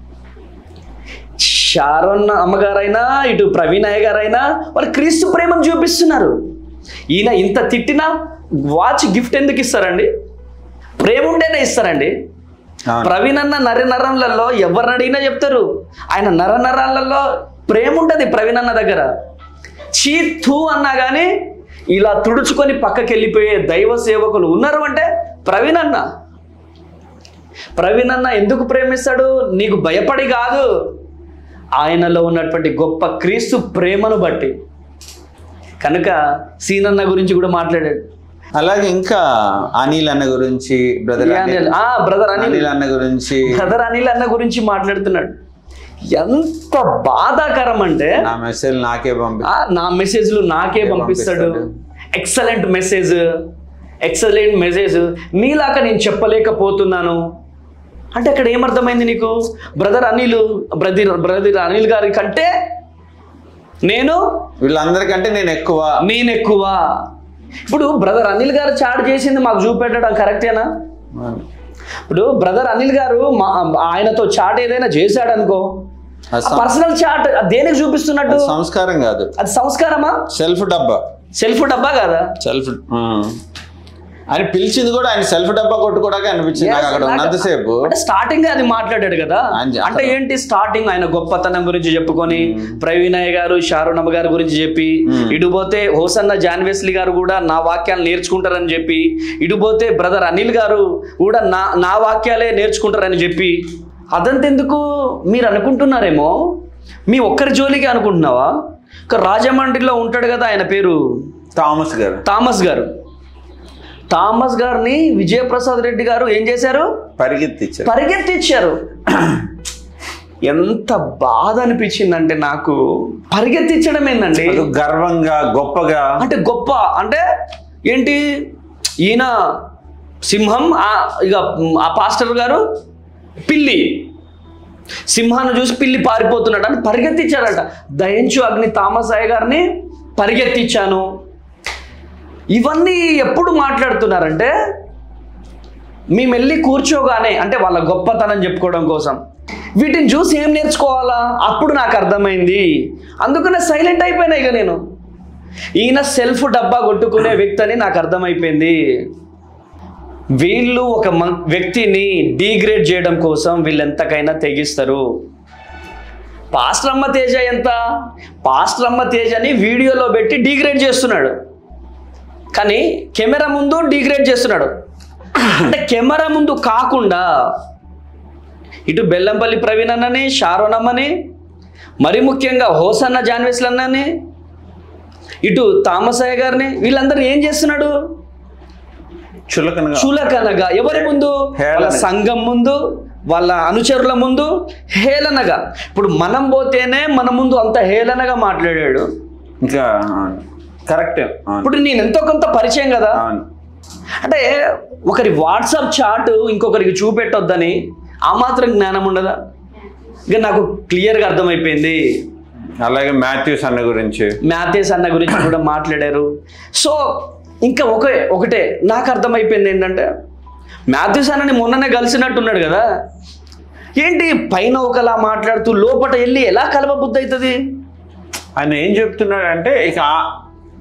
షారోన్ అమ్మగారైనా ఇటు ప్రవీణ్ అయ్య గారైనా వాళ్ళు క్రీస్తు ప్రేమను చూపిస్తున్నారు ఈయన ఇంత తిట్టినా వాచ్ గిఫ్ట్ ఎందుకు ఇస్తారండి ప్రేమ ఉంటేనే ఇస్తారండి అవును. ప్రవీణ్ అన్న నర నరంలలో ఎవరిని అడిగినా చెప్తారు ఆయన నర నరాలలో ప్రేమ ఉంటుంది ప్రవీణ్ అన్న దగ్గర చీ థూ అన్నా కానీ ఇలా తుడుచుకొని పక్కకి వెళ్ళిపోయే దైవ సేవకులు ఉన్నారు అంటే ప్రవీణ్ అన్న ప్రవీణ్ అన్న ఎందుకు ప్రేమిస్తాడు నీకు భయపడి కాదు ఆయనలో ఉన్నటువంటి గొప్ప క్రీస్తు ప్రేమను బట్టి కనుక సీనన్న గురించి కూడా మాట్లాడాడు అలాగే ఇంకా అనిల్ అన్న గురించి బ్రదర్ ఏ అనిల్? ఆ, brother అనిల్. అనిల్ అన్న గురించి బ్రదర్ అనిల్ అన్న గురించి మాట్లాడుతున్నాడు ఎంత బాధాకరం అంటే నా మెసేజ్ నాకే పంపి ఆ, నా మెసేజ్లు నాకే పంపిస్తాడు ఎక్సలెంట్ మెసేజ్ ఎక్సలెంట్ మెసేజ్ నీలాక నేను చెప్పలేకపోతున్నాను అంటే అక్కడ ఏమర్థమైంది నీకు brother Anil brother brother Anil గారి కంటే నేను వీళ్ళందరికంటే నేను ఎక్కువ నేను ఎక్కువ ఇప్పుడు బ్రదర్ అనిల్ గారు చాట్ చేసింది మాకు చూపెట్టడం కరెక్టేనా ఇప్పుడు బ్రదర్ అనిల్ గారు మా ఆయనతో చాట్ ఏదైనా చేశాడు అనుకో అది సం- పర్సనల్ చాట్ దేనికి చూపిస్తున్నట్టు అది సంస్కారం కాదు అది సంస్కారమా సెల్ఫ్ డబ్బా సెల్ఫ్ డబ్బా కదా సెల్ఫ్ ఆయన పిలిచింది కూడా ఆయన సెల్ఫ్ డబ్బా కొట్టుకోవడానికి అనిపించింది నాకు అక్కడ ఉన్నంతసేపు అంటే స్టార్టింగ్ అది మాట్లాడాడు కదా ఆయన చెప్తాడు. అంటే ఏంటి స్టార్టింగ్ ఆయన గొప్పతనం గురించి చెప్పుకొని ప్రవీణయ్య గారు షారుణమ్మ గారి గురించి చెప్పి ఇటు పోతే హోసన్న జాన్వేస్లీ గారు కూడా నా వాక్యాలు నేర్చుకుంటారని చెప్పి ఇటు పోతే బ్రదర్ అనిల్ గారు కూడా నా నా వాక్యాలే నేర్చుకుంటారని చెప్పి అదంతెందుకు మీరు అనుకుంటున్నారేమో మీ ఒక్కరి జోలికి అనుకుంటున్నావా ఇక రాజమండ్రిలో ఉంటాడు కదా ఆయన పేరు థామస్ గారు థామస్ గారు థామస్ గారిని విజయప్రసాద్ రెడ్డి గారు ఏం చేశారు పరిగెత్తిచ్చారు పరిగెత్తిచ్చారు ఎంత బాధ అనిపించిందంటే నాకు పరిగెత్తించడం ఏందండి అది గర్వంగా గొప్పగా అంటే గొప్ప అంటే ఏంటి ఈయన సింహం ఆ- ఇక ఆ పాస్టర్ గారు పిల్లి సింహాన్ని చూసి పిల్లి పారిపోతున్నాడు అని పరిగెత్తించాడట దయించు అగ్ని తామసాయ గారిని పరిగెత్తించాను ఇవన్నీ ఎప్పుడు మాట్లాడుతున్నారంటే మేము వెళ్ళి కూర్చోగానే అంటే వాళ్ళ గొప్పతనం చెప్పుకోవడం కోసం వీటిని చూసి ఏం నేర్చుకోవాలా అప్పుడు నాకు అర్థమైంది అందుకనే సైలెంట్ అయిపోయినా ఇక నేను ఈయన సెల్ఫ్ డబ్బా కొట్టుకునే వ్యక్తి అని నాకు అర్థమైపోయింది వీళ్ళు ఒక మన్- వ్యక్తిని డీగ్రేడ్ చేయడం కోసం వీళ్ళు ఎంతకైనా తెగిస్తారు పాస్టర్ అమ్మ తేజ ఎంత పాస్టర్ అమ్మ తేజని వీడియోలో పెట్టి డీగ్రేడ్ చేస్తున్నాడు కానీ కెమెరా ముందు డీగ్రేడ్ చేస్తున్నాడు అంటే కెమెరా ముందు కాకుండా ఇటు బెల్లంపల్లి ప్రవీణ్ అన్నని షారోన్ అమ్మని మరి ముఖ్యంగా హోసన్న జాన్వేస్లు అన్నని ఇటు తామసయ్య గారిని వీళ్ళందరూ ఏం చేస్తున్నాడు చులకనగా చులకనగా ఎవరి ముందు హేళన. వాళ్ళ సంఘం ముందు వాళ్ళ అనుచరుల ముందు హేళనగా ఇప్పుడు మనం పోతేనే మన ముందు అంత హేళనగా మాట్లాడాడు ఇంకా కరెక్ట్ అవును ఇప్పుడు నేను ఎంతో కొంత పరిచయం కదా అవును అంటే ఒకరి వాట్సాప్ చాట్ ఇంకొకరికి చూపెట్టొద్దని ఆ మాత్రం జ్ఞానం ఉండదా ఇక నాకు క్లియర్గా అర్థమైపోయింది అలాగే మాథ్యూస్ అన్న గురించి మ్యాథేస్ అన్న గురించి కూడా మాట్లాడారు సో ఇంకా ఒక ఒకటే నాకు అర్థమైపోయింది ఏంటంటే మాథ్యూస్ అన్నని మొన్ననే కలిసినట్టున్నాడు కదా ఏంటి పైన ఒకలా మాట్లాడుతూ లోపట వెళ్ళి ఎలా కలవబుద్ధి అవుతుంది ఆయన ఏం చెప్తున్నాడంటే ఇక ఆ-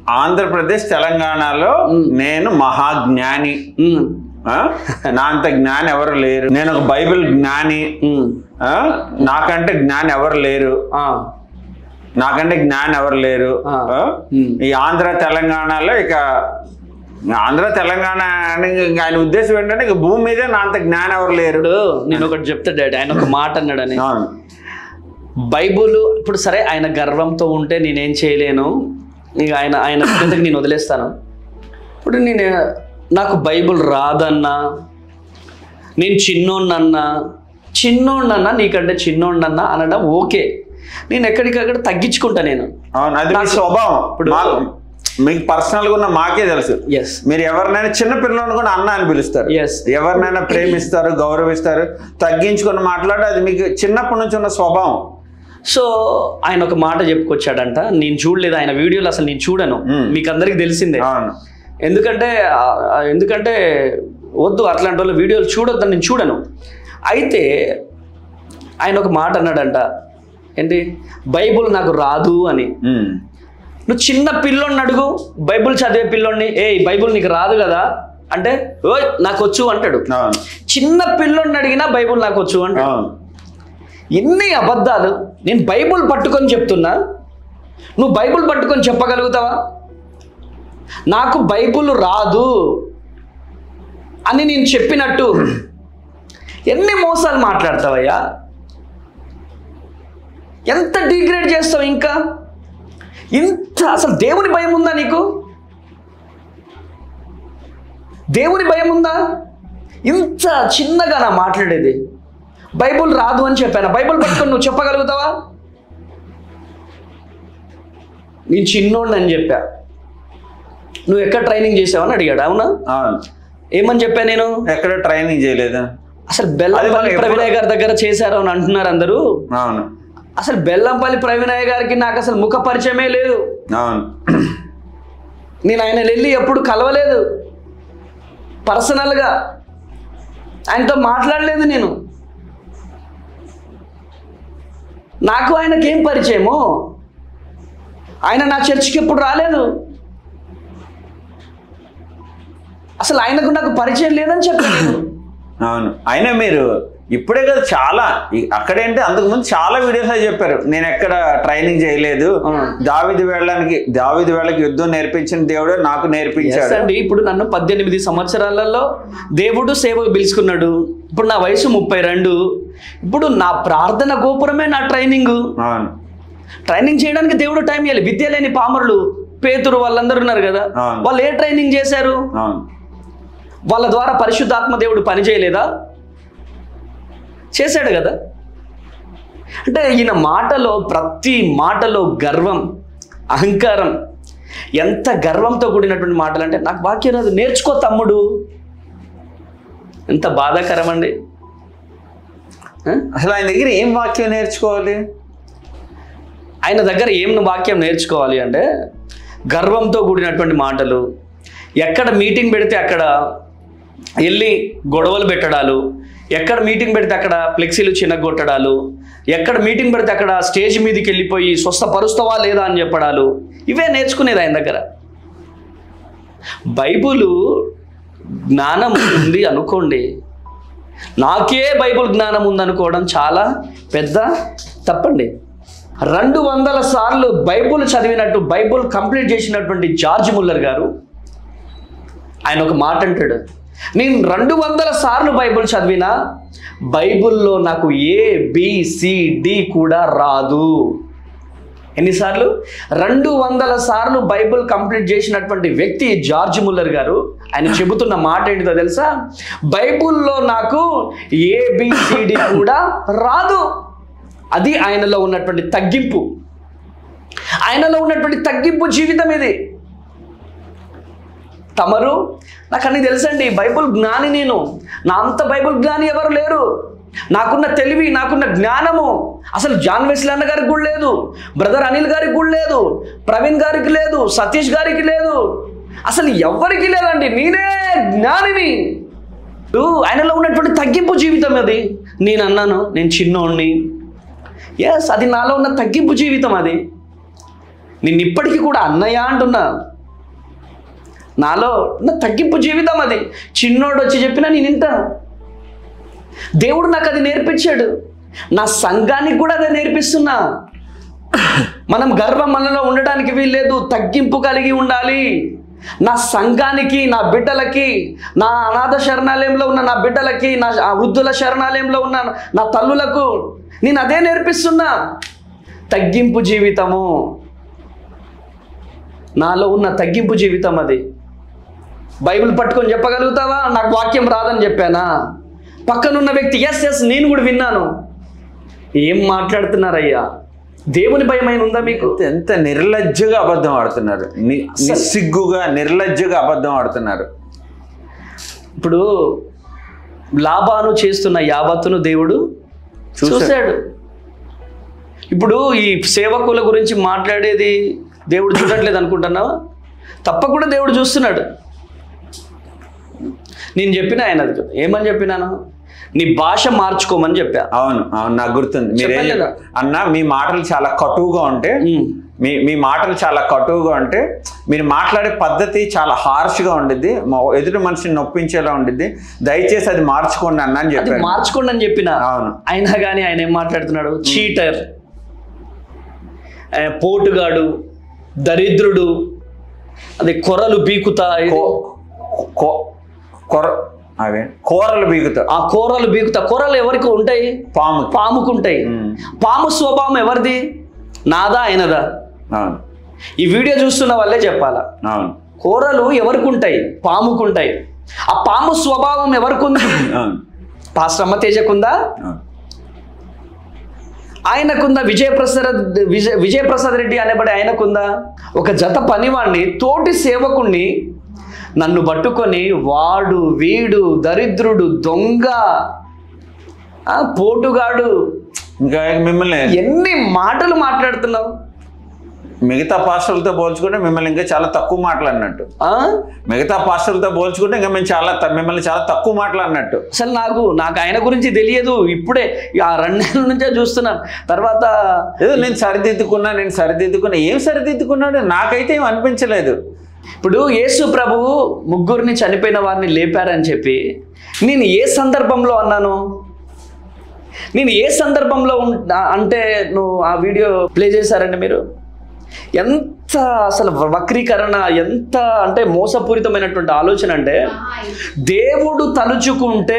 ఆంధ్రప్రదేశ్ తెలంగాణలో నేను మహాజ్ఞాని ఉమ్, ఆ? నా అంత జ్ఞాని ఎవరు లేరు నేను ఒక బైబిల్ జ్ఞాని ఉమ్, ఆ? నాకంటే జ్ఞాని ఎవరు లేరు ఆ, నాకంటే జ్ఞాని ఎవరు లేరు ఆ. ఆ? ఉమ్. ఈ ఆంధ్ర తెలంగాణలో ఇక ఆంధ్ర తెలంగాణ అని ఇంక ఆయన ఉద్దేశం ఏంటంటే ఇక భూమి మీదే నా అంత జ్ఞానం ఎవరు లేరు ఇప్పుడు నేను ఒకటి చెప్తా డాడీ ఆయన ఒక మాట అన్నాడని అవును బైబుల్ ఇప్పుడు సరే ఆయన గర్వంతో ఉంటే నేనేం చేయలేను ఇక ఆయన ఆయన కిందకి నేను వదిలేస్తాను ఇప్పుడు నేను నాకు బైబుల్ రాదన్నా నేను చిన్నోన్నన్నా చిన్నోన్నన్నా నీకంటే చిన్నోన్నన్నా అనడం ఓకే నేను ఎక్కడికక్కడ తగ్గించుకుంటా నేను అవును అది మీ నాకు- స్వభావం ఇప్పుడు- మా- మీకు పర్సనల్ గా ఉన్న మాకే తెలుసు ఎస్ మీరు ఎవరినైనా చిన్న పిల్లలను కూడా అన్న అని పిలుస్తారు Yes. ఎవరినైనా ప్రేమిస్తారు గౌరవిస్తారు తగ్గించుకొని మాట్లాడి అది మీకు చిన్నప్పటి నుంచి ఉన్న స్వభావం సో ఆయన ఒక మాట చెప్పుకొచ్చాడంట నేను చూడలేదు ఆయన వీడియోలు అసలు నేను చూడను మ్మ్. మీకు అందరికి తెలిసిందే అవును ఎందుకంటే ఆ- ఆ ఎందుకంటే వద్దు అట్లాంటి వాళ్ళ వీడియోలు చూడొద్దని నేను చూడను అయితే ఆయన ఒక మాట అన్నాడంట ఏంటి బైబుల్ నాకు రాదు అని ఉమ్. నువ్వు చిన్న పిల్లోడిని అడుగు బైబుల్ చదివే పిల్లోడిని ఏ బైబుల్ నీకు రాదు కదా అంటే ఓయ్ నాకు వచ్చు అంటాడు అవును చిన్న పిల్లోడిని అడిగినా బైబుల్ నాకు వచ్చు అంటాడు అవును ఎన్ని అబద్ధాలు నేను బైబుల్ పట్టుకొని చెప్తున్నా నువ్వు బైబుల్ పట్టుకొని చెప్పగలుగుతావా నాకు బైబుల్ రాదు అని నేను చెప్పినట్టు ఎన్ని మోసాలు మాట్లాడతావయ్యా ఎంత డిగ్రేడ్ చేస్తావు ఇంకా ఇంత అసలు దేవుని భయం ఉందా నీకు దేవుని భయం ఉందా ఇంత చిన్నగా నా మాట్లాడేది బైబుల్ రాదు అని చెప్పాను బైబుల్ పట్టుకొని నువ్వు చెప్పగలుగుతావా నేను చిన్నోడిని అని చెప్పా నువ్వు ఎక్కడ ట్రైనింగ్ చేసావని అడిగాడు అవునా అవును ఏమని చెప్పా నేను ఎక్కడ ట్రైనింగ్ చేయలేదు అసలు అది బెల్లంపల్లి మనం ఎప్పుడు- ప్రవీణయ్య గారి దగ్గర చేశారు అని అంటున్నారు అందరూ అవును అసలు బెల్లంపల్లి ప్రవీణయ్య గారికి నాకు అసలు ముఖ పరిచయమే లేదు అవును నేను ఆయన వెళ్ళి ఎప్పుడు కలవలేదు పర్సనల్గా ఆయనతో మాట్లాడలేదు నేను నాకు ఆయనకేం పరిచయము ఆయన నా చర్చికి ఎప్పుడు రాలేదు అసలు ఆయనకు నాకు పరిచయం లేదని చెప్పాను నేను. అవును అయినా మీరు ఇప్పుడే కదా చాలా ఈ- అక్కడేంటి అంతకు ముందు చాలా వీడియోస్ అవి చెప్పారు నేను ఎక్కడ ట్రైనింగ్ చేయలేదు ఆ. దావిది వేళ్ళకి దావిది వేళ్ళకి యుద్ధం నేర్పించిన దేవుడే నాకు Yes నేర్పించాడు అండి ఇప్పుడు నన్ను పద్దెనిమిది సంవత్సరాలలో దేవుడు సేవకు పిలుచుకున్నాడు ఇప్పుడు నా వయసు ముప్పై రెండు ఇప్పుడు నా ప్రార్థన గోపురమే నా ట్రైనింగ్ అవును ట్రైనింగ్ చేయడానికి దేవుడు టైం ఇవ్వాలి విద్య లేని పామరులు పేతురు వాళ్ళందరూ ఉన్నారు కదా అవును. వాళ్ళు ఏ ట్రైనింగ్ చేశారు అవును వాళ్ళ ద్వారా పరిశుద్ధాత్మ దేవుడు పని చేయలేదా చేశాడు కదా అంటే ఈయన మాటలో ప్రతి మాటలో గర్వం అహంకారం ఎంత గర్వంతో కూడినటువంటి మాటలు అంటే నాకు వాక్యం రాదు నేర్చుకో తమ్ముడు ఎంత బాధాకరం అండి ఆ? అసలు ఆయన దగ్గర ఏం వాక్యం నేర్చుకోవాలి ఆయన దగ్గర ఏం వాక్యం నేర్చుకోవాలి అంటే గర్వంతో కూడినటువంటి మాటలు ఎక్కడ మీటింగ్ పెడితే అక్కడ వెళ్ళి గొడవలు పెట్టడాలు ఎక్కడ మీటింగ్ పెడితే అక్కడ ఫ్లెక్సీలు చిన్నగొట్టడాలు ఎక్కడ మీటింగ్ పెడితే అక్కడ స్టేజ్ మీదకి వెళ్ళిపోయి స్వస్థపరుస్తావా లేదా అని చెప్పడాలు ఇవే నేర్చుకునేది ఆయన దగ్గర బైబులు జ్ఞానం ఉంది అనుకోండి నాకే బైబుల్ జ్ఞానం ఉందనుకోవడం చాలా పెద్ద తప్పండి రెండు వందల సార్లు బైబుల్ చదివినట్టు బైబుల్ కంప్లీట్ చేసినటువంటి జార్జ్ ముల్లర్ గారు ఆయన ఒక మాట అంటాడు నేను రెండు వందల సార్లు బైబుల్ చదివినా బైబుల్లో నాకు ఏ బి, సి, డి కూడా రాదు ఎన్నిసార్లు రెండు వందల సార్లు బైబిల్ కంప్లీట్ చేసినటువంటి వ్యక్తి జార్జ్ ముల్లర్ గారు ఆయన చెబుతున్న మాట ఏంటిదో తెలుసా బైబుల్లో నాకు ఏబిసిడి కూడా రాదు అది ఆయనలో ఉన్నటువంటి తగ్గింపు ఆయనలో ఉన్నటువంటి తగ్గింపు జీవితం ఇది తమరు నాకు అన్ని తెలుసండి బైబుల్ జ్ఞాని నేను నా అంత బైబుల్ జ్ఞాని ఎవరు లేరు నాకున్న తెలివి నాకున్న జ్ఞానము అసలు జాన్ వెస్లీ అన్న గారికి కూడా లేదు బ్రదర్ అనిల్ గారికి కూడా లేదు ప్రవీణ్ గారికి లేదు సతీష్ గారికి లేదు అసలు ఎవరికి లేదండి నేనే జ్ఞానిని ఇప్పుడు ఆయనలో ఉన్నటువంటి తగ్గింపు జీవితం అది నేను అన్నాను నేను చిన్నోడిని ఎస్ అది నాలో ఉన్న తగ్గింపు జీవితం అది నేను ఇప్పటికీ కూడా అన్నయ్య అంటున్నా నాలో నా తగ్గింపు జీవితం అది చిన్నోడు వచ్చి చెప్పినా నేను వింటాను దేవుడు నాకు అది నేర్పించాడు నా సంఘానికి కూడా అదే నేర్పిస్తున్నా మనం గర్వం మనలో ఉండడానికి వీల్లేదు తగ్గింపు కలిగి ఉండాలి నా సంఘానికి నా బిడ్డలకి నా అనాథ శరణాలయంలో ఉన్న నా బిడ్డలకి నా ఆ వృద్ధుల శరణాలయంలో ఉన్న నా తల్లులకు నేను అదే నేర్పిస్తున్నా తగ్గింపు జీవితము నాలో ఉన్న తగ్గింపు జీవితం అది బైబిల్ పట్టుకొని చెప్పగలుగుతావా నాకు వాక్యం రాదని చెప్పానా పక్కనున్న వ్యక్తి ఎస్ ఎస్ నేను కూడా విన్నాను ఏం మాట్లాడుతున్నారయ్యా దేవుని భయమైన ఉందా మీకు ఎంత నిర్లజ్జగా అబద్ధం ఆడుతున్నారు ని- నిస్సిగ్గుగా నిర్లజ్జగా అబద్ధం ఆడుతున్నారు ఇప్పుడు లాభాను చేస్తున్న యావత్తును దేవుడు చూశాడు. చూశాడు ఇప్పుడు ఈ సేవకుల గురించి మాట్లాడేది దేవుడు చూడట్లేదు అనుకుంటున్నావా తప్పకుండా దేవుడు చూస్తున్నాడు నేను చెప్పిన ఆయన అది ఏమని చెప్పినాను నీ భాష మార్చుకోమని చెప్పా అవును అవును నాకు గుర్తుంది మీరేం చెప్పాను కదా. చెప్పారు? అన్న మీ మాటలు చాలా కటువుగా ఉంటే ఉమ్. మీ మీ మాటలు చాలా కటువుగా ఉంటే మీరు మాట్లాడే పద్ధతి చాలా హార్ష్గా ఉండిద్ది మా ఎదుటి మనిషిని నొప్పించేలా ఉండిద్ది దయచేసి అది మార్చుకోండి అన్న అని అది చెప్పారు మార్చుకోండి అని చెప్పిన అవును. అయినా కానీ ఆయన ఏం మాట్లాడుతున్నాడు చీటర్ ఆయన పోటుగాడు దరిద్రుడు అది కొరలు బీకుతా ఇది. కో- కో- కొర అవే కూరలు బీగుతారు ఆ కూరలు బీకుతా కూరలు ఎవరికి ఉంటాయి పాము పాముకుంటాయి మ్మ్. పాము స్వభావం ఎవరిది నాదా ఆయనదా అవును ఈ వీడియో చూస్తున్న వాళ్ళే చెప్పాలా అవును కూరలు ఎవరికి ఉంటాయి పాముకుంటాయి ఆ పాము స్వభావం ఎవరికి ఉంది అవును పాస్టర్ అమ్మ తేజకుందా అవును ఆయనకుందా విజయప్రసాద్ విజయ విజయప్రసాద్ రెడ్డి అనేబడి ఆయనకుందా ఒక జత పనివాణ్ణి తోటి సేవకుణ్ణి నన్ను పట్టుకొని వాడు వీడు దరిద్రుడు దొంగ ఆ, పోటుగాడు ఇంకా మిమ్మల్ని ఎన్ని మాటలు మాట్లాడుతున్నావు మిగతా పాస్టర్లతో పోల్చుకుంటే మిమ్మల్ని ఇంకా చాలా తక్కువ మాట్లాడినట్టు ఆ? మిగతా పాస్టర్లతో పోల్చుకుంటే ఇంకా మేము చాలా త- మిమ్మల్ని చాలా తక్కువ మాట్లాడినట్టు అసలు నాకు నాకు ఆయన గురించి తెలియదు ఇప్పుడే ఆ రెండు నెలల నుంచే చూస్తున్నాను తర్వాత ఏదో నేను సరిదిద్దుకున్నా నేను సరిదిద్దుకున్నా ఏం సరిదిద్దుకున్నాడు నాకైతే ఏం అనిపించలేదు ఇప్పుడు యేసు ప్రభువు ముగ్గురిని చనిపోయిన వారిని లేపారని చెప్పి నేను ఏ సందర్భంలో అన్నాను నేను ఏ సందర్భంలో ఉం- అంటే నువ్వు ఆ వీడియో ప్లే చేశారండి మీరు ఎంత అసలు వక్రీకరణ ఎంత అంటే మోసపూరితమైనటువంటి ఆలోచన అంటే దేవుడు తలుచుకుంటే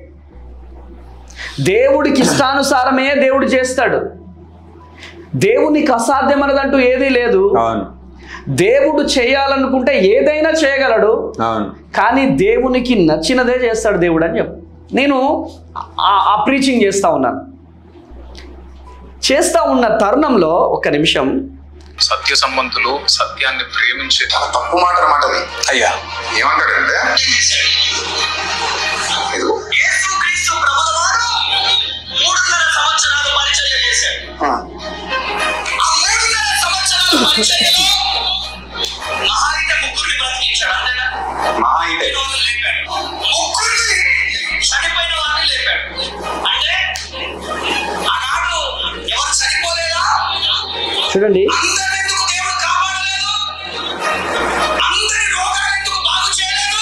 దేవుడికి ఇష్టానుసారమే దేవుడు చేస్తాడు దేవునికి అసాధ్యమన్నదంటూ ఏదీ లేదు అవును దేవుడు చేయాలనుకుంటే ఏదైనా చేయగలడు అవును కానీ దేవునికి నచ్చినదే చేస్తాడు దేవుడు అని చెప్పు నేను ఆ- ఆ ప్రీచింగ్ చేస్తా ఉన్నాను చేస్తా ఉన్న తరుణంలో ఒక నిమిషం సత్య సంబంధులు సత్యాన్ని ప్రేమించే తప్పు మాట అన్నమాట అది అయ్యా ఏమంటాడంటే ఇదిగో యేసుక్రీస్తు ప్రభులవారు మూడున్నర సంవత్సరాలు పరిచర్య చేశాడు ఆ, ఆ మూడున్నర సంవత్సరాల పరిచర్యలో మహా అయితే ముగ్గురిని బ్రతికించాడు అంతేనా మహా అయితే ఈ రోజు లేపాడు ముగ్గురిని చనిపోయిన వారిని లేపాడు అంటే ఆనాడు ఎవరు చనిపోలేదా చూడండి అందరిని ఎందుకు దేవుడు కాపాడలేదు అందరి రోగాలు ఎందుకు బాగు చేయలేదు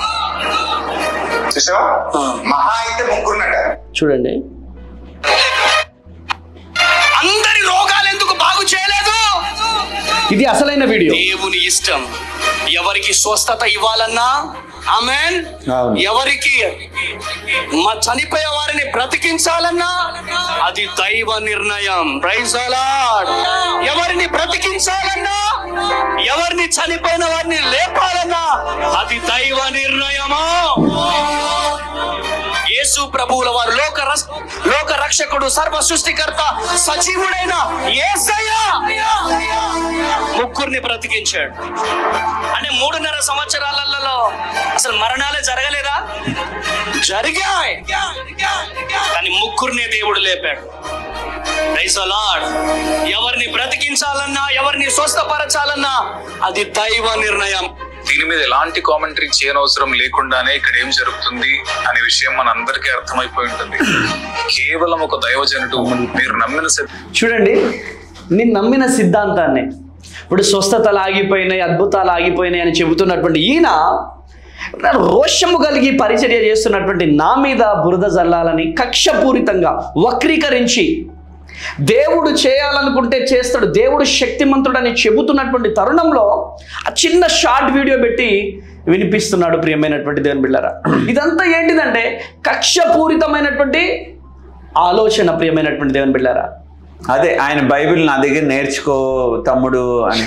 చూసావా మహా అయితే ముగ్గురునట చూడండి అందరి రోగాలు ఎందుకు బాగు చేయలేదు ఇది అసలైన వీడియో దేవుని ఇష్టం ఎవరికి స్వస్థత ఇవ్వాలన్నా ఆమెన్ అవును. ఎవరికి మా చనిపోయే వారిని బ్రతికించాలన్నా అది దైవ నిర్ణయం ప్రైజ్ అలాడ్ ఎవరిని బ్రతికించాలన్నా ఎవరిని చనిపోయిన వారిని లేపాలన్నా అది దైవ నిర్ణయము యేసు ప్రభువుల వారు లోక రస్- లోక రక్షకుడు సర్వ సృష్టికర్త సజీవుడైన యేసయ్య ముగ్గురిని బ్రతికించాడు అంటే మూడున్నర సంవత్సరాలలో అసలు మరణాలే జరగలేదా జరిగాయి కానీ ముగ్గురిని దేవుడు లేపాడు Praise the Lord. ఎవరిని బ్రతికించాలన్నా ఎవరిని స్వస్థపరచాలన్నా అది దైవ నిర్ణయం దీని మీద ఎలాంటి కామెంటరీ చేయనవసరం లేకుండానే ఇక్కడ ఏం జరుగుతుంది అనే విషయం మన అందరికీ అర్థమైపోయి ఉంటుంది కేవలం ఒక దైవజనుడు మీరు నమ్మిన సత్యం చూడండి నేను నమ్మిన సిద్ధాంతాన్ని ఇప్పుడు స్వస్థతలు ఆగిపోయినాయి అద్భుతాలు ఆగిపోయినాయి అని చెబుతున్నటువంటి ఈయన రోషము కలిగి పరిచర్య చేస్తున్నటువంటి నా మీద బురద జల్లాలని కక్షపూరితంగా వక్రీకరించి దేవుడు చేయాలనుకుంటే చేస్తాడు దేవుడు శక్తిమంతుడని చెబుతున్నటువంటి తరుణంలో ఆ చిన్న షార్ట్ వీడియో పెట్టి వినిపిస్తున్నాడు ప్రియమైనటువంటి దేవుని బిళ్ళరా ఇదంతా ఏంటిదంటే కక్షపూరితమైనటువంటి ఆలోచన ప్రియమైనటువంటి దేవుని బిళ్ళరా అదే ఆయన బైబిల్ నా దగ్గర నేర్చుకో తమ్ముడు అని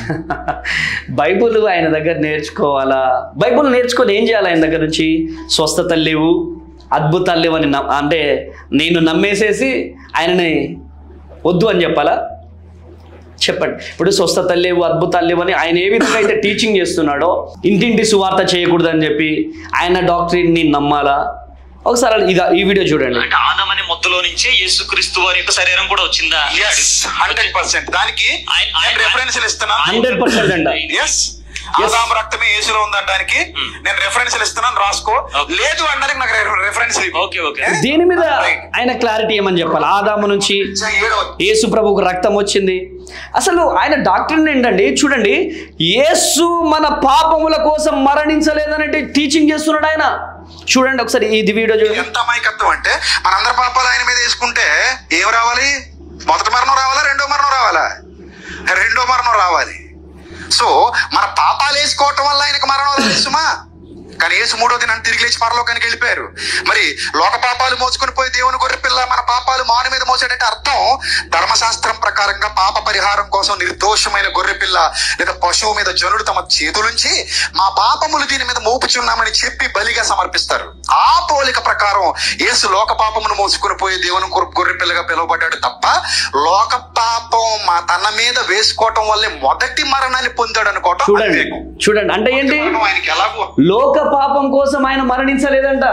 బైబుల్ ఆయన దగ్గర నేర్చుకోవాలా బైబుల్ నేర్చుకొని ఏం చేయాలి ఆయన దగ్గర నుంచి స్వస్థతలు లేవు అద్భుతాలు లేవు అని నమ్- అంటే నేను నమ్మేసేసి ఆయనని వద్దు అని చెప్పాలా చెప్పండి ఇప్పుడు స్వస్థతలు లేవు అద్భుతాలు లేవు అని ఆయన ఏ విధంగా అయితే టీచింగ్ చేస్తున్నాడో ఇంటింటి సువార్త చేయకూడదని చెప్పి ఆయన డాక్టరీని నమ్మాలా ఒకసారి ఇది ఈ వీడియో చూడండి అంటే ఆదమని మొత్తలో నుంచే యేసుక్రీస్తు వారి యొక్క శరీరం కూడా వచ్చిందా హండ్రెడ్ పర్సెంట్ దానికి నేను రెఫరెన్స్ ఇస్తున్నాను హండ్రెడ్ పర్సెంట్ అంట ఎస్ ఆదాము రక్తమే యేసులో ఉందనడానికి నేను రెఫరెన్స్ ఇస్తున్నాను రాసుకో లేదు అనడానికి నాకు రెఫరెన్స్ ఓకే ఓకే దీని మీద ఆయన క్లారిటీ ఏమని చెప్పాలి ఆదాము నుంచి యేసు ప్రభుకు రక్తం వచ్చింది అసలు ఆయన డాక్టర్ ఏంటండి చూడండి యేసు మన పాపముల కోసం మరణించలేదనంటే టీచింగ్ చేస్తున్నాడు ఆయన చూడండి ఒకసారి ఇది వీడియో చూడండి ఎంత అమాయకత్వం అంటే మనందరి పాపాలు ఆయన మీద వేసుకుంటే ఏం రావాలి మొదటి మరణం రావాలా రెండో మరణం రావాలా రెండో మరణం రావాలి సో మన పాపాలు వేసుకోవటం వల్ల ఆయనకు మరణం రాలేదు సుమా కానీ యేసు మూడో దినాన్ని తిరిగి లేచి పరలోకానికి వెళ్ళిపోయారు మరి లోక పాపాలు మోసుకొని పోయి దేవుని గొర్రె పిల్ల మన పాపాలు మాను మీద మోసాడంటే అర్థం ధర్మశాస్త్రం ప్రకారంగా పాప పరిహారం కోసం నిర్దోషమైన గొర్రె పిల్ల లేదా పశువు మీద జనుడు తమ చేతులుంచి మా పాపములు దీని మీద మోపుచున్నామని చెప్పి బలిగా సమర్పిస్తారు ఆ పోలిక ప్రకారం యేసు లోక పాపమును మోసుకొని పోయి దేవుని గొర్రె- గొర్రె పిల్లగా పిలువబడ్డాడు తప్ప లోక పాపం మా తన మీద వేసుకోవటం వల్లే మొదటి మరణాన్ని పొందాడు అనుకోవటం చూడండి అవివేకం. చూడండి అంటే ఏంటి ఆయనకి ఎలాగో లోక పాపం కోసం ఆయన మరణించలేదంట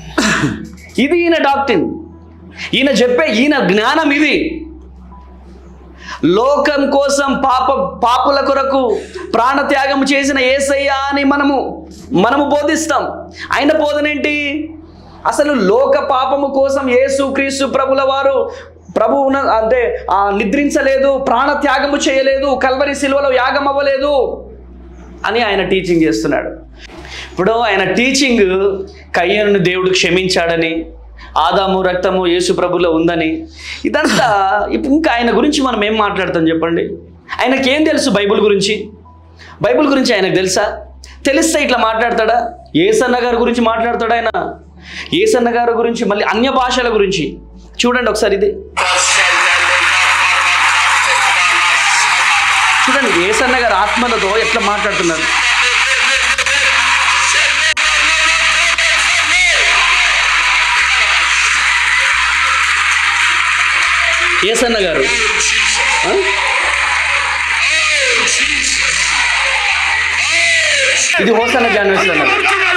ఇది ఈయన డాక్టర్ ఈయన చెప్పే ఈయన జ్ఞానం ఇది లోకం కోసం పాప పాపుల కొరకు ప్రాణత్యాగం చేసిన ఏసయ్య అని మనము మనము బోధిస్తాం ఆయన బోధన ఏంటి అసలు లోక పాపము కోసం యేసు క్రీస్తు ప్రభుల వారు ప్రభువున అంటే ఆ, నిద్రించలేదు ప్రాణత్యాగము చేయలేదు కల్వరి సిలువలో యాగం అవ్వలేదు అని ఆయన టీచింగ్ చేస్తున్నాడు ఇప్పుడు ఆయన టీచింగ్ కయ్యను దేవుడు క్షమించాడని ఆదాము రక్తము యేసు ప్రభులో ఉందని ఇదంతా ఇప్పుడు ఇంకా ఆయన గురించి మనం ఏం మాట్లాడతాం చెప్పండి ఆయనకి ఏం తెలుసు బైబిల్ గురించి బైబిల్ గురించి ఆయనకు తెలుసా తెలిస్తే ఇట్లా మాట్లాడతాడా ఏసన్న గారి గురించి మాట్లాడతాడా ఆయన ఏసన్న గారి గురించి మళ్ళీ అన్య భాషల గురించి చూడండి ఒకసారి ఇది చూడండి ఏసన్న గారు ఆత్మలతో ఎట్లా మాట్లాడుతున్నారు ఏసన్న గారు ఆ? ఇది హోసన్న జాన్వేస్ అన్నారు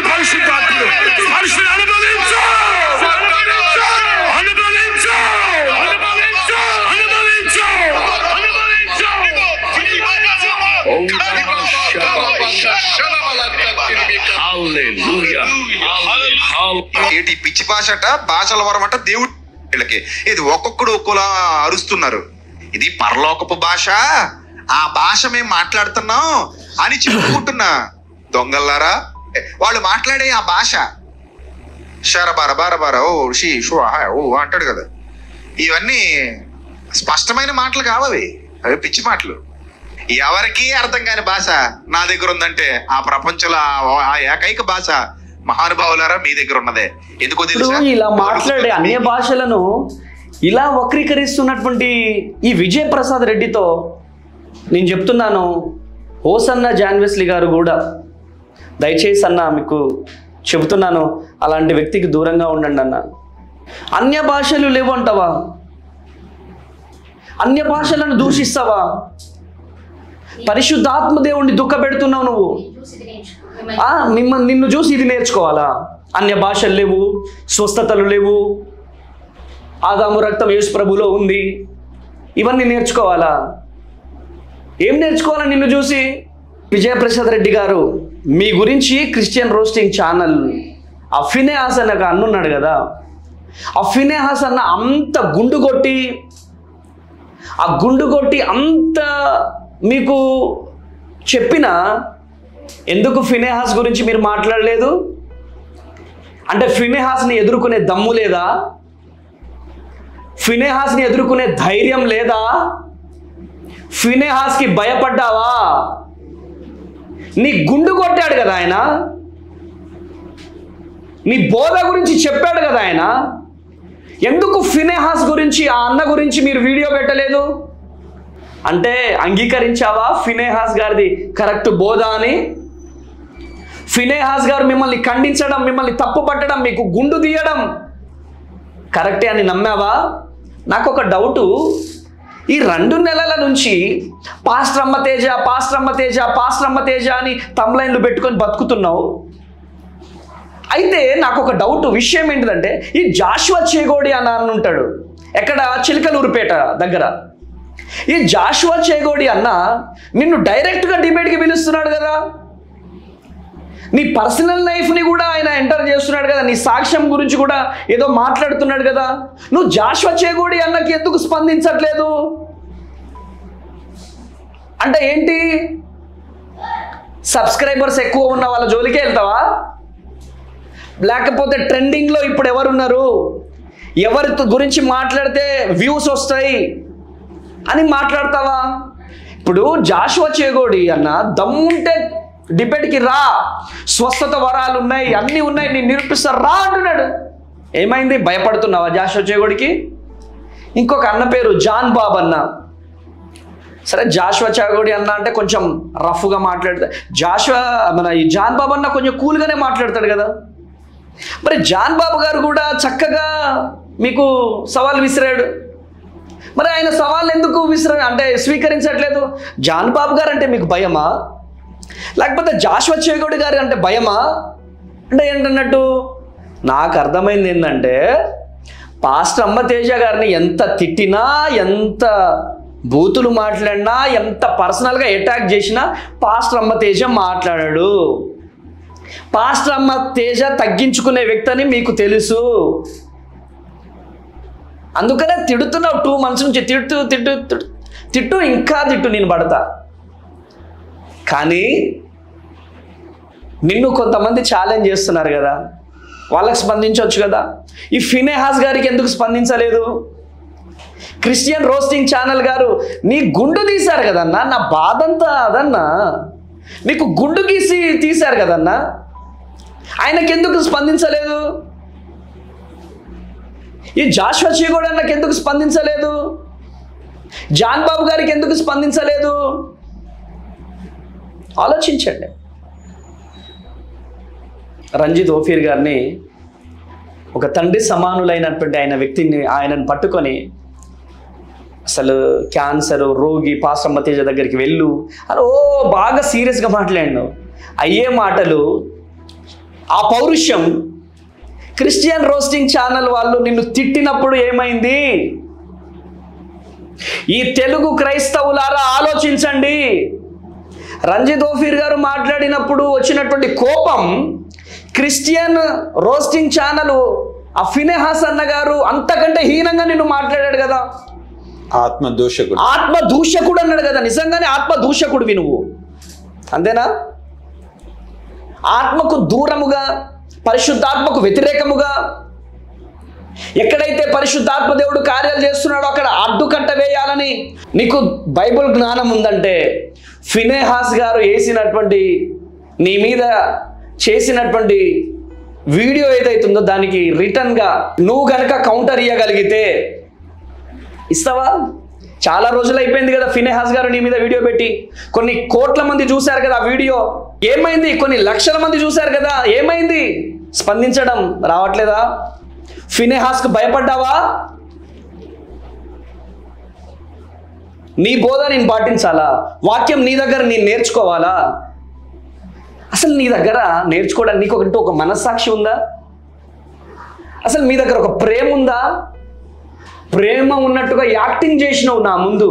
ఏంటి పిచ్చి భాష అట భాషల వరం అట దేవుడు వీళ్ళకి ఇది ఒక్కొక్కడు ఒక్కోలా అరుస్తున్నారు ఇది పరలోకపు భాష ఆ భాష మేము మాట్లాడుతున్నాం అని చెప్పుకుంటున్నా దొంగల్లారా వాళ్ళు మాట్లాడే ఆ భాష షర బార బార బార ఓ షీ షో ఆహా, ఓ అంటాడు కదా ఇవన్నీ స్పష్టమైన మాటలు కావవి అవి పిచ్చి మాటలు ఎవరికి అర్థం కాని భాష నా దగ్గర ఉందంటే ఆ ప్రపంచంలో ఆ- ఆ ఏకైక భాష మహానుభావులారా మీ దగ్గర ఉన్నదే ఎందుకో ఇప్పుడు తెలుసా ఇలా మాట్లాడే అన్య భాషలను ఇలా వక్రీకరిస్తున్నటువంటి ఈ విజయ్ ప్రసాద్ రెడ్డితో నేను చెప్తున్నాను ఓసన్న జాన్వెస్లీ గారు కూడా దయచేసి అన్న మీకు చెబుతున్నాను అలాంటి వ్యక్తికి దూరంగా ఉండండి అన్న అన్య భాషలు లేవు అంటావా అన్య భాషలను దూషిస్తావా పరిశుద్ధాత్మ దేవుణ్ణి దుఃఖపెడుతున్నావు నువ్వు ఆ, మిమ్మ నిన్ను చూసి ఇది నేర్చుకోవాలా అన్య భాషలు లేవు స్వస్థతలు లేవు ఆదాము రక్తం యేసు ప్రభులో ఉంది ఇవన్నీ నేర్చుకోవాలా ఏం నేర్చుకోవాలా నిన్ను చూసి విజయప్రసాద్ రెడ్డి గారు మీ గురించి క్రిస్టియన్ రోస్టింగ్ ఛానల్ అఫినే హాసన్ ఒక అన్నున్నాడు కదా అఫినే హాసన్ అంత గుండు కొట్టి ఆ గుండు కొట్టి అంత మీకు చెప్పినా ఎందుకు ఫినేహాస్ గురించి మీరు మాట్లాడలేదు అంటే ఫినేహాస్ని ఎదుర్కొనే దమ్ము లేదా ఫినేహాస్ని ఎదుర్కొనే ధైర్యం లేదా ఫినేహాస్కి భయపడ్డావా నీ గుండు కొట్టాడు కదా ఆయన నీ బోధ గురించి చెప్పాడు కదా ఆయన ఎందుకు ఫినేహాస్ గురించి ఆ అన్న గురించి మీరు వీడియో పెట్టలేదు అంటే అంగీకరించావా ఫినేహాస్ గారిది కరెక్ట్ బోధ అని ఫినేహాస్ గారు మిమ్మల్ని ఖండించడం మిమ్మల్ని తప్పు పట్టడం మీకు గుండు తీయడం కరెక్టే అని నమ్మావా నాకు ఒక డౌటు ఈ రెండు నెలల నుంచి పాస్ట్రమ్మ తేజ పాస్ట్రమ్మ తేజ పాస్ట్రమ్మ తేజ అని తమ్లైన్లు పెట్టుకొని బతుకుతున్నావు అయితే నాకు ఒక డౌట్ విషయం ఏంటిదంటే ఈ జాషువా చేగోడి అని అన్న ఉంటాడు ఎక్కడ చిలకలూరుపేట దగ్గర ఈ జాషువా చేగోడి అన్న నిన్ను డైరెక్ట్గా డిబేట్కి పిలుస్తున్నాడు కదా నీ పర్సనల్ లైఫ్ని కూడా ఆయన ఎంటర్ చేస్తున్నాడు కదా నీ సాక్ష్యం గురించి కూడా ఏదో మాట్లాడుతున్నాడు కదా నువ్వు జాషువా చేగోడి అన్నకి ఎందుకు స్పందించట్లేదు అంటే ఏంటి సబ్స్క్రైబర్స్ ఎక్కువ ఉన్న వాళ్ళ జోలికే వెళ్తావా లేకపోతే ట్రెండింగ్లో ఇప్పుడు ఎవరున్నారు ఎవరి గురించి మాట్లాడితే వ్యూస్ వస్తాయి అని మాట్లాడతావా ఇప్పుడు జాషువా చేగోడి అన్న దమ్ముంటే డిబేట్కి రా స్వస్థత వరాలు ఉన్నాయి అన్నీ ఉన్నాయి నేను నిరూపిస్తా రా అంటున్నాడు ఏమైంది భయపడుతున్నావా జాషువా చేగోడికి ఇంకొక అన్న పేరు జాన్ బాబ్ అన్న సరే జాషువా చాగోడి అన్న అంటే కొంచెం రఫ్గా మాట్లాడతాడు జాషువా మన ఈ జాన్ బాబు అన్న కొంచెం కూల్గానే మాట్లాడతాడు కదా మరి జాన్ బాబు గారు కూడా చక్కగా మీకు సవాల్ విసిరాడు మరి ఆయన సవాల్ ఎందుకు విసిర అంటే స్వీకరించట్లేదు జాన్ బాబు గారు అంటే మీకు భయమా లేకపోతే జాషువా చేగోడి గారు అంటే భయమా అంటే ఏంటన్నట్టు నాకు అర్థమైంది ఏంటంటే పాస్టర్ అమ్మ తేజ గారిని ఎంత తిట్టినా ఎంత బూతులు మాట్లాడినా ఎంత పర్సనల్గా అటాక్ చేసినా పాస్టర్ అమ్మ తేజ మాట్లాడాడు పాస్టర్ అమ్మ తేజ తగ్గించుకునే వ్యక్తి అని మీకు తెలుసు అందుకనే తిడుతున్నావు టూ మంత్స్ నుంచి తిట్టు తిట్టు తిట్టు తిట్టు ఇంకా తిట్టు నేను పడతా కానీ నిన్ను కొంతమంది ఛాలెంజ్ చేస్తున్నారు కదా వాళ్ళకి స్పందించవచ్చు కదా ఈ ఫినేహాస్ గారికి ఎందుకు స్పందించలేదు క్రిస్టియన్ రోస్టింగ్ ఛానల్ గారు నీ గుండు తీశారు కదన్నా నా బాధంతా అదన్నా నీకు గుండు గీసి తీశారు కదన్నా ఆయనకి ఎందుకు స్పందించలేదు ఈ జాషువా చీగోడు అన్నకి ఎందుకు స్పందించలేదు జాన్ బాబు గారికి ఎందుకు స్పందించలేదు ఆలోచించండి రంజిత్ ఓఫీర్ గారిని ఒక తండ్రి సమానులైనటువంటి ఆయన వ్యక్తిని ఆయనను పట్టుకొని అసలు క్యాన్సర్ రోగి పాశ్రమ తేజ దగ్గరికి వెళ్ళు అని ఓ బాగా సీరియస్గా మాట్లాడినావు అయ్యే మాటలు ఆ పౌరుషం క్రిస్టియన్ రోస్టింగ్ ఛానల్ వాళ్ళు నిన్ను తిట్టినప్పుడు ఏమైంది ఈ తెలుగు క్రైస్తవులారా ఆలోచించండి రంజిత్ ఓఫీర్ గారు మాట్లాడినప్పుడు వచ్చినటువంటి కోపం క్రిస్టియన్ రోస్టింగ్ ఛానల్ ఆ ఫినెహాస్ అన్న గారు అంతకంటే హీనంగా నిన్ను మాట్లాడాడు కదా ఆత్మ దూషకుడు ఆత్మ దూషకుడు అన్నాడు కదా నిజంగానే ఆత్మ దూషకుడివి నువ్వు అంతేనా ఆత్మకు దూరముగా పరిశుద్ధాత్మకు వ్యతిరేకముగా ఎక్కడైతే పరిశుద్ధాత్మ దేవుడు కార్యాలు చేస్తున్నాడో అక్కడ అడ్డుకట్ట వేయాలని నీకు బైబుల్ జ్ఞానం ఉందంటే ఫినేహాస్ గారు వేసినటువంటి నీ మీద చేసినటువంటి వీడియో ఏదైతుందో దానికి రిటర్న్గా నువ్వు గనక కౌంటర్ ఇవ్వగలిగితే ఇస్తావా చాలా రోజులు అయిపోయింది కదా ఫినేహాస్ గారు నీ మీద వీడియో పెట్టి కొన్ని కోట్ల మంది చూశారు కదా ఆ వీడియో ఏమైంది కొన్ని లక్షల మంది చూశారు కదా ఏమైంది స్పందించడం రావట్లేదా ఫినేహాస్కు భయపడ్డావా నీ బోధ నేను పాటించాలా వాక్యం నీ దగ్గర నేను నేర్చుకోవాలా అసలు నీ దగ్గర నేర్చుకోవడానికి నీకు ఒకటి ఒక మనస్సాక్షి ఉందా అసలు మీ దగ్గర ఒక ప్రేమ ఉందా ప్రేమ ఉన్నట్టుగా యాక్టింగ్ చేసినావు నా ముందు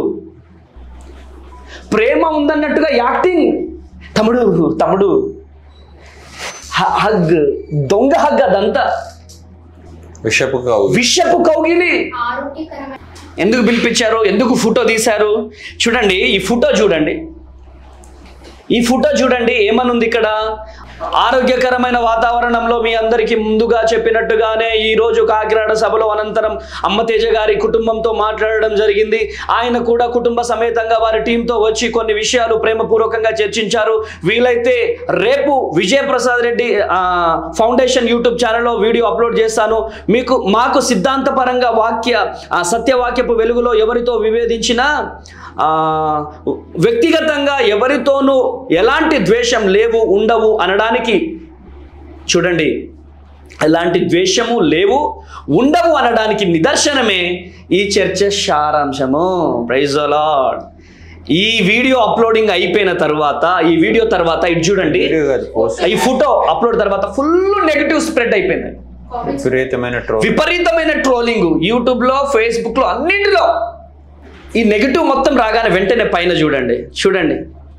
ప్రేమ ఉందన్నట్టుగా యాక్టింగ్ తమ్ముడు తమ్ముడు హ- హగ్ దొంగ హగ్ అదంతా విషపు కావు విషపు కౌగిలి ఆరోగ్యకరమైన ఎందుకు పిలిపించారు ఎందుకు ఫోటో తీశారు చూడండి ఈ ఫోటో చూడండి ఈ ఫోటో చూడండి ఏమనుంది ఇక్కడ ఆరోగ్యకరమైన వాతావరణంలో మీ అందరికీ ముందుగా చెప్పినట్టుగానే ఈ రోజు కాకినాడ సభలో అనంతరం అమ్మతేజ గారి కుటుంబంతో మాట్లాడడం జరిగింది ఆయన కూడా కుటుంబ సమేతంగా వారి టీంతో వచ్చి కొన్ని విషయాలు ప్రేమపూర్వకంగా చర్చించారు వీలైతే రేపు విజయప్రసాద్ రెడ్డి ఆ, ఫౌండేషన్ యూట్యూబ్ ఛానల్లో వీడియో అప్లోడ్ చేస్తాను మీకు మాకు సిద్ధాంతపరంగా వాక్య ఆ, సత్యవాక్యపు వెలుగులో ఎవరితో విభేదించినా ఆ, వ్యక్తిగతంగా ఎవరితోనూ ఎలాంటి ద్వేషం లేవు ఉండవు అనడానికి చూడండి ఎలాంటి ద్వేషము లేవు ఉండవు అనడానికి నిదర్శనమే ఈ చర్చ సారాంశము ప్రైజ్ లార్డ్ ఈ వీడియో అప్లోడింగ్ అయిపోయిన తర్వాత ఈ వీడియో తర్వాత ఇది చూడండి ఈ ఫోటో అప్లోడ్ తర్వాత ఫుల్ నెగిటివ్ స్ప్రెడ్ అయిపోయింది విపరీతమైన ట్రోల్ విపరీతమైన ట్రోలింగ్ యూట్యూబ్ లో ఫేస్బుక్ లో అన్నింటిలో ఈ నెగిటివ్ మొత్తం రాగానే వెంటనే పైన చూడండి చూడండి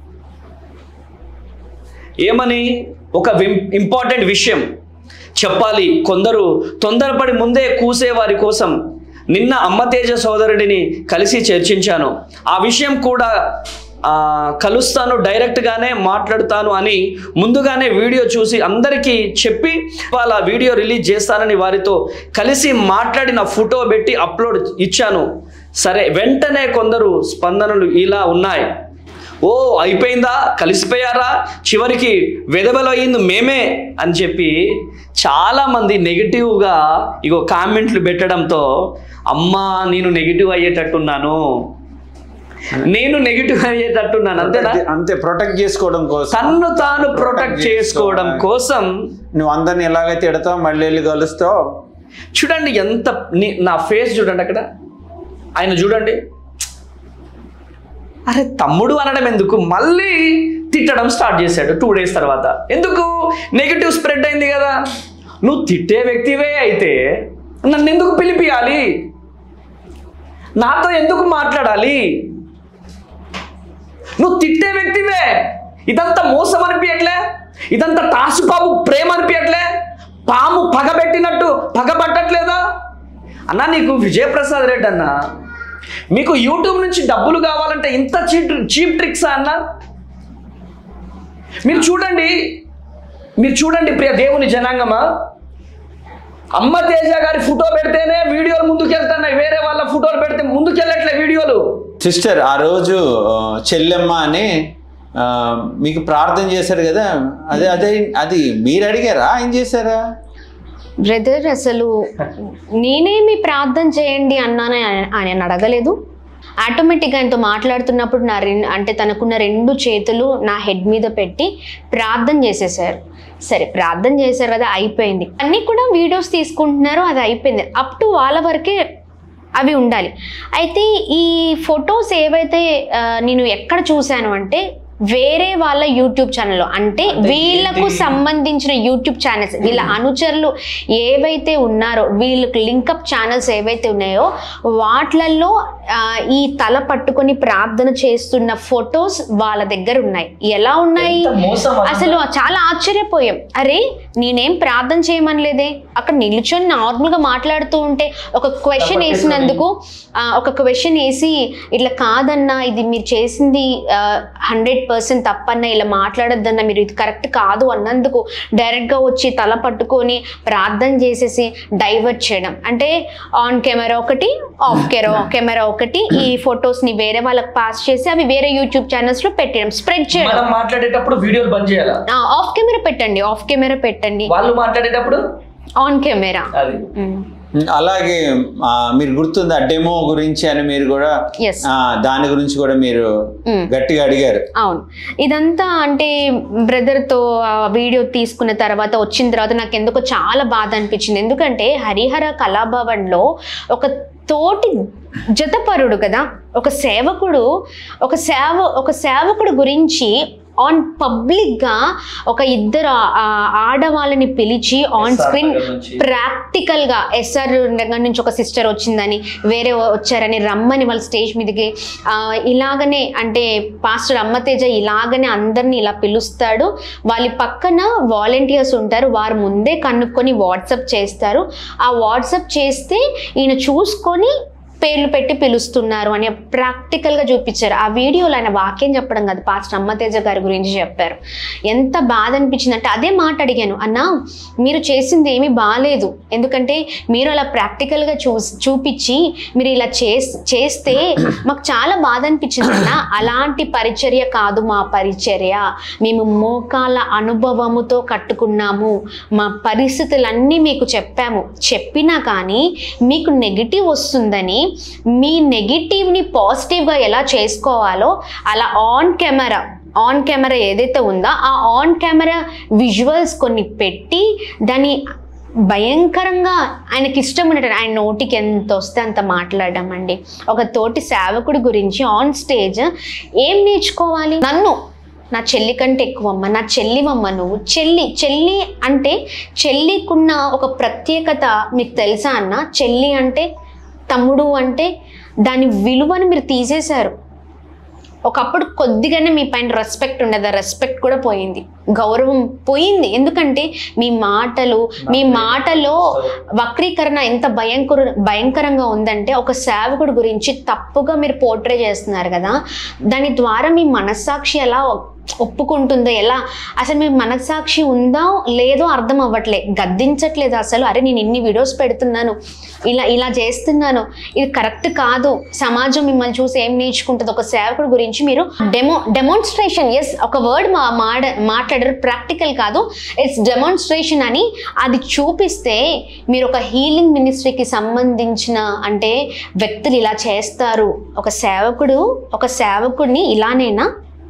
ఏమని ఒక ఇంపార్టెంట్ విషయం చెప్పాలి కొందరు తొందరపడి ముందే కూసే వారి కోసం నిన్న అమ్మతేజ సోదరుడిని కలిసి చర్చించాను ఆ విషయం కూడా ఆ, కలుస్తాను డైరెక్ట్గానే మాట్లాడుతాను అని ముందుగానే వీడియో చూసి అందరికీ చెప్పి వాళ్ళ వీడియో రిలీజ్ చేస్తానని వారితో కలిసి మాట్లాడిన ఫోటో పెట్టి అప్లోడ్ ఇచ్చాను సరే వెంటనే కొందరు స్పందనలు ఇలా ఉన్నాయి ఓ అయిపోయిందా కలిసిపోయారా చివరికి వెదబలు అయ్యింది మేమే అని చెప్పి చాలామంది నెగిటివ్గా ఇగో కామెంట్లు పెట్టడంతో అమ్మా నేను నెగిటివ్ అయ్యేటట్టున్నాను నేను నెగిటివ్ అయ్యేటట్టున్నాను అంతేనా అంతే ప్రొటెక్ట్ చేసుకోవడం కోసం తన్ను తాను ప్రొటెక్ట్ చేసుకోవడం కోసం నువ్వు అందరిని ఎలాగైతే ఎడతావు మళ్ళీ వెళ్ళి కలుస్తావు చూడండి ఎంత నీ- నా ఫేస్ చూడండి అక్కడ ఆయన చూడండి అరే తమ్ముడు అనడం ఎందుకు మళ్ళీ తిట్టడం స్టార్ట్ చేశాడు టూ డేస్ తర్వాత ఎందుకు నెగిటివ్ స్ప్రెడ్ అయింది కదా నువ్వు తిట్టే వ్యక్తివే అయితే నన్ను ఎందుకు పిలిపియాలి నాతో ఎందుకు మాట్లాడాలి నువ్వు తిట్టే వ్యక్తివే ఇదంతా మోసం అనిపించట్లే ఇదంతా తాసుపాపు ప్రేమ అనిపించట్లే పాము పగబెట్టినట్టు పగబట్టట్లేదా అన్న నీకు విజయప్రసాద్ రెడ్డి అన్న మీకు యూట్యూబ్ నుంచి డబ్బులు కావాలంటే ఇంత చీప్ చీప్ ట్రిక్సా అన్న మీరు చూడండి మీరు చూడండి ప్రియ దేవుని జనాంగమా అమ్మ తేజ గారి ఫోటో పెడితేనే వీడియోలు ముందుకెళ్తున్నాయి వేరే వాళ్ళ ఫోటోలు పెడితే ముందుకెళ్ళట్లే వీడియోలు సిస్టర్ ఆ రోజు ఆ, చెల్లెమ్మ అని ఆ, మీకు ప్రార్థన చేశారు కదా అదే అదే అది మీరు అడిగారా ఆయన చేశారా బ్రదర్ అసలు నేనేమి ప్రార్థన చేయండి అన్నానని ఆయన- ఆయన అడగలేదు ఆటోమేటిక్గా ఆయనతో మాట్లాడుతున్నప్పుడు నా రెండు అంటే తనకున్న రెండు చేతులు నా హెడ్ మీద పెట్టి ప్రార్థన చేసేసారు సరే ప్రార్థన చేశారు కదా అయిపోయింది అన్నీ కూడా వీడియోస్ తీసుకుంటున్నారు అది అయిపోయింది అప్ టు వాళ్ళ వరకే అవి ఉండాలి అయితే ఈ ఫొటోస్ ఏవైతే ఆ, నేను ఎక్కడ చూశాను అంటే వేరే వాళ్ళ యూట్యూబ్ ఛానల్లో అంటే వీళ్ళకు సంబంధించిన యూట్యూబ్ ఛానల్స్ వీళ్ళ అనుచరులు ఏవైతే ఉన్నారో వీళ్ళకి లింకప్ ఛానల్స్ ఏవైతే ఉన్నాయో వాట్లల్లో ఆ, ఈ తల పట్టుకొని ప్రార్థన చేస్తున్న ఫొటోస్ వాళ్ళ దగ్గర ఉన్నాయి ఎలా ఉన్నాయి ఎంత మోసం అసలు. అసలు చాలా ఆశ్చర్యపోయాం అరే నేనేం ప్రార్థన చేయమనలేదే అక్కడ నిల్చొని నార్మల్ గా మాట్లాడుతూ ఉంటే ఒక క్వశ్చన్ వేసినందుకు ఆ, ఒక క్వశ్చన్ వేసి ఇట్లా కాదన్నా ఇది మీరు చేసింది హండ్రెడ్ పర్సెంట్ తప్పన్నా ఇలా మాట్లాడొద్దన్నా మీరు ఇది కరెక్ట్ కాదు అన్నందుకు డైరెక్ట్ గా వచ్చి తల పట్టుకొని ప్రార్థన చేసేసి డైవర్ట్ చేయడం అంటే ఆన్ కెమెరా ఒకటి ఆఫ్ కెమెరా కెమెరా ఒకటి ఈ ఫొటోస్ ని వేరే వాళ్ళకి పాస్ చేసి అవి వేరే యూట్యూబ్ ఛానల్స్ లో పెట్టడం స్ప్రెడ్ చేయడం మనం మాట్లాడేటప్పుడు వీడియోలు బంద్ చేయాలా ఆఫ్ కెమెరా పెట్టండి ఆఫ్ కెమెరా పెట్టండి వాళ్ళు మాట్లాడేటప్పుడు ఆన్ కెమెరా అది అలాగే ఆ, మీరు గుర్తుంది ఆ డెమో గురించి అని మీరు కూడా Yes. ఆ, దాని గురించి కూడా మీరు Mm. గట్టిగా అడిగారు అవును ఇదంతా అంటే బ్రదర్తో ఆ వీడియో తీసుకున్న తర్వాత వచ్చిన తర్వాత నాకు ఎందుకో చాలా బాధ అనిపించింది ఎందుకంటే హరిహర కళాభవన్లో ఒక తోటి జతపరుడు కదా ఒక సేవకుడు ఒక సేవ ఒక సేవకుడు గురించి ఆన్ పబ్లిక్గా ఒక ఇద్దరు ఆ, ఆడవాళ్ళని పిలిచి ఆన్ SR స్క్రీన్ దగ్గర నుంచి. ప్రాక్టికల్గా ఎస్ఆర్ దగ్గర నుంచి ఒక సిస్టర్ వచ్చిందని వేరే వచ్చారని రమ్మని వాళ్ళ స్టేజ్ మీదకి ఆ, ఇలాగనే అంటే పాస్టర్ అమ్మతేజ ఇలాగనే అందరిని ఇలా పిలుస్తాడు వాళ్ళ పక్కన వాలంటీర్స్ ఉంటారు వారు ముందే కనుక్కొని వాట్సప్ చేస్తారు ఆ వాట్సప్ చేస్తే ఈయన చూసుకొని పేర్లు పెట్టి పిలుస్తున్నారు అని ప్రాక్టికల్గా చూపించారు ఆ వీడియోలో ఆయన వాక్యం చెప్పడం కాదు పాస్టర్ అమ్మతేజ గారి గురించి చెప్పారు ఎంత బాధ అనిపించింది అంటే అదే మాట అడిగాను అన్నా మీరు చేసింది ఏమీ బాగాలేదు ఎందుకంటే మీరు అలా ప్రాక్టికల్గా చూ చూపించి మీరు ఇలా చేస్ చేస్తే మాకు చాలా బాధ అనిపించింది అన్న అలాంటి పరిచర్య కాదు మా పరిచర్య మేము మోకాల అనుభవముతో కట్టుకున్నాము మా పరిస్థితులన్నీ మీకు చెప్పాము చెప్పినా కానీ మీకు నెగిటివ్ వస్తుందని మీ నెగిటివ్ని పాజిటివ్గా ఎలా చేసుకోవాలో అలా ఆన్ కెమెరా ఆన్ కెమెరా ఏదైతే ఉందో ఆ ఆన్ కెమెరా విజువల్స్ కొన్ని పెట్టి దాన్ని భయంకరంగా ఆయనకి ఇష్టం ఉన్నట్టు ఆయన నోటికి ఎంత వస్తే అంత మాట్లాడడం అండి ఒక తోటి సేవకుడి గురించి ఆన్ స్టేజ్ ఏం నేర్చుకోవాలి నన్ను నా చెల్లి కంటే ఎక్కువమ్మ నా చెల్లివమ్మ నువ్వు చెల్లి చెల్లి అంటే చెల్లికున్న ఒక ప్రత్యేకత మీకు తెలుసా అన్న చెల్లి అంటే తమ్ముడు అంటే దాని విలువను మీరు తీసేశారు ఒకప్పుడు కొద్దిగానే మీ పైన రెస్పెక్ట్ ఉండదు ఆ రెస్పెక్ట్ కూడా పోయింది గౌరవం పోయింది ఎందుకంటే మీ మాటలు మీ మాటలో వక్రీకరణ ఎంత భయంకర భయంకరంగా ఉందంటే ఒక సేవకుడు గురించి తప్పుగా మీరు పోర్ట్రే చేస్తున్నారు కదా దాని ద్వారా మీ మనస్సాక్షి ఎలా ఒప్పుకుంటుందో ఎలా అసలు మీ మనస్సాక్షి ఉందా లేదో అర్థం అవ్వట్లే గద్దించట్లేదు అసలు అరే నేను ఇన్ని వీడియోస్ పెడుతున్నాను ఇలా ఇలా చేస్తున్నాను ఇది కరెక్ట్ కాదు సమాజం మిమ్మల్ని చూసి ఏం నేర్చుకుంటుంది ఒక సేవకుడు గురించి మీరు డెమో డెమాన్స్ట్రేషన్ ఎస్ ఒక వర్డ్ మా మాడ మాట్లాడారు ప్రాక్టికల్ కాదు ఇట్స్ డెమాన్స్ట్రేషన్ అని అది చూపిస్తే మీరు ఒక హీలింగ్ మినిస్ట్రీకి సంబంధించిన అంటే వ్యక్తులు ఇలా చేస్తారు ఒక సేవకుడు ఒక సేవకుడిని ఇలానేనా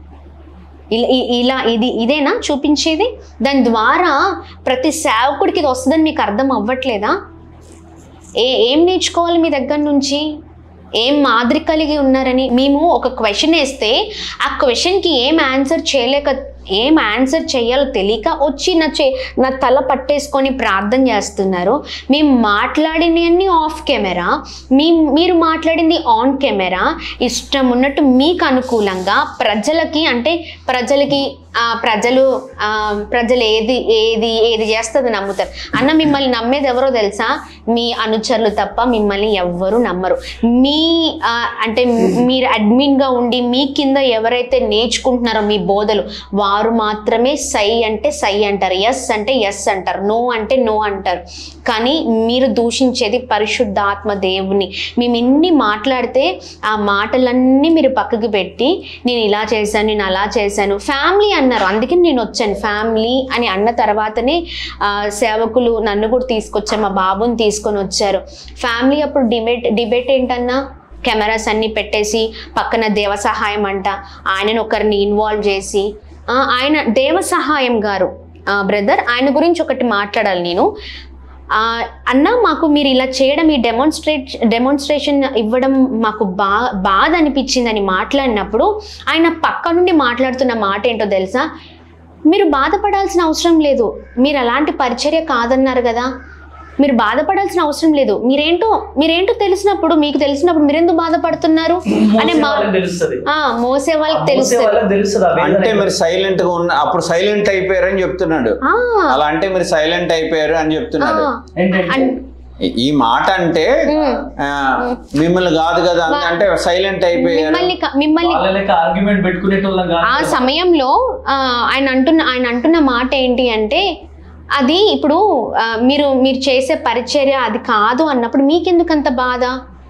ఇలా ఇ- ఇలా ఇది ఇదేనా చూపించేది దాని ద్వారా ప్రతి సేవకుడికి ఇది వస్తుందని మీకు అర్థం అవ్వట్లేదా ఏ ఏం నేర్చుకోవాలి మీ దగ్గర నుంచి ఏం మాదిరి కలిగి ఉన్నారని మేము ఒక క్వశ్చన్ వేస్తే ఆ క్వశ్చన్కి ఏం ఆన్సర్ చేయలేక ఏం ఆన్సర్ చేయాలో తెలియక వచ్చి నా చే నా తల పట్టేసుకొని ప్రార్థన చేస్తున్నారు మేము మాట్లాడినవన్నీ ఆఫ్ కెమెరా మీ మీరు మాట్లాడింది ఆన్ కెమెరా ఇష్టం ఉన్నట్టు మీకు అనుకూలంగా ప్రజలకి అంటే ప్రజలకి ఆ, ప్రజలు ఆ, ప్రజలు ఏది ఏది ఏది చేస్తుంది నమ్ముతారు అన్న మిమ్మల్ని నమ్మేది ఎవరో తెలుసా మీ అనుచరులు తప్ప మిమ్మల్ని ఎవ్వరు నమ్మరు మీ ఆ, అంటే మీరు అడ్మిన్గా ఉండి మీ కింద ఎవరైతే నేర్చుకుంటున్నారో మీ బోధలు వారు మాత్రమే సై అంటే సై అంటారు ఎస్ అంటే ఎస్ అంటారు నో అంటే నో అంటారు కానీ మీరు దూషించేది పరిశుద్ధాత్మ దేవుని మేము ఇన్ని మాట్లాడితే ఆ మాటలన్నీ మీరు పక్కకి పెట్టి నేను ఇలా చేశాను నేను అలా చేశాను ఫ్యామిలీ అన్నారు అందుకే నేను వచ్చాను ఫ్యామిలీ అని అన్న తర్వాతనే ఆ, సేవకులు నన్ను కూడా తీసుకొచ్చారు మా బాబుని తీసుకొని వచ్చారు ఫ్యామిలీ అప్పుడు డిబేట్ డిబేట్ ఏంటన్నా కెమెరాస్ అన్ని పెట్టేసి పక్కన దేవ సహాయం అంట ఆయనను ఒకరిని ఇన్వాల్వ్ చేసి ఆ, ఆయన దేవ సహాయం గారు బ్రదర్ ఆయన గురించి ఒకటి మాట్లాడాలి నేను ఆ, అన్న మాకు మీరు ఇలా చేయడం ఈ డెమాన్స్ట్రేట్ డెమాన్స్ట్రేషన్ ఇవ్వడం మాకు బా బాధ అనిపించిందని మాట్లాడినప్పుడు ఆయన పక్క నుండి మాట్లాడుతున్న మాట ఏంటో తెలుసా మీరు బాధపడాల్సిన అవసరం లేదు మీరు అలాంటి పరిచర్య కాదన్నారు కదా మీరు బాధపడాల్సిన అవసరం లేదు మీరేంటో మీరేంటో తెలిసినప్పుడు మీకు తెలిసినప్పుడు మీరెందుకు బాధపడుతున్నారు అనే మా వాళ్ళకి తెలుస్తుంది ఆ, మోసే వాళ్ళకి మోసే తెలుస్తుంది వాళ్ళకి తెలుస్తుంది ఆ వేదన అంటే మీరు సైలెంట్ గా ఉన్న అప్పుడు సైలెంట్ అయిపోయారని చెప్తున్నాడు ఆ, అలా అంటే మీరు సైలెంట్ అయిపోయారు అని చెప్తున్నాడు ఆ. ఏంటంటే అన్- ఈ- ఈ మాట అంటే ఉమ్. ఆ, మిమ్మల్ని కాదు కదా అంత అంటే సైలెంట్ అయిపోయారు మిమ్మల్ని క- మిమ్మల్ని వాళ్ళ లెక్క ఆర్గ్యుమెంట్ పెట్టుకునేటోళ్ళం ఆ కాదు సమయంలో ఆ, ఆయన అంటున్న ఆయన అంటున్న మాట ఏంటి అంటే అది ఇప్పుడు ఆ, మీరు మీరు చేసే పరిచర్య అది కాదు అన్నప్పుడు మీకెందుకు అంత బాధ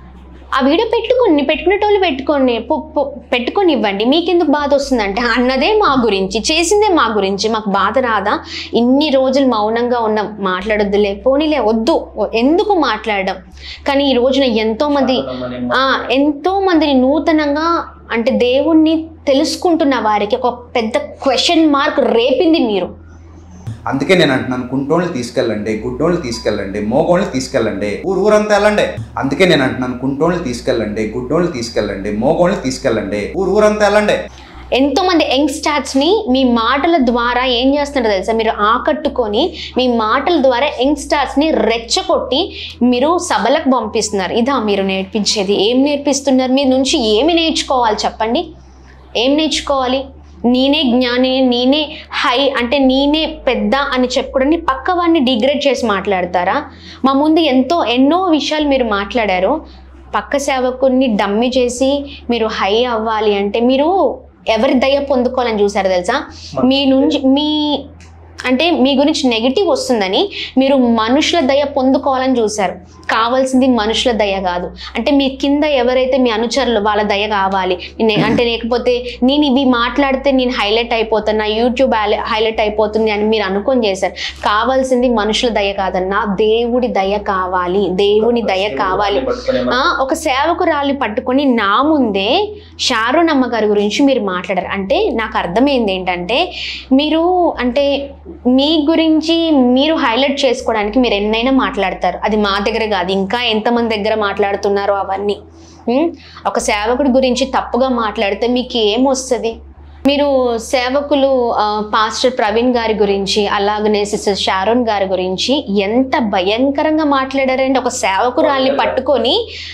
ఆ వీడియో పెట్టుకోండి పెట్టుకునేటోళ్ళు పెట్టుకోండి పు- పు- పెట్టుకొని ఇవ్వండి మీకెందుకు బాధ వస్తుందంటే అన్నదే మా గురించి చేసిందే మా గురించి మాకు బాధ రాదా ఇన్ని రోజులు మౌనంగా ఉన్నాం మాట్లాడొద్దులే పోనీలే వద్దు ఎందుకు మాట్లాడడం కానీ ఈ రోజున ఎంతో మంది ఆ, ఎంతో మందిని నూతనంగా అంటే దేవుణ్ణి తెలుసుకుంటున్న వారికి ఒక పెద్ద క్వశ్చన్ మార్క్ రేపింది మీరు అందుకే నేను అంటున్నాను కుంటోళ్ళు తీసుకెళ్ళండి గుడ్డోళ్ళు తీసుకెళ్ళండి మోగోళ్ళు తీసుకెళ్ళండి ఊరు ఊరంతా వెళ్ళండి అందుకే నేను అంటున్నాను కుంటోళ్ళు తీసుకెళ్ళండి గుడ్డోళ్ళు తీసుకెళ్ళండి మోగోళ్ళు తీసుకెళ్ళండి ఊరు ఊరంతా వెళ్ళండి ఎంతో మంది యంగ్స్టార్స్ ని మీ మాటల ద్వారా ఏం చేస్తున్నారో తెలుసా మీరు ఆకట్టుకొని మీ మాటల ద్వారా యంగ్స్టార్స్ ని రెచ్చగొట్టి మీరు సభలకు పంపిస్తున్నారు ఇదా మీరు నేర్పించేది ఏం నేర్పిస్తున్నారు మీ నుంచి ఏమి నేర్చుకోవాలి చెప్పండి ఏం నేర్చుకోవాలి నేనే జ్ఞాని నేనే హై అంటే నేనే పెద్ద అని చెప్పుకోవడానికి పక్క వాడిని డిగ్రేడ్ చేసి మాట్లాడతారా మా ముందు ఎంతో ఎన్నో విషయాలు మీరు మాట్లాడారు పక్క సేవకుని డమ్మి చేసి మీరు హై అవ్వాలి అంటే మీరు ఎవరి దయ పొందుకోవాలని చూసారు తెలుసా మీ నుంచి మీ అంటే మీ గురించి నెగిటివ్ వస్తుందని మీరు మనుషుల దయ పొందుకోవాలని చూశారు కావాల్సింది మనుషుల దయ కాదు అంటే మీ కింద ఎవరైతే మీ అనుచరులు వాళ్ళ దయ కావాలి నే- అంటే లేకపోతే నేను ఇవి మాట్లాడితే నేను హైలైట్ అయిపోతాను నా యూట్యూబ్ హైలైట్ అయిపోతుంది అని మీరు అనుకొని చేశారు కావాల్సింది మనుషుల దయ కాదన్నా దేవుడి దయ కావాలి దేవుని దయ కావాలి ఆ, ఒక సేవకురాలి పట్టుకొని నా ముందే షారోన్ అమ్మ గారి గురించి మీరు మాట్లాడారు అంటే నాకు అర్థమైంది ఏంటంటే మీరు అంటే మీ గురించి మీరు హైలైట్ చేసుకోవడానికి మీరు ఎన్నైనా మాట్లాడతారు అది మా దగ్గర కాదు ఇంకా ఎంతమంది దగ్గర మాట్లాడుతున్నారో అవన్నీ ఉం? ఒక సేవకుడి గురించి తప్పుగా మాట్లాడితే మీకు ఏమొస్తుంది మీరు సేవకులు ఆ, పాస్టర్ ప్రవీణ్ గారి గురించి అలాగనే సిస్టర్ షారోన్ గారి గురించి ఎంత భయంకరంగా మాట్లాడారంటే ఒక సేవకురాల్ని పట్టుకొని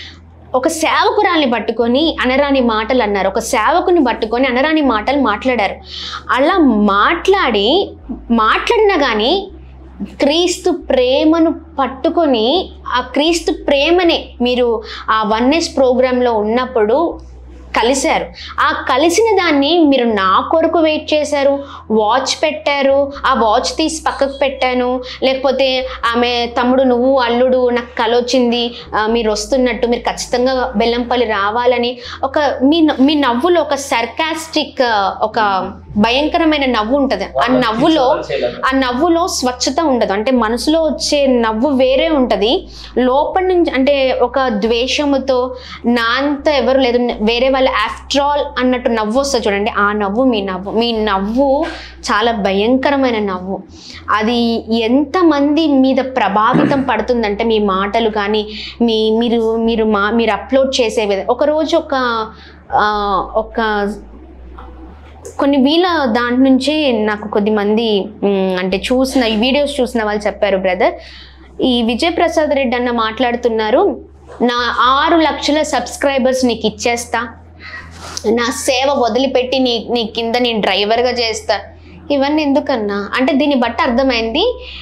ఒక సేవకురాల్ని పట్టుకొని అనరాని మాటలు అన్నారు ఒక సేవకుని పట్టుకొని అనరాని మాటలు మాట్లాడారు అలా మాట్లాడి మాట్లాడినా కానీ క్రీస్తు ప్రేమను పట్టుకొని ఆ క్రీస్తు ప్రేమనే మీరు ఆ వన్నెస్ ప్రోగ్రాంలో ఉన్నప్పుడు కలిశారు ఆ కలిసిన దాన్ని మీరు నా కొరకు వెయిట్ చేశారు వాచ్ పెట్టారు ఆ వాచ్ తీసి పక్కకు పెట్టాను లేకపోతే ఆమె తమ్ముడు నువ్వు అల్లుడు నాకు కల వచ్చింది ఆ, మీరు వస్తున్నట్టు మీరు ఖచ్చితంగా బెల్లంపల్లి రావాలని ఒక మీ న- మీ నవ్వులో ఒక సర్కాస్టిక్ ఒక భయంకరమైన నవ్వు ఉంటుంది ఆ నవ్వులో ఆ నవ్వులో స్వచ్ఛత ఉండదు అంటే మనసులో వచ్చే నవ్వు వేరే ఉంటుంది లోపల నుంచి అంటే ఒక ద్వేషముతో నా అంత ఎవరు లేదు వేరే వాళ్ళు ఆఫ్టర్ ఆల్ అన్నట్టు నవ్వు వస్తుంది చూడండి ఆ నవ్వు మీ నవ్వు మీ నవ్వు చాలా భయంకరమైన నవ్వు అది ఎంతమంది మీద ప్రభావితం పడుతుందంటే మీ మాటలు కానీ మీ మీరు మీరు మా మీరు అప్లోడ్ చేసే విధంగా ఒకరోజు ఒక ఆ, ఒక కొన్ని వీళ్ళ దాంట్ నుంచి నాకు కొద్దిమంది మ్, అంటే చూసిన ఈ వీడియోస్ చూసిన వాళ్ళు చెప్పారు బ్రదర్ ఈ విజయ్ ప్రసాద్ రెడ్డి అన్న మాట్లాడుతున్నారు నా ఆరు లక్షల సబ్స్క్రైబర్స్ నీకు ఇచ్చేస్తా నా సేవ వదిలిపెట్టి నీ నీ కింద నేను డ్రైవర్గా చేస్తా ఇవన్నీ ఎందుకన్నా అంటే దీన్ని బట్టి అర్థమైంది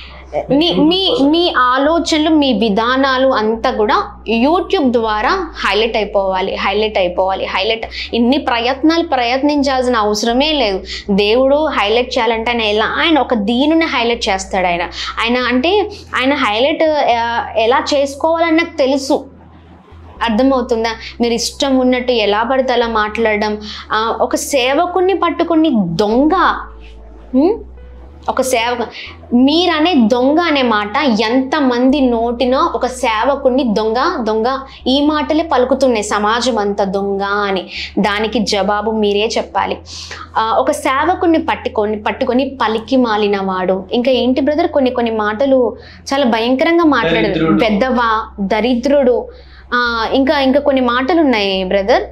మీ మీ మీ ఆలోచనలు మీ విధానాలు అంతా కూడా యూట్యూబ్ ద్వారా హైలైట్ అయిపోవాలి హైలైట్ అయిపోవాలి హైలైట్ ఇన్ని ప్రయత్నాలు ప్రయత్నించాల్సిన అవసరమే లేదు దేవుడు హైలైట్ చేయాలంటే ఆయన ఎలా ఆయన ఒక దీనిని హైలైట్ చేస్తాడు ఆయన ఆయన అంటే ఆయన హైలైట్ ఎలా చేసుకోవాలని నాకు తెలుసు అర్థమవుతుందా మీరు ఇష్టం ఉన్నట్టు ఎలా పడితే అలా మాట్లాడడం ఆ, ఒక సేవకుని పట్టుకుని దొంగ ఉం? ఒక సేవక మీరనే దొంగ అనే మాట ఎంతమంది నోటినో ఒక సేవకుని దొంగ దొంగ ఈ మాటలే పలుకుతున్నాయి సమాజం అంతా దొంగ అని దానికి జవాబు మీరే చెప్పాలి ఆ, ఒక సేవకుని పట్టుకొని పట్టుకొని పలికి మాలిన వాడు ఇంకా ఏంటి బ్రదర్ కొన్ని కొన్ని మాటలు చాలా భయంకరంగా మాట్లాడారు దరిద్రుడు. పెద్దవా దరిద్రుడు ఆ, ఇంకా ఇంకా కొన్ని మాటలు ఉన్నాయి బ్రదర్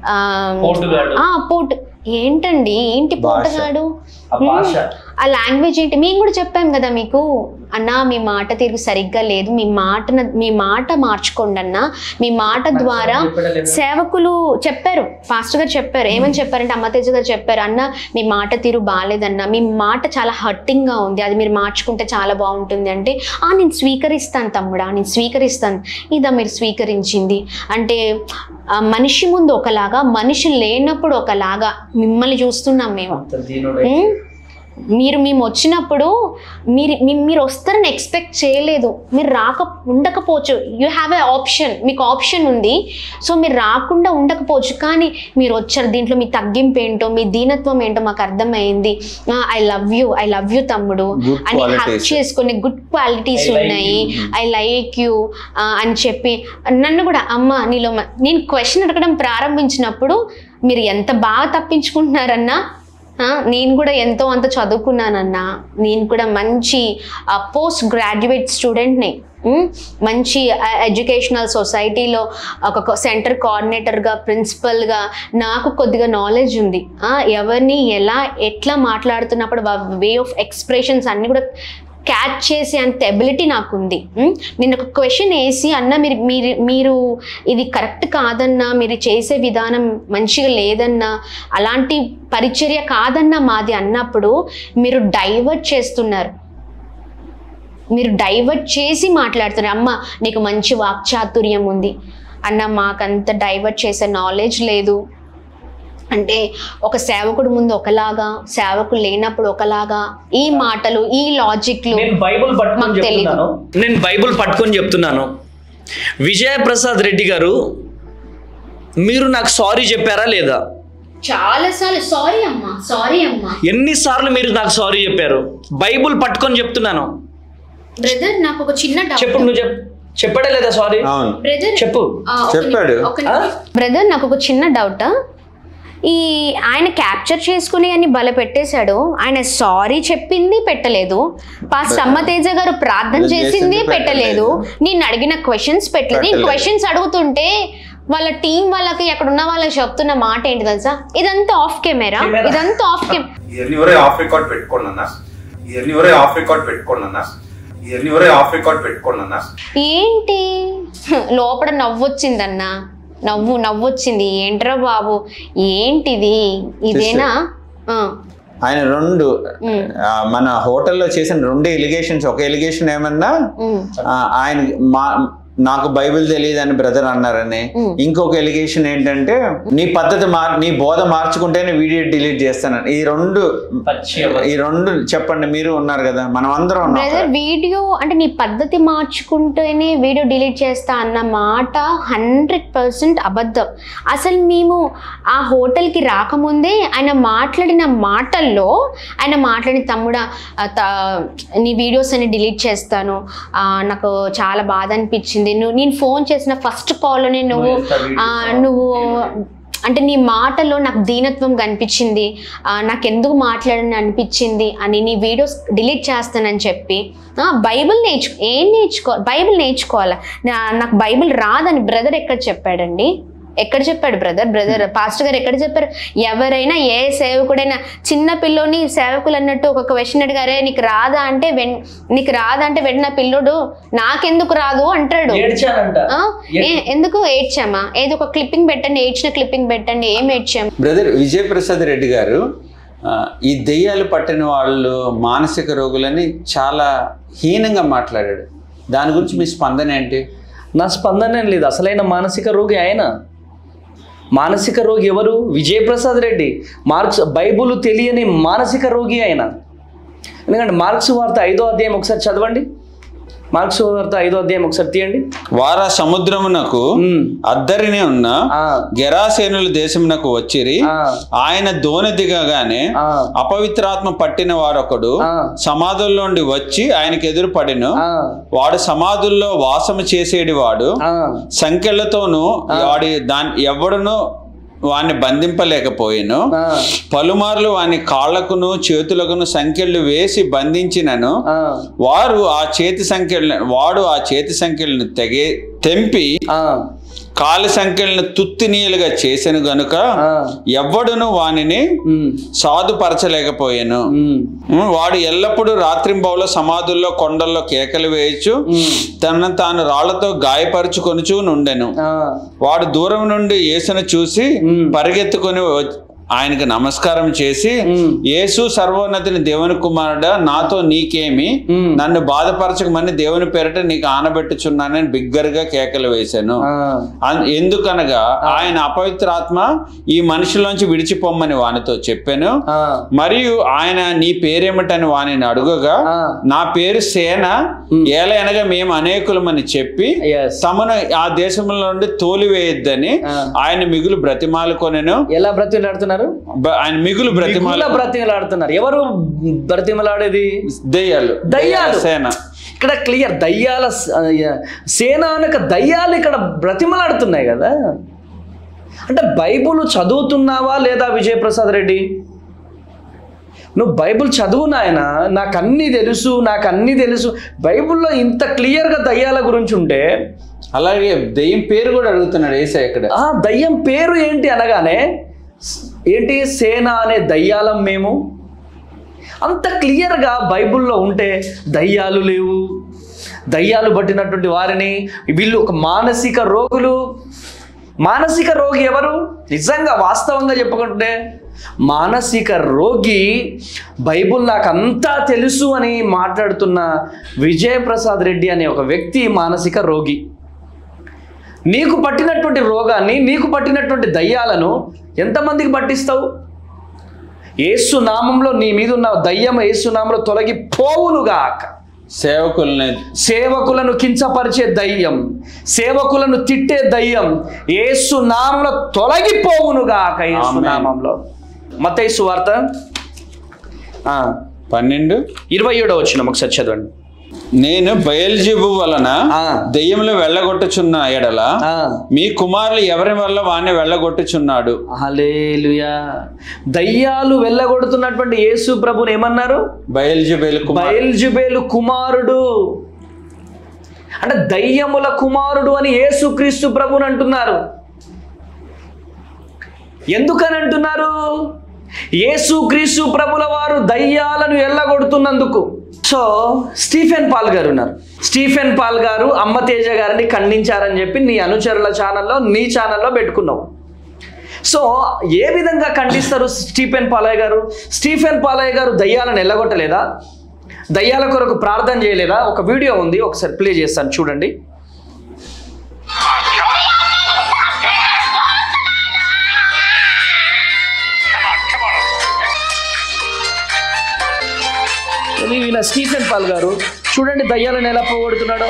పోటుగాడు. పోటు ఏంటండి ఏంటి పోటుగాడు ఆ భాష. ఆ లాంగ్వేజ్ ఏంటి మేము కూడా చెప్పాం కదా మీకు అన్నా మీ మాట తీరు సరిగ్గా లేదు మీ మాట మీ మాట మార్చుకోండి అన్న మీ మాట ద్వారా సేవకులు చెప్పారు ఫాస్ట్ గా చెప్పారు ఏమని చెప్పారంటే అమ్మ తేజ గారు చెప్పారు అన్న మీ మాట తీరు బాగాలేదన్న మీ మాట చాలా హర్టింగ్ గా ఉంది అది మీరు మార్చుకుంటే చాలా బాగుంటుంది అంటే ఆ నేను స్వీకరిస్తాను తమ్ముడా నేను స్వీకరిస్తాను ఇదా మీరు స్వీకరించింది అంటే ఆ మనిషి ముందు ఒకలాగా మనిషి లేనప్పుడు ఒకలాగా మిమ్మల్ని చూస్తున్నాం మేము ఉం? మీరు మేము వచ్చినప్పుడు మీరు మీ- మీరు వస్తారని ఎక్స్పెక్ట్ చేయలేదు మీరు రాక ఉండకపోవచ్చు యూ హ్యావ్ ఏ ఆప్షన్ మీకు ఆప్షన్ ఉంది సో మీరు రాకుండా ఉండకపోవచ్చు కానీ మీరు వచ్చారు దీంట్లో మీ తగ్గింపు ఏంటో మీ దీనత్వం ఏంటో మాకు అర్థమైంది I love you I love you తమ్ముడు Good అని హక్ qualities. చేసుకునే గుడ్ క్వాలిటీస్ I like ఉన్నాయి you. ఐ లైక్ యూ అని చెప్పి నన్ను కూడా అమ్మ నీలో మ- నేను క్వశ్చన్ అడగడం ప్రారంభించినప్పుడు మీరు ఎంత బాగా తప్పించుకుంటున్నారన్నా ఆ, నేను కూడా ఎంతో అంత చదువుకున్నానన్నా నేను కూడా మంచి పోస్ట్ గ్రాడ్యుయేట్ స్టూడెంట్ని ఉమ్, మంచి ఎడ్యుకేషనల్ సొసైటీలో ఒక సెంటర్ కోఆర్డినేటర్గా ప్రిన్సిపల్గా నాకు కొద్దిగా నాలెడ్జ్ ఉంది ఆ, ఎవరిని ఎలా ఎట్లా మాట్లాడుతున్నప్పుడు వే ఆఫ్ ఎక్స్ప్రెషన్స్ అన్నీ కూడా క్యాచ్ చేసే అంత ఎబిలిటీ నాకు ఉంది ఉమ్, నేను ఒక క్వశ్చన్ వేసి అన్న మీరు మీరు మీరు ఇది కరెక్ట్ కాదన్నా మీరు చేసే విధానం మంచిగా లేదన్నా అలాంటి పరిచర్య కాదన్నా మాది అన్నప్పుడు మీరు డైవర్ట్ చేస్తున్నారు మీరు డైవర్ట్ చేసి మాట్లాడుతున్నారు అమ్మ నీకు మంచి వాక్చాతుర్యం ఉంది అన్న మాకంత డైవర్ట్ చేసే నాలెడ్జ్ లేదు అంటే ఒక సేవకుడు ముందు ఒకలాగా సేవకుడు లేనప్పుడు ఒకలాగా ఈ మాటలు ఈ లాజిక్లు నేను బైబుల్ పట్టుకొని మాకు తెలీదు. చెప్తున్నాను నేను బైబుల్ పట్టుకొని చెప్తున్నాను విజయప్రసాద్ రెడ్డి గారు మీరు నాకు సారీ చెప్పారా లేదా చాలా సార్లు సారీ అమ్మా సారీ అమ్మా ఎన్నిసార్లు మీరు నాకు సారీ చెప్పారు బైబుల్ పట్టుకొని చెప్తున్నాను బ్రదర్ నాకు ఒక చిన్న చెప్పు నువ్వు చెప్ చెప్పాడా లేదా సారీ అవును బ్రదర్ చెప్పు చెప్పాడు. బ్రదర్ నాకు ఒక చిన్న డౌట్ ఈ ఆయన క్యాప్చర్ చేసుకుని అని బల పెట్టేశాడు ఆయన సారీ చెప్పింది పెట్టలేదు పాస్ట్ అమ్మతేజ గారు ప్రార్థన చేసింది చేసింది పెట్టలేదు పెట్టలేదు. నేను అడిగిన క్వశ్చన్స్ పెట్టలేదు నేను పెట్టలేదు. క్వశ్చన్స్ అడుగుతుంటే వాళ్ళ టీం వాళ్ళకి అక్కడ ఉన్న వాళ్ళకి చెప్తున్న మాట ఏంటి తెలుసా ఇదంతా ఆఫ్ కెమెరా ఇదంతా ఆఫ్ కెమెరా ఇవన్నీ వరే ఆఫ్ రికార్డ్ పెట్టుకోండి అన్న ఇవన్నీ వరే ఆఫ్ రికార్డ్ పెట్టుకోండి అన్న ఇవన్నీ వరే ఆఫ్ రికార్డ్ పెట్టుకోండి అన్న ఏంటి లోపల నవ్వు వచ్చిందన్నా నవ్వు నవ్వు వచ్చింది ఏంట్రా బాబు ఏంటిది ఇదేనా ఆ, ఆయన రెండు ఉమ్, ఆ, మన హోటల్లో చేసిన రెండు ఎలిగేషన్స్ ఒక ఎలిగేషన్ ఏమన్నా ఉమ్. ఆ, ఆయన మా నాకు బైబిల్ తెలియదు అని బ్రదర్ అన్నారని ఉమ్. ఇంకొక ఎలిగేషన్ ఏంటంటే నీ పద్ధతి మార్ నీ బోధ మార్చుకుంటేనే వీడియో డిలీట్ చేస్తానని ఈ రెండు ఈ రెండు చెప్పండి మీరు ఉన్నారు కదా మనం అందరం ఉన్నాం బ్రదర్ వీడియో అంటే నీ పద్ధతి మార్చుకుంటేనే వీడియో డిలీట్ చేస్తా అన్న మాట హండ్రెడ్ పర్సెంట్ అబద్ధం అసలు మేము ఆ హోటల్కి రాకముందే ఆయన మాట్లాడిన మాటల్లో ఆయన మాట్లాడిన తమ్ముడా ఆ, త- నీ వీడియోస్ అన్ని డిలీట్ చేస్తాను ఆ, నాకు చాలా బాధ అనిపించింది నువ్వు నేను ఫోన్ చేసిన ఫస్ట్ కాల్లోనే నువ్వు ఆ, నువ్వు అంటే నీ మాటలో నాకు దీనత్వం కనిపించింది ఆ, నాకు ఎందుకు మాట్లాడని అనిపించింది అని నీ వీడియోస్ డిలీట్ చేస్తానని చెప్పి ఆ, బైబిల్ నేర్చు ఏం నేర్చుకో బైబిల్ నేర్చుకోవాలా నా- నాకు బైబిల్ రాదని బ్రదర్ ఎక్కడ చెప్పాడండి ఎక్కడ చెప్పాడు బ్రదర్ బ్రదర్ పాస్టర్ గారు ఎక్కడ చెప్పారు ఎవరైనా ఏ సేవకుడైనా చిన్న పిల్లోని సేవకులు అన్నట్టు ఒక క్వశ్చన్ అడిగారే నీకు రాదా అంటే వెన్ నీకు రాదా అంటే వెంటనే పిల్లోడు నాకెందుకు రాదు అంటాడు ఏడ్చానంట. ఆ? ఏ- ఎందుకు ఏడ్చామా ఏదో ఒక క్లిప్పింగ్ పెట్టండి ఏడ్చిన క్లిప్పింగ్ పెట్టండి ఏం ఏడ్చాం బ్రదర్ విజయప్రసాద్ రెడ్డి గారు ఆ, ఈ దెయ్యాలు పట్టిన వాళ్ళు మానసిక రోగులని చాలా హీనంగా మాట్లాడాడు దాని గురించి మీ స్పందన ఏంటి నా స్పందన ఏం లేదు అసలైన మానసిక రోగి ఆయన మానసిక రోగి ఎవరు విజయప్రసాద్ రెడ్డి మార్క్స్ బైబుల్ తెలియని మానసిక రోగి ఆయన ఎందుకంటే మార్క్స్ వార్త ఐదో అధ్యాయం ఒకసారి చదవండి మార్క్స్ వార్త ఐదో అధ్యాయం ఒకసారి తీయండి వార సముద్రమునకు అద్దరినే ఉన్న గెరాసేనుల దేశమునకు వచ్చిరి ఆయన దోణి దిగగానే అపవిత్రాత్మ పట్టిన వారొకడు సమాధుల్లోండి వచ్చి ఆయనకు ఎదురు పడిను వాడు సమాధుల్లో వాసము చేసేటి వాడు సంఖ్యలతోనూ వాడి దాని ఎవడును వాడిని బంధింపలేకపోయాను పలుమార్లు వాని కాళ్లకును చేతులకును సంఖ్యలు వేసి బంధించినను వారు ఆ చేతి సంఖ్యలను వాడు ఆ చేతి సంఖ్యలను తెగే తెంపి కాలి సంఖ్యలను తుత్తినీయులుగా చేసెను గనుక ఎవ్వడును వానిని సాధుపరచలేకపోయాను ఉమ్, వాడు ఎల్లప్పుడూ రాత్రింబవులో సమాధుల్లో కొండల్లో కేకలు వేయచ్చు తనను తాను రాళ్లతో గాయపరుచుకొనుచూ నుండెను వాడు దూరం నుండి యేసును చూసి పరిగెత్తుకొని వ- ఆయనకు నమస్కారం చేసి యేసు సర్వోన్నతిని దేవుని కుమారుడా నాతో నీకేమి నన్ను బాధపరచకమని దేవుని పేరట నీకు ఆనబెట్టుచున్నానని బిగ్గరగా కేకలు వేశాను అన్- ఎందుకనగా ఆయన అపవిత్రాత్మ ఈ మనిషిలోంచి విడిచిపోమ్మని వానితో చెప్పాను మరియు ఆయన నీ పేరేమిటని వానిని అడుగగా నా పేరు సేన ఏలైనగా మేము అనేకులమని చెప్పి తమను ఆ దేశంలో నుండి తోలివేయొద్దని ఆయన మిగులు బ్రతిమాలుకొనెను ఎలా బ్రతిమలాడుతున్నారు ఆయన మిగులు బ్రతిమాలు మిగుల బ్రతిమలాడుతున్నారు ఎవరు బ్రతిమలాడేది దయ్యాలు దయ్యాలు సేన ఇక్కడ క్లియర్ దయ్యాల స- ఆ, యా- సేన అనక దయ్యాలు ఇక్కడ బ్రతిమలాడుతున్నాయి కదా అంటే బైబుల్ చదువుతున్నావా లేదా విజయప్రసాద్ రెడ్డి నువ్వు బైబుల్ చదువు నాయన నాకు అన్నీ తెలుసు నాకు అన్నీ తెలుసు బైబుల్లో ఇంత క్లియర్గా దయ్యాల గురించి ఉంటే అలాగే దెయ్యం పేరు కూడా అడుగుతున్నాడు ఏసా ఇక్కడ ఆ దయ్యం పేరు ఏంటి అనగానే స్- ఏంటి సేన అనే దయ్యాలం మేము అంత క్లియర్గా బైబిల్లో ఉంటే దయ్యాలు లేవు దయ్యాలు పట్టినటువంటి వారిని వీళ్ళు ఒక మానసిక రోగులు మానసిక రోగి ఎవరు నిజంగా వాస్తవంగా చెప్పుకుంటే మానసిక రోగి బైబుల్ నాకు అంతా తెలుసు అని మాట్లాడుతున్న విజయప్రసాద్ రెడ్డి అనే ఒక వ్యక్తి మానసిక రోగి నీకు పట్టినటువంటి రోగాన్ని నీకు పట్టినటువంటి దయ్యాలను ఎంతమందికి పట్టిస్తావు ఏసు నామంలో నీ మీద ఉన్న దయ్యం ఏసు నామంలో తొలగి పోవునుగాక సేవకుల్ని సేవకులను కించపరిచే దయ్యం సేవకులను తిట్టే దయ్యం ఏసు నామంలో తొలగిపోవునుగాక ఏసు ఆమేన్. నామంలో మత్తయి వార్త పన్నెండు ఇరవై ఏడో వచ్చిన ఒకసారి చదవండి నేను బయల్జిబు వలన దెయ్యములు వెళ్ళగొట్టుచున్న ఎడల మీ కుమారులు ఎవరి వల్ల వాణ్ణి వెళ్ళగొట్టుచున్నాడు హల్లెలూయా దయ్యాలు వెళ్ళగొడుతున్నటువంటి యేసు ప్రభుని ఏమన్నారు బయల్జిబేలు కుమార్ బయల్జుబేలు కుమారుడు అంటే దయ్యముల కుమారుడు అని యేసుక్రీస్తు ప్రభుని అంటున్నారు ఎందుకని అంటున్నారు యేసుక్రీస్తు ప్రభుల వారు దయ్యాలను ఎల్లగొడుతున్నందుకు సో స్టీఫెన్ పాల్ గారు ఉన్నారు స్టీఫెన్ పాల్ గారు అమ్మ తేజ గారిని ఖండించారని చెప్పి నీ అనుచరుల ఛానల్లో నీ ఛానల్లో పెట్టుకున్నావు సో ఏ విధంగా ఖండిస్తారు స్టీఫెన్ పాలయ్య గారు స్టీఫెన్ పాలయ్య గారు దయ్యాలను ఎల్లగొట్టలేదా దయ్యాల కొరకు ప్రార్థన చేయలేదా ఒక వీడియో ఉంది ఒకసారి ప్లే చేస్తాను చూడండి ఇది ఈయన స్టీఫెన్ పాల్ గారు చూడండి దయ్యాలను ఎలా పోగొడుతున్నాడో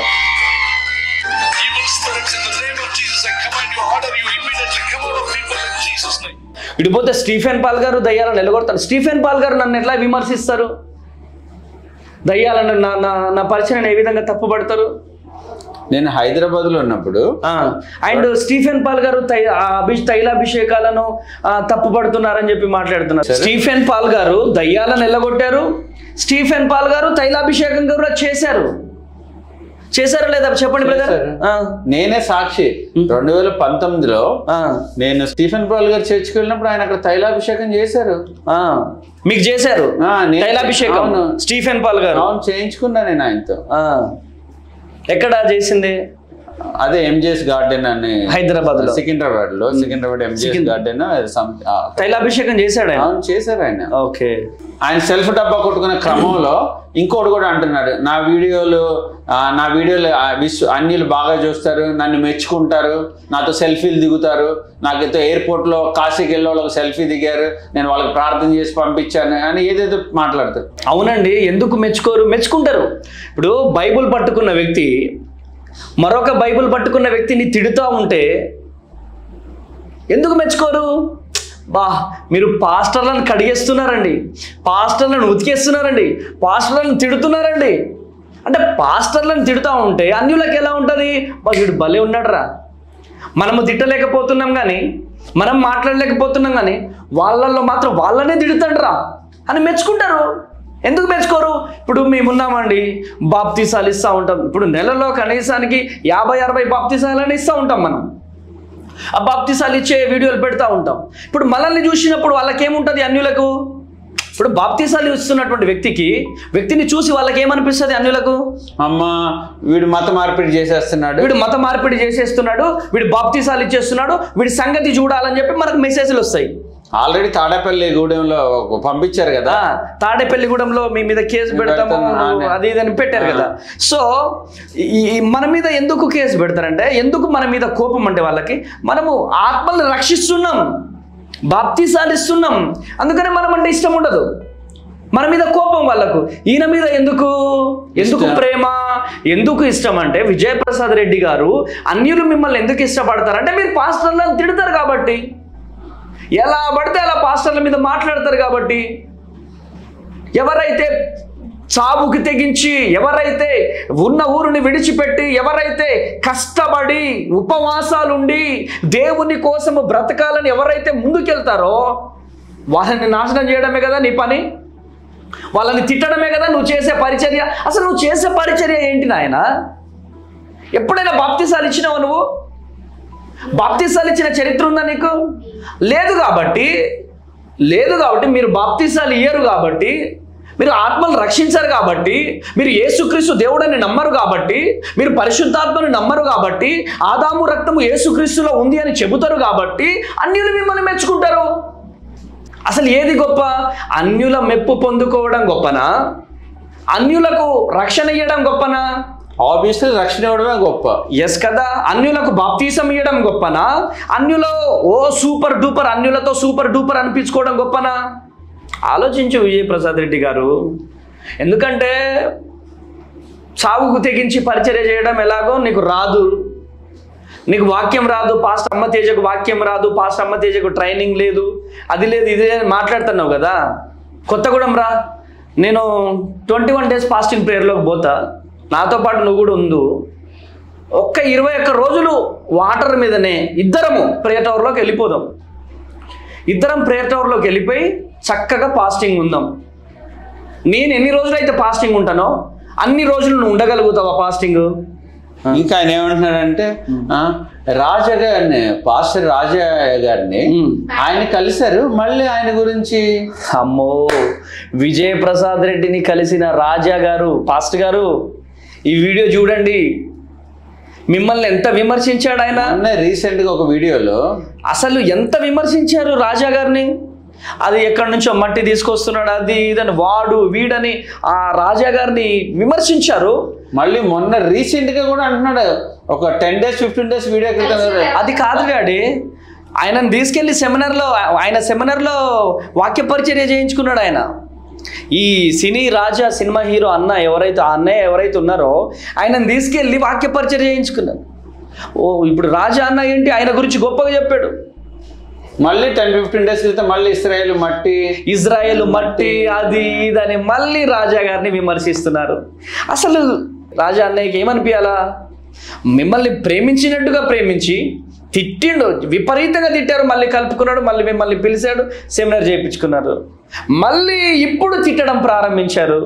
ఇటు పోతే స్టీఫెన్ పాల్ గారు దయ్యాలను నిలగొడతారు స్టీఫెన్ పాల్ గారు నన్ను ఎట్లా విమర్శిస్తారు దయ్యాలను నా నా నా పరిచయం ఏ విధంగా తప్పుపడతారు నేను హైదరాబాద్ లో ఉన్నప్పుడు అండ్ స్టీఫెన్ పాల్ గారు తై ఆ అభి తైలాభిషేకాలను ఆ, తప్పుపడుతున్నారని చెప్పి మాట్లాడుతున్నారు స్టీఫెన్ పాల్ గారు దయ్యాలను ఎల్లగొట్టారు స్టీఫెన్ పాల్ గారు తైలాభిషేకం కూడా చేశారు చేశారా లేదా చెప్పండి బ్రదర్ నేనే సాక్షి రెండు వేల పంతొమ్మిదిలో నేను స్టీఫెన్ పాల్ గారు చర్చికి వెళ్ళినప్పుడు ఆయన అక్కడ తైలాభిషేకం చేశారు మీకు చేశారు ఆ, నేను- తైలాభిషేకం అవును. స్టీఫెన్ పాల్ గారు అవును చేయించుకున్నా నేను ఆయనతో ఎక్కడ చేసింది అదే ఎంజిఎస్ గార్డెన్ అని హైదరాబాద్ లో. సికింద్రాబాద్ లో సికింద్రాబాద్ ఎంజిఎస్ సికింద్రా- గార్డెన్ తైలాభిషేకం చేశాడు ఆయన అవును చేశారు ఆయన ఓకే ఆయన సెల్ఫ్ డబ్బా కొట్టుకునే క్రమంలో ఇంకోటి కూడా అంటున్నాడు నా వీడియోలు ఆ, నా వీడియోలు ఆ, విశ్వ అన్యులు బాగా చూస్తారు నన్ను మెచ్చుకుంటారు నాతో సెల్ఫీలు దిగుతారు నాకైతే ఎయిర్పోర్ట్ లో కాశీకి వెళ్ళి వాళ్ళకి సెల్ఫీ దిగారు నేను వాళ్ళకి ప్రార్థన చేసి పంపించాను అని ఏదేదో మాట్లాడతారు అవునండి ఎందుకు మెచ్చుకోరు మెచ్చుకుంటారు ఇప్పుడు బైబుల్ పట్టుకున్న వ్యక్తి మరొక బైబుల్ పట్టుకున్న వ్యక్తిని తిడుతూ ఉంటే ఎందుకు మెచ్చుకోరు బా మీరు పాస్టర్లను కడిగేస్తున్నారండి పాస్టర్లను ఉతికేస్తున్నారండి పాస్టర్లను తిడుతున్నారండి అంటే పాస్టర్లను తిడుతూ ఉంటే అన్యులకు ఎలా ఉంటుంది బా వీడు భలే ఉన్నాడురా మనము తిట్టలేకపోతున్నాం కానీ మనం మాట్లాడలేకపోతున్నాం కానీ వాళ్ళల్లో మాత్రం వాళ్ళనే తిడుతాడురా అని మెచ్చుకుంటారు ఎందుకు మెచ్చుకోరు ఇప్పుడు మేమున్నామండి బాప్తీసాలు ఇస్తూ ఉంటాం ఇప్పుడు నెలలో కనీసానికి యాభై అరవై బాప్తీసాలని ఇస్తూ ఉంటాం మనం ఆ బాప్తీసాలు ఇచ్చే వీడియోలు పెడతా ఉంటాం ఇప్పుడు మనల్ని చూసినప్పుడు వాళ్ళకేముంటుంది అన్యులకు ఇప్పుడు బాప్తీసాలు ఇస్తున్నటువంటి వ్యక్తికి వ్యక్తిని చూసి వాళ్ళకి ఏమనిపిస్తుంది అన్యులకు అమ్మ వీడు మత మార్పిడి చేసేస్తున్నాడు వీడు మత మార్పిడి చేసేస్తున్నాడు వీడు బాప్తీసాలు ఇచ్చేస్తున్నాడు వీడి సంగతి చూడాలని చెప్పి మనకు మెసేజ్లు వస్తాయి ఆల్రెడీ తాడేపల్లి గూడెంలో పంపించారు కదా తాడేపల్లిగూడెంలో మీ మీద కేసు పెడతాము పెడతాము, అది ఇది అని పెట్టారు కదా సో ఈ ఈ మన మీద ఎందుకు కేసు పెడతారంటే ఎందుకు మన మీద కోపం అంటే వాళ్ళకి మనము ఆత్మల్ని రక్షిస్తున్నాం బాప్తీసాలు ఇస్తున్నాం అందుకనే మనం అంటే ఇష్టం ఉండదు మన మీద కోపం వాళ్ళకు ఈయన మీద ఎందుకు ఎందుకు ఇష్టం. ప్రేమ ఎందుకు ఇష్టం అంటే విజయప్రసాద్ రెడ్డి గారు అన్యులు మిమ్మల్ని ఎందుకు ఇష్టపడతారంటే మీరు పాస్టర్లను తిడతారు కాబట్టి ఎలా పడితే అలా పాస్టర్ల మీద మాట్లాడతారు కాబట్టి ఎవరైతే చావుకి తెగించి ఎవరైతే ఉన్న ఊరుని విడిచిపెట్టి ఎవరైతే కష్టపడి ఉపవాసాలుండి దేవుని కోసము బ్రతకాలని ఎవరైతే ముందుకెళ్తారో వాళ్ళని నాశనం చేయడమే కదా నీ పని వాళ్ళని తిట్టడమే కదా నువ్వు చేసే పరిచర్య అసలు నువ్వు చేసే పరిచర్య ఏంటి నాయన ఎప్పుడైనా బాప్తిసాలు ఇచ్చినావు నువ్వు బాప్తిసాలు ఇచ్చిన చరిత్ర ఉందా నీకు లేదు కాబట్టి లేదు కాబట్టి మీరు బాప్తిసాలు ఇయ్యరు కాబట్టి మీరు ఆత్మలు రక్షించరు కాబట్టి మీరు యేసుక్రీస్తు దేవుడని నమ్మరు కాబట్టి మీరు పరిశుద్ధాత్మను నమ్మరు కాబట్టి ఆదాము రక్తము యేసుక్రీస్తులో ఉంది అని చెబుతారు కాబట్టి అన్యులు మిమ్మల్ని మెచ్చుకుంటారు అసలు ఏది గొప్ప అన్యుల మెప్పు పొందుకోవడం గొప్పనా అన్యులకు రక్షణ ఇవ్వడం గొప్పనా ఆబ్వియస్లీ రక్షణ ఇవ్వడమే గొప్ప ఎస్ కదా అన్యులకు బాప్తీసం ఇవ్వడం గొప్పనా అన్యులో ఓ సూపర్ డూపర్ అన్యులతో సూపర్ డూపర్ అనిపించుకోవడం గొప్పనా ఆలోచించు విజయప్రసాద్ రెడ్డి గారు ఎందుకంటే చావుకు తెగించి పరిచర్య చేయడం ఎలాగో నీకు రాదు నీకు వాక్యం రాదు పాస్ట్ అమ్మ తేజకు వాక్యం రాదు పాస్ట్ అమ్మ తేజకు ట్రైనింగ్ లేదు అది లేదు ఇది లేదు అని మాట్లాడుతున్నావు కదా కొత్తగూడెం రా నేను ట్వంటీ వన్ డేస్ ఫాస్టింగ్ ప్రేయర్లోకి పోతా నాతో పాటు నువ్వు కూడా ఉండు ఒక్క ఇరవై ఒక్క రోజులు వాటర్ మీదనే ఇద్దరము ప్రేయర్ టవర్లోకి వెళ్ళిపోదాం ఇద్దరం ప్రేయర్ టవర్లోకి వెళ్ళిపోయి చక్కగా ఫాస్టింగ్ ఉందాం నేను ఎన్ని రోజులు అయితే ఫాస్టింగ్ ఉంటానో అన్ని రోజులు నువ్వు ఉండగలుగుతావా ఫాస్టింగ్ ఇంకా ఆయన ఏమంటున్నాడంటే ఆ, రాజా గారిని పాస్టర్ రాజా గారిని ఆయన కలిశారు మళ్ళీ ఆయన గురించి అమ్మో విజయ్ ప్రసాద్ రెడ్డిని కలిసిన రాజా గారు పాస్ట్ గారు ఈ వీడియో చూడండి మిమ్మల్ని ఎంత విమర్శించాడు ఆయన రీసెంట్ గా ఒక వీడియోలో అసలు ఎంత విమర్శించారు రాజా గారిని అది ఎక్కడి నుంచో మట్టి తీసుకొస్తున్నాడు అది ఇదని వాడు వీడని ఆ రాజా గారిని విమర్శించారు మళ్ళీ మొన్న రీసెంట్ గా కూడా అంటున్నాడు ఒక ten days fifteen days video క్రితం అది కాదు డాడీ ఆయనను తీసుకెళ్లి సెమినార్లో ఆయన సెమినార్లో వాక్య పరిచర్య చేయించుకున్నాడు ఆయన ఈ సినీ రాజా సినిమా హీరో అన్న ఎవరైతే ఆ అన్నయ్య ఎవరైతే ఉన్నారో ఆయనను తీసుకెళ్ళి వాక్య పరిచర్య చేయించుకున్నాడు ఓ ఇప్పుడు రాజా అన్న ఏంటి ఆయన గురించి గొప్పగా చెప్పాడు మళ్ళీ టెన్ ఫిఫ్టీన్ డేస్ క్రితం మళ్ళీ ఇస్రాయేల్ మట్టి ఇజ్రాయెల్ మట్టి అది ఇదని మళ్ళీ రాజా గారిని విమర్శిస్తున్నారు అసలు రాజా అన్నయ్యకి ఏమనిపించాలా మిమ్మల్ని ప్రేమించినట్టుగా ప్రేమించి తిట్టిండు విపరీతంగా తిట్టారు మళ్ళీ కలుపుకున్నాడు మళ్ళీ మిమ్మల్ని పిలిచాడు సెమినార్ చేయించుకున్నారు మళ్ళీ ఇప్పుడు తిట్టడం ప్రారంభించారు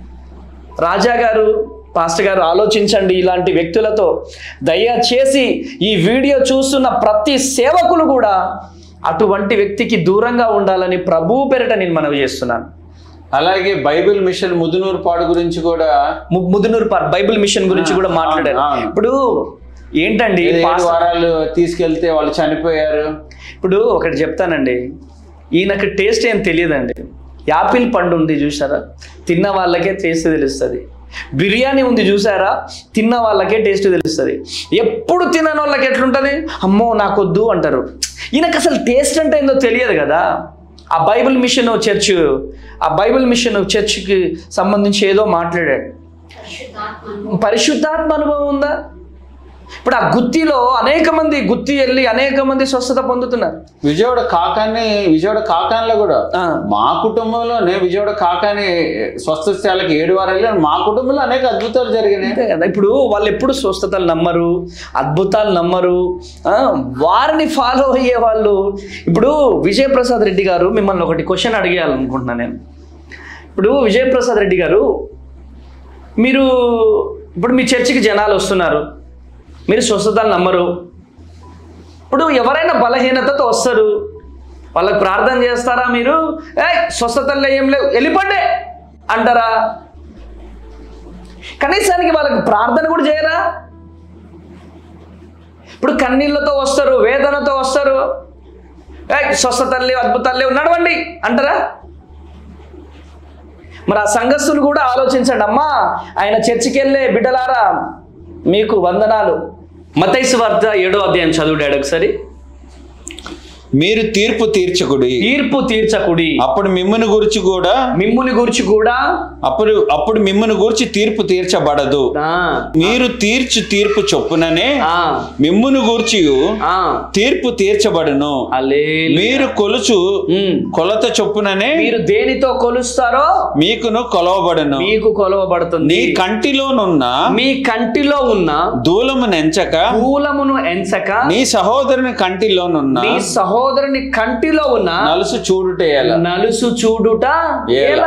రాజా గారు పాస్టర్ గారు ఆలోచించండి ఇలాంటి వ్యక్తులతో దయచేసి ఈ వీడియో చూస్తున్న ప్రతి సేవకులు కూడా అటువంటి వ్యక్తికి దూరంగా ఉండాలని ప్రభువు పేరిట నేను మనవి చేస్తున్నాను అలాగే బైబిల్ మిషన్ ముదునూరు పాడు గురించి కూడా ము- ముదునూరు పార్ బైబిల్ మిషన్ గురించి కూడా మాట్లాడారు ఇప్పుడు ఏంటండి ఏడు పాస్టర్- వారాలు తీసుకెళ్తే వాళ్ళు చనిపోయారు ఇప్పుడు ఒకటి చెప్తానండి ఈయనకి టేస్ట్ ఏం తెలియదండి యాపిల్ పండు ఉంది చూసారా తిన్న వాళ్ళకే టేస్ట్ తెలుస్తుంది బిర్యానీ ఉంది చూసారా తిన్న వాళ్ళకే టేస్ట్ తెలుస్తుంది ఎప్పుడు తినని వాళ్ళకి ఎట్లుంటుంది అమ్మో నాకొద్దు అంటారు ఈయనకు అసలు టేస్ట్ అంటే ఏందో తెలియదు కదా ఆ బైబిల్ మిషన్ చర్చ్ ఆ బైబిల్ మిషన్ చర్చ్కి సంబంధించి ఏదో మాట్లాడాడు పరిశుద్ధాత్మ అనుభవం ఉందా ఇప్పుడు ఆ గుత్తిలో అనేక మంది గుత్తి వెళ్ళి అనేక మంది స్వస్థత పొందుతున్నారు విజయవాడ కాకాని విజయవాడ కాకానిలో కూడా మా కుటుంబంలోనే విజయవాడ కాకాని స్వస్థశాలకి ఏడు వారాలు వెళ్ళాను. మా కుటుంబంలో అనేక అద్భుతాలు జరిగినాయి అంతే కదా ఇప్పుడు వాళ్ళు ఎప్పుడు స్వస్థతలు నమ్మరు అద్భుతాలు నమ్మరు ఆ, వారిని ఫాలో అయ్యే వాళ్ళు ఇప్పుడు విజయప్రసాద్ రెడ్డి గారు మిమ్మల్ని ఒకటి క్వశ్చన్ అడిగేయాలనుకుంటున్నాను నేను ఇప్పుడు విజయప్రసాద్ రెడ్డి గారు మీరు ఇప్పుడు మీ చర్చికి జనాలు వస్తున్నారు మీరు స్వస్థతలు నమ్మరు ఇప్పుడు ఎవరైనా బలహీనతతో వస్తారు వాళ్ళకి ప్రార్థన చేస్తారా మీరు ఏ స్వస్థతల్లో ఏం లేవు వెళ్ళిపోండి అంటారా కనీసానికి వాళ్ళకి ప్రార్థన కూడా చేయరా ఇప్పుడు కన్నీళ్ళతో వస్తారు వేదనతో వస్తారు ఏ స్వస్థతలు లేవు అద్భుతాలు లేవు నడవండి అంటారా మరి ఆ సంఘస్థులు కూడా ఆలోచించండి అమ్మా ఆయన చర్చికి వెళ్ళే బిడ్డలారా మీకు వందనాలు మతైసు వార్త ఏడో అధ్యాయం చదువు డాడీ ఒకసారి మీరు తీర్పు తీర్చకుడి తీర్పు తీర్చకుడి అప్పుడు మిమ్ముని గురించి కూడా మిమ్ముని గురించి కూడా అప్పుడు అప్పుడు మిమ్ముని గురించి తీర్పు తీర్చబడదు మీరు తీర్చు తీర్పు చొప్పుననే మిమ్మును గూర్చి తీర్పు తీర్చబడును మీరు కొలుచు కొలత చొప్పుననే మీరు దేనితో కొలుస్తారో మీకును కొలవబడును మీకు కొలవబడుతుంది నీ కంటిలోనున్న మీ కంటిలో ఉన్న దూలము నెంచక పూలమును ఎంచక నీ సహోదరుని కంటిలోనున్న నీ సహోదరుని కంటిలో ఉన్న నలుసు చూడుటేయాల నలుసు చూడుట ఎలా? ఎలా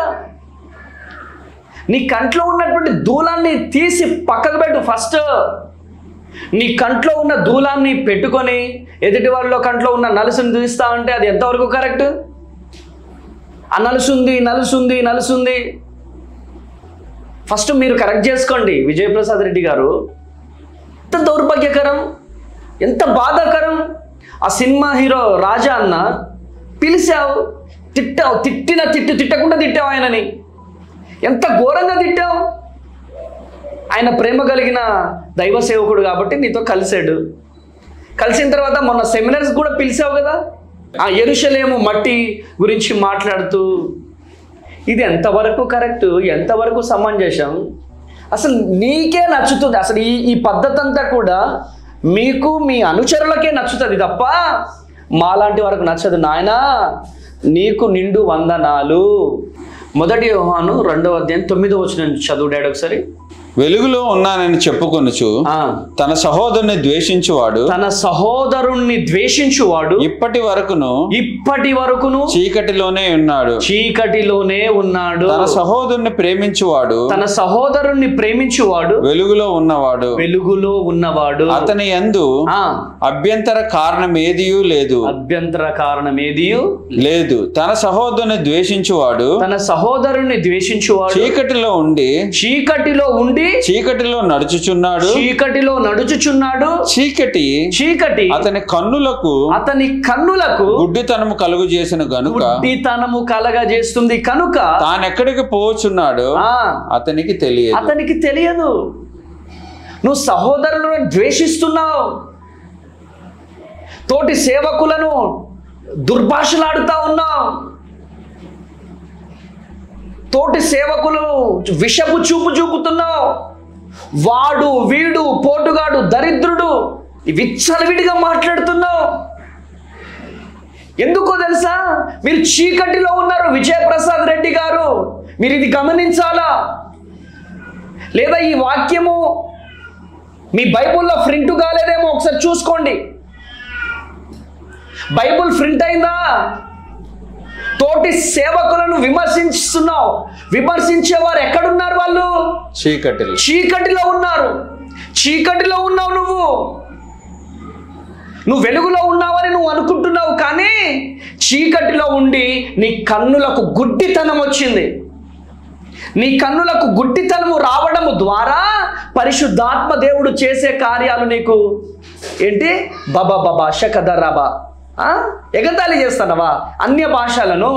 నీ కంట్లో ఉన్నటువంటి దూలాన్ని తీసి పక్కకు పెట్టు ఫస్ట్ నీ కంట్లో ఉన్న దూలాన్ని పెట్టుకొని ఎదుటి వాళ్ళ కంట్లో ఉన్న నలుసుని చూస్తామంటే అది ఎంతవరకు కరెక్ట్ ఆ నలుసుంది నలుసుంది నలుసుంది ఫస్ట్ మీరు కరెక్ట్ చేసుకోండి విజయప్రసాద్ రెడ్డి గారు ఎంత దౌర్భాగ్యకరం ఎంత బాధాకరం ఆ సినిమా హీరో రాజా అన్న పిలిచావు తిట్టావు తిట్టిన తిట్టు తిట్టకుండా తిట్టావు ఆయనని ఎంత ఘోరంగా తిట్టావు ఆయన ప్రేమ కలిగిన దైవ సేవకుడు కాబట్టి నీతో కలిసాడు కలిసిన తర్వాత మొన్న సెమినార్స్ కూడా పిలిచావు కదా ఆ ఎరుషలేము మట్టి గురించి మాట్లాడుతూ ఇది ఎంతవరకు కరెక్ట్ ఎంతవరకు సమంజసం అసలు నీకే నచ్చుతుంది అసలు ఈ ఈ పద్ధతి అంతా కూడా మీకు మీ అనుచరులకే నచ్చుతుంది తప్ప మాలాంటి వరకు నచ్చదు నాయనా నీకు నిండు వందనాలు మొదటి యోహాను రెండవ అధ్యాయం తొమ్మిదో వచ్చిన చదువు డాడీ ఒకసారి వెలుగులో ఉన్నానని చెప్పుకొనుచు తన సహోదరుని ద్వేషించువాడు తన సహోదరుణ్ణి ద్వేషించువాడు ఇప్పటి వరకును ఇప్పటి వరకును చీకటిలోనే ఉన్నాడు చీకటిలోనే ఉన్నాడు తన సహోదరుని ప్రేమించువాడు తన సహోదరుణ్ణి ప్రేమించువాడు వెలుగులో ఉన్నవాడు వెలుగులో ఉన్నవాడు అతని యందు ఆ, అభ్యంతర కారణం ఏదియూ లేదు అభ్యంతర కారణం ఏదియు లేదు తన సహోదరుని ద్వేషించువాడు తన సహోదరుణ్ణి ద్వేషించువాడు చీకటిలో ఉండి చీకటిలో ఉండి చీకటిలో నడుచుచున్నాడు చీకటిలో నడుచుచున్నాడు చీకటి చీకటి అతని కన్నులకు అతని కన్నులకు గుడ్డితనము కలుగు చేసిన గనుక గుడ్డితనము కలగజేస్తుంది కనుక తానెక్కడికి పోవచ్చున్నాడో ఆ, అతనికి తెలియదు అతనికి తెలియదు నువ్వు సహోదరులను ద్వేషిస్తున్నావు తోటి సేవకులను దుర్భాషలాడుతా ఉన్నావు తోటి సేవకులు విషపు చూపు చూపుతున్నావు వాడు వీడు పోటుగాడు దరిద్రుడు విచ్చలవిడిగా మాట్లాడుతున్నావు ఎందుకో తెలుసా మీరు చీకటిలో ఉన్నారు విజయప్రసాద్ రెడ్డి గారు మీరు ఇది గమనించాలా లేదా ఈ వాక్యము మీ బైబుల్లో ప్రింట్ కాలేదేమో ఒకసారి చూసుకోండి బైబుల్ ప్రింట్ అయిందా తోటి సేవకులను విమర్శిస్తున్నావు విమర్శించేవారు ఎక్కడున్నారు వాళ్ళు చీకటిలో చీకటిలో ఉన్నారు చీకటిలో ఉన్నావు నువ్వు నువ్వు వెలుగులో ఉన్నావని నువ్వు అనుకుంటున్నావు కానీ చీకటిలో ఉండి నీ కన్నులకు గుడ్డితనం వచ్చింది నీ కన్నులకు గుడ్డితనము రావడము ద్వారా పరిశుద్ధాత్మ దేవుడు చేసే కార్యాలు నీకు ఏంటి బాబా బాబా షకదరాబా ఎగతాళి చేస్తానవా అన్య భాషలను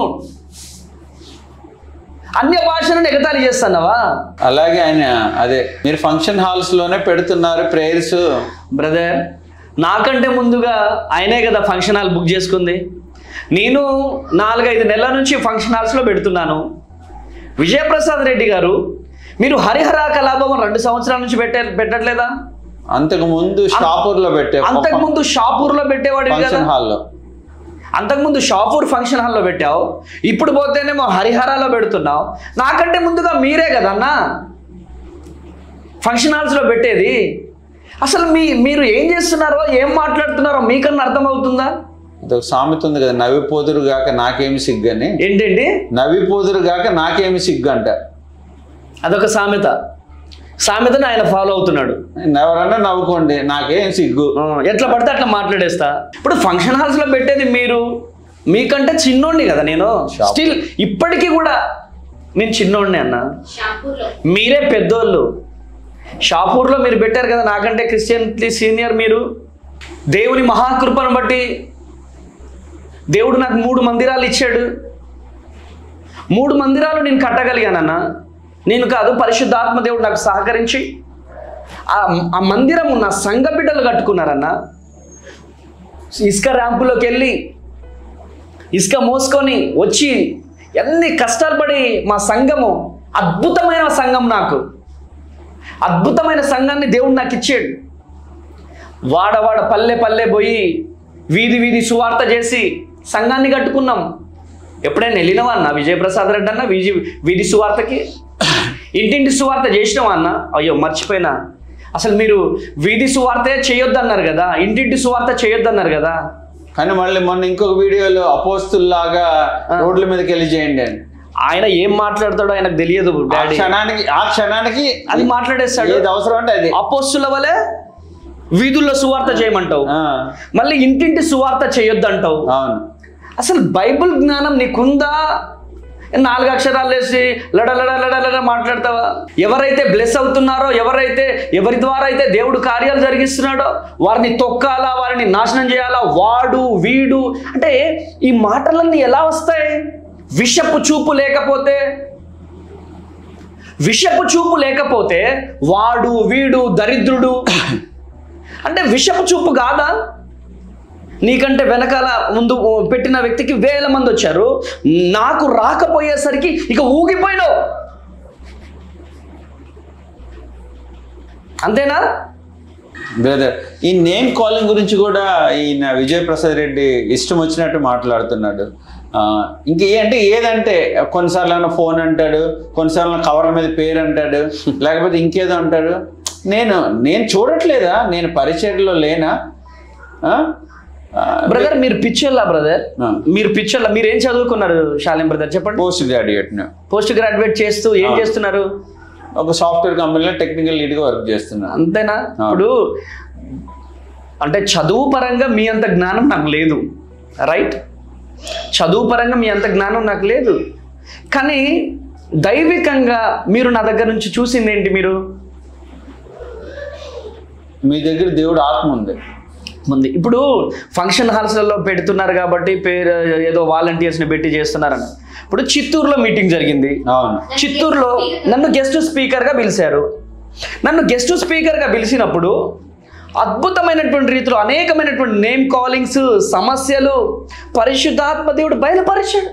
అన్య భాషలను ఎగతాళి చేస్తానవా అలాగే ఆయన అదే మీరు ఫంక్షన్ హాల్స్ లోనే పెడుతున్నారు ప్రేయర్స్ బ్రదర్ నాకంటే ముందుగా ఆయనే కదా ఫంక్షన్ హాల్ బుక్ చేసుకుంది నేను నాలుగైదు నెలల నుంచి ఫంక్షన్ హాల్స్లో పెడుతున్నాను విజయప్రసాద్ రెడ్డి గారు మీరు హరిహర కళాభవన్ రెండు సంవత్సరాల నుంచి పెట్టే పెట్టట్లేదా అంతకు ముందు షాపూర్ లో పెట్టే అంతకుముందు షాపూర్లో పెట్టేవాడు కదా ఫంక్షన్ హాల్లో అంతకుముందు షాపూర్ ఫంక్షన్ హాల్లో పెట్టావు ఇప్పుడు పోతేనేమో హరిహరాలో పెడుతున్నావు నాకంటే ముందుగా మీరే కదన్నా ఫంక్షన్ హాల్స్లో పెట్టేది అసలు మీ మీరు ఏం చేస్తున్నారో ఏం మాట్లాడుతున్నారో మీకన్నా అర్థమవుతుందా అదొక సామెత ఉంది కదా నవ్విపోదురు గాక నాకేమి సిగ్గు అని ఏంటండి నవ్విపోదురు గాక నాకేమి సిగ్గు అంట అదొక సామెత సామెతను ఆయన ఫాలో అవుతున్నాడు ఎవరన్నా నవ్వుకోండి నాకేం సిగ్గు ఆ, ఎట్లా పడితే అట్లా మాట్లాడేస్తా ఇప్పుడు ఫంక్షన్ హాల్స్లో పెట్టేది మీరు మీకంటే చిన్నోడిని కదా నేను స్టిల్ ఇప్పటికీ కూడా నేను చిన్నోడిని అన్న షాపూర్లో మీరే పెద్దోళ్ళు షాపూర్లో మీరు పెట్టారు కదా నాకంటే క్రిస్టియన్లీ సీనియర్ మీరు దేవుని మహాకృపను బట్టి దేవుడు నాకు మూడు మందిరాలు ఇచ్చాడు మూడు మందిరాలు నేను కట్టగలిగానన్న నేను కాదు పరిశుద్ధాత్మ దేవుడు నాకు సహకరించి ఆ ఆ మందిరము నా సంఘ బిడ్డలు కట్టుకున్నారన్న ఇసుక ర్యాంపులోకి వెళ్ళి ఇసుక మోసుకొని వచ్చి ఎన్ని కష్టాలు పడి మా సంఘము అద్భుతమైన సంఘం నాకు అద్భుతమైన సంఘాన్ని దేవుడు నాకు ఇచ్చాడు వాడవాడ పల్లె పల్లె పోయి వీధి వీధి సువార్త చేసి సంఘాన్ని కట్టుకున్నాం ఎప్పుడైనా వెళ్ళినవా అన్న విజయప్రసాద్ రెడ్డి అన్న వీధి వీధి సువార్తకి ఇంటింటి సువార్త చేసినావా అన్న అయ్యో మర్చిపోయినా అసలు మీరు వీధి సువార్తే చేయొద్దన్నారు కదా ఇంటింటి సువార్త చేయొద్దన్నారు కదా కానీ మళ్ళీ మొన్న ఇంకొక వీడియోలో అపోస్తుల్లాగా రోడ్ల మీదకి వెళ్ళి చేయండి అని ఆయన ఏం మాట్లాడతాడో ఆయనకు తెలియదు ఆ డాడీ క్షణానికి ఆ క్షణానికి అది మాట్లాడేస్తాడు ఏది అవసరం అంటే అది అపోస్తుల వలె వీధుల్లో సువార్త చేయమంటావు ఆ, మళ్ళీ ఇంటింటి సువార్త చేయొద్దంటావు అవును అసలు బైబిల్ జ్ఞానం నీకుందా నాలుగు అక్షరాలు వేసి లడ లడ లడ లడ మాట్లాడతావా ఎవరైతే బ్లెస్ అవుతున్నారో ఎవరైతే ఎవరి ద్వారా అయితే దేవుడు కార్యాలు జరిగిస్తున్నాడో వారిని తొక్కాలా వారిని నాశనం చేయాలా వాడు వీడు అంటే ఈ మాటలన్నీ ఎలా వస్తాయి విషపు చూపు లేకపోతే విషపు చూపు లేకపోతే వాడు వీడు దరిద్రుడు అంటే విషపు చూపు కాదా నీకంటే వెనకాల ముందు పెట్టిన వ్యక్తికి వేల మంది వచ్చారు నాకు రాకపోయేసరికి ఇక ఊగిపోయినావు అంతేనా బ్రదర్ ఈ నేమ్ కాలింగ్ గురించి కూడా ఈయన విజయ్ ప్రసాద్ రెడ్డి ఇష్టం వచ్చినట్టు మాట్లాడుతున్నాడు ఆ, ఇంక ఏ అంటే ఏదంటే కొన్నిసార్లు ఏమైనా ఫోన్ అంటాడు కొన్నిసార్లు కవర్ల మీద పేరు అంటాడు లేకపోతే ఇంకేదో అంటాడు నేను నేను చూడట్లేదా నేను పరిచయలో లేనా ఆ? ఆ, బ్రదర్ మీరు పిచ్చర్లా బ్రదర్ ఆ. మీరు పిచ్చర్లా మీరు ఏం చదువుకున్నారు శాలిం బ్రదర్ చెప్పండి పోస్ట్ గ్రాడ్యుయేట్ పోస్ట్ గ్రాడ్యుయేట్ చేస్తూ ఏం ఆ. చేస్తున్నారు ఒక సాఫ్ట్వేర్ కంపెనీలో టెక్నికల్ లీడ్గా వర్క్ చేస్తున్నాను అంతేనా ఇప్పుడు అంటే చదువు పరంగా మీ అంత జ్ఞానం నాకు లేదు రైట్ చదువు పరంగా మీ అంత జ్ఞానం నాకు లేదు కానీ దైవికంగా మీరు నా దగ్గర నుంచి చూసింది ఏంటి మీరు మీ దగ్గర దేవుడు ఆత్మ ఉంది ఉంది ఇప్పుడు ఫంక్షన్ హాల్స్లలో పెడుతున్నారు కాబట్టి పేరు ఏదో వాలంటీర్స్ని పెట్టి చేస్తున్నారని ఇప్పుడు చిత్తూరులో మీటింగ్ జరిగింది అవును చిత్తూరులో నన్ను గెస్ట్ స్పీకర్గా పిలిచారు నన్ను గెస్ట్ స్పీకర్గా పిలిచినప్పుడు అద్భుతమైనటువంటి రీతిలో అనేకమైనటువంటి నేమ్ కాలింగ్స్ సమస్యలు పరిశుద్ధాత్మ దేవుడు బయలుపరిచాడు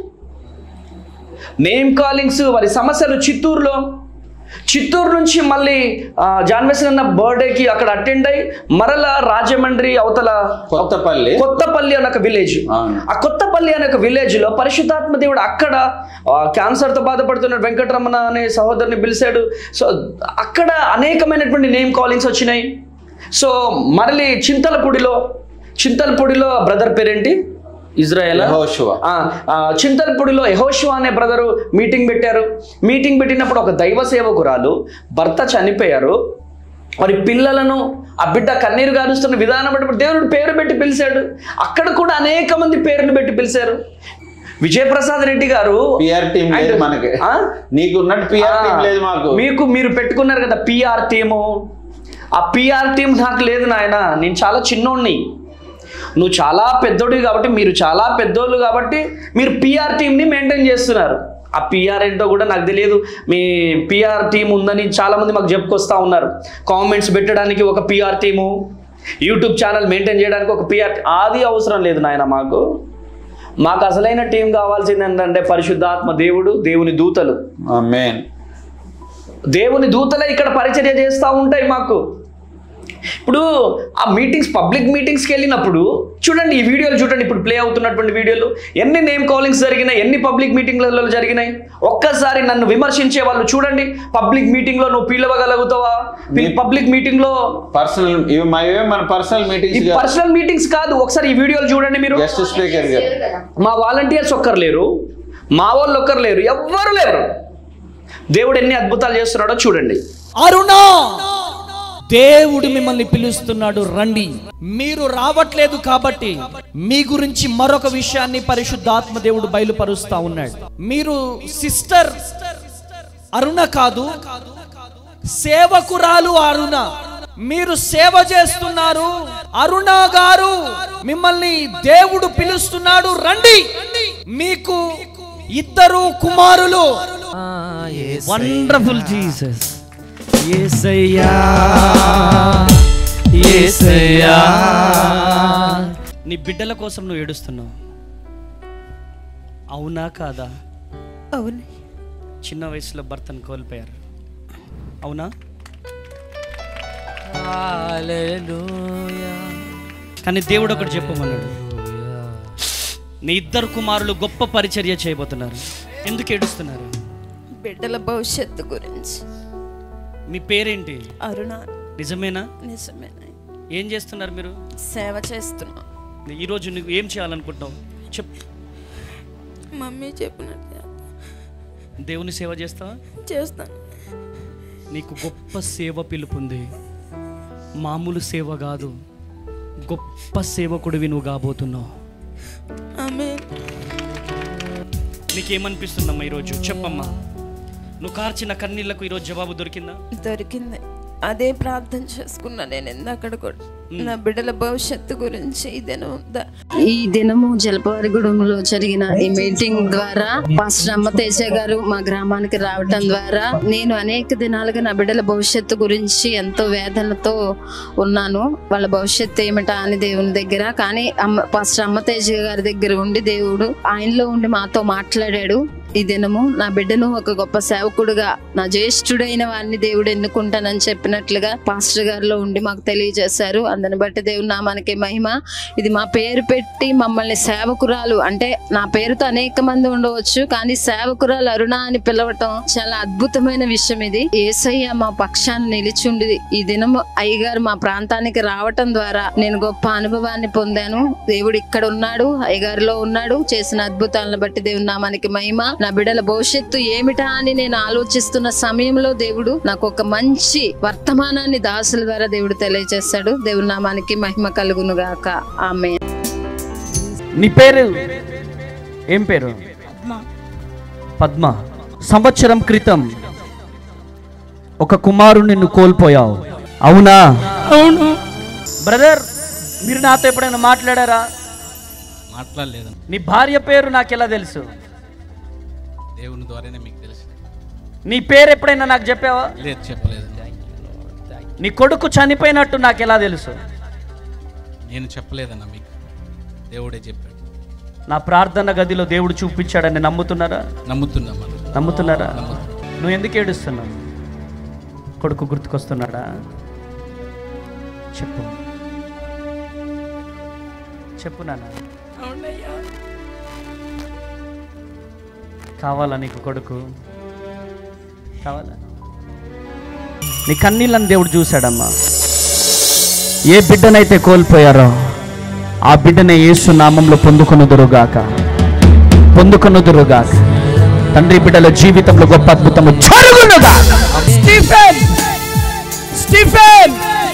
నేమ్ కాలింగ్స్ వారి సమస్యలు చిత్తూరులో చిత్తూరు నుంచి మళ్ళీ ఆ, జాన్వేసన్ అన్న బర్త్డేకి అక్కడ అటెండ్ అయ్యి మరలా రాజమండ్రి అవతల కొత్తపల్లి కొత్తపల్లి అనే ఒక విలేజ్ అవును. ఆ కొత్తపల్లి అనే ఒక విలేజ్ లో పరిశుద్ధాత్మ దేవుడు అక్కడ ఆ, క్యాన్సర్ తో బాధపడుతున్న వెంకటరమణ అనే సహోదరుని పిలిచాడు సో అక్కడ అనేకమైనటువంటి నేమ్ కాలింగ్స్ వచ్చినాయి సో మరలి చింతలపూడిలో చింతలపూడిలో బ్రదర్ పేరేంటి ఇజ్రాయెల్ యెహోషువ. చింతలపూడిలో యహోషువా అనే బ్రదరు మీటింగ్ పెట్టారు మీటింగ్ పెట్టినప్పుడు ఒక దైవ సేవకురాలు భర్త చనిపోయారు మరి పిల్లలను ఆ బిడ్డ కన్నీరు గారుస్తున్న విధానం బట్టి దేవుడు పేరు పెట్టి పిలిచాడు అక్కడ కూడా అనేక మంది పేర్లు పెట్టి పిలిచారు విజయప్రసాద్ రెడ్డి గారు పిఆర్ టీం లేదు And- మనకి ఆ? నీకు ఉన్నట్టు పిఆర్ టీం లేదు మాకు మీకు మీరు పెట్టుకున్నారు కదా పిఆర్ టీము ఆ పిఆర్ టీం నాకు లేదు నాయన నేను చాలా చిన్నోడిని నువ్వు చాలా పెద్దోడివి కాబట్టి మీరు చాలా పెద్దోళ్ళు కాబట్టి మీరు పిఆర్ టీంని మెయింటైన్ చేస్తున్నారు ఆ పిఆర్ ఏంటో కూడా నాకు తెలియదు మీ పిఆర్ టీం ఉందని చాలామంది మాకు చెప్పుకొస్తా ఉన్నారు కామెంట్స్ పెట్టడానికి ఒక PR team YouTube channel maintain చేయడానికి ఒక పిఆర్ అది అవసరం లేదు నాయన మాకు మాకు అసలైన టీం కావాల్సింది ఏంటంటే పరిశుద్ధాత్మ దేవుడు దేవుని దూతలు మెయిన్ దేవుని దూతలే ఇక్కడ పరిచర్య చేస్తూ ఉంటాయి మాకు ఇప్పుడు ఆ మీటింగ్స్ పబ్లిక్ మీటింగ్స్కి వెళ్ళినప్పుడు చూడండి ఈ వీడియోలు చూడండి ఇప్పుడు ప్లే అవుతున్నటువంటి వీడియోలు ఎన్ని నేమ్ కాలింగ్స్ జరిగినాయి ఎన్ని పబ్లిక్ మీటింగ్లలో జరిగినాయి ఒక్కసారి నన్ను విమర్శించే వాళ్ళు చూడండి పబ్లిక్ మీటింగ్లో నువ్వు పిలవగలుగుతావా పబ్లిక్ మీటింగ్లో పర్సనల్ ఇవి మా ఇవే మన పర్సనల్ ఈ మీటింగ్స్ పర్సనల్ మీటింగ్స్ కాదు ఒకసారి ఈ వీడియోలు చూడండి మీరు గెస్ట్ స్పీకర్ గారు మా వాలంటీర్స్ ఒక్కరు లేరు మా వాళ్ళు ఒక్కరు లేరు ఎవ్వరు లేరు దేవుడు ఎన్ని అద్భుతాలు చేస్తున్నాడో చూడండి అరుణా దేవుడు మిమ్మల్ని పిలుస్తున్నాడు రండి మీరు రావట్లేదు కాబట్టి మీ గురించి మరొక విషయాన్ని పరిశుద్ధాత్మ దేవుడు బయలుపరుస్తా ఉన్నాడు మీరు సిస్టర్ అరుణ కాదు సేవకురాలు అరుణ మీరు సేవ చేస్తున్నారు అరుణ గారు మిమ్మల్ని దేవుడు పిలుస్తున్నాడు రండి మీకు ఇద్దరు కుమారులు వండర్ఫుల్ జీసస్ యేసయ్యా యేసయ్యా నీ బిడ్డల కోసం నువ్వు ఏడుస్తున్నావు అవునా కాదా అవును చిన్న వయసులో భర్తను కోల్పోయారు అవునా కానీ దేవుడు ఒకటి చెప్పమన్నాడు నీ ఇద్దరు కుమారులు గొప్ప పరిచర్య చేయబోతున్నారు ఎందుకు ఏడుస్తున్నారు బిడ్డల భవిష్యత్తు గురించి మీ పేరేంటి అరుణ నిజమేనా నిజమేనా ఏం చేస్తున్నారు మీరు సేవ చేస్తున్నా ఈరోజు నువ్వు ఏం చేయాలనుకుంటున్నావు చెప్ మమ్మీ చెప్పినట్టు దేవుని సేవ చేస్తావా చేస్తాను నీకు గొప్ప సేవ పిలుపుంది మామూలు సేవ కాదు గొప్ప సేవకుడివి నువ్వు కాబోతున్నావు ఆమె నీకేమనిపిస్తుందమ్మా ఈరోజు చెప్పమ్మా నువ్వు కార్చిన కన్నీళ్లకు ఈరోజు జవాబు దొరికిందా దొరికింది అదే ప్రార్థన చేసుకున్నా నేను ఇందాకడ కూడా నా బిడ్డల భవిష్యత్తు గురించి ఇదేను ఈ దినము జలపారిగూడెంలో జరిగిన ఈ మీటింగ్ ద్వారా పాస్టర్ అమ్మ తేజ గారు మా గ్రామానికి రావటం ద్వారా నేను అనేక దినాలుగా నా బిడ్డల భవిష్యత్తు గురించి ఎంతో వేదనతో ఉన్నాను వాళ్ళ భవిష్యత్తు ఏమిటా అని దేవుని దగ్గర కానీ అమ్మ పాస్టర్ అమ్మ తేజ గారి దగ్గర ఉండి దేవుడు ఆయనలో ఉండి మాతో మాట్లాడాడు ఈ దినము నా బిడ్డను ఒక గొప్ప సేవకుడుగా నా జ్యేష్ఠుడైన వారిని దేవుడు ఎన్నుకుంటానని చెప్పినట్లుగా పాస్టర్ గారిలో ఉండి మాకు తెలియజేశారు అందుని బట్టి దేవుని నామానికి మహిమ ఇది మా పేరు పెట్టి మమ్మల్ని సేవకురాలు అంటే నా పేరుతో అనేక మంది ఉండవచ్చు కానీ సేవకురాలు అరుణ అని పిలవటం చాలా అద్భుతమైన విషయం ఇది ఏసయ్య మా పక్షాన్ని నిలిచుండి ఈ దినం అయ్యగారు మా ప్రాంతానికి రావటం ద్వారా నేను గొప్ప అనుభవాన్ని పొందాను దేవుడు ఇక్కడ ఉన్నాడు అయ్యగారిలో ఉన్నాడు చేసిన అద్భుతాలను బట్టి దేవుని నామానికి మహిమ నా బిడ్డల భవిష్యత్తు ఏమిటా అని నేను ఆలోచిస్తున్న సమయంలో దేవుడు నాకు ఒక మంచి వర్తమానాన్ని దాసుల ద్వారా దేవుడు తెలియజేస్తాడు దేవుని నామానికి మహిమ కలుగును గాక ఆమె నీ పేరు ఏం పేరు పద్మ సంవత్సరం క్రితం ఒక కుమారుని నిన్ను కోల్పోయావు అవునా అవును బ్రదర్ మీరు నాతో ఎప్పుడైనా మాట్లాడారా మాట్లాడలేదు నీ భార్య పేరు నాకు ఎలా తెలుసు దేవుని ద్వారానే మీకు తెలుసు నీ పేరు ఎప్పుడైనా నాకు చెప్పావా లేదు చెప్పలేదు నీ కొడుకు చనిపోయినట్టు నాకు ఎలా తెలుసు నేను చెప్పలేదన్న మీకు దేవుడే చెప్పాడు నా ప్రార్థన గదిలో దేవుడు చూపించాడని నమ్ముతున్నారా నమ్ముతున్నా మనం నమ్ముతున్నారా నువ్వు ఎందుకు ఏడుస్తున్నావు కొడుకు గుర్తుకొస్తున్నాడా చెప్పు చెప్పు నాన్న అవునయ్యా కావాలా నీకు కొడుకు కావాలా నీ కన్నీళ్ళని దేవుడు చూశాడమ్మా ఏ బిడ్డనైతే కోల్పోయారో ఆ బిడ్డనే యేసు నామంలో పొందుకొనుదురుగాక పొందుకొనుదురుగాక తండ్రి బిడ్డల జీవితంలో గొప్ప అద్భుతము జరుగునుగా స్టీఫెన్ స్టీఫెన్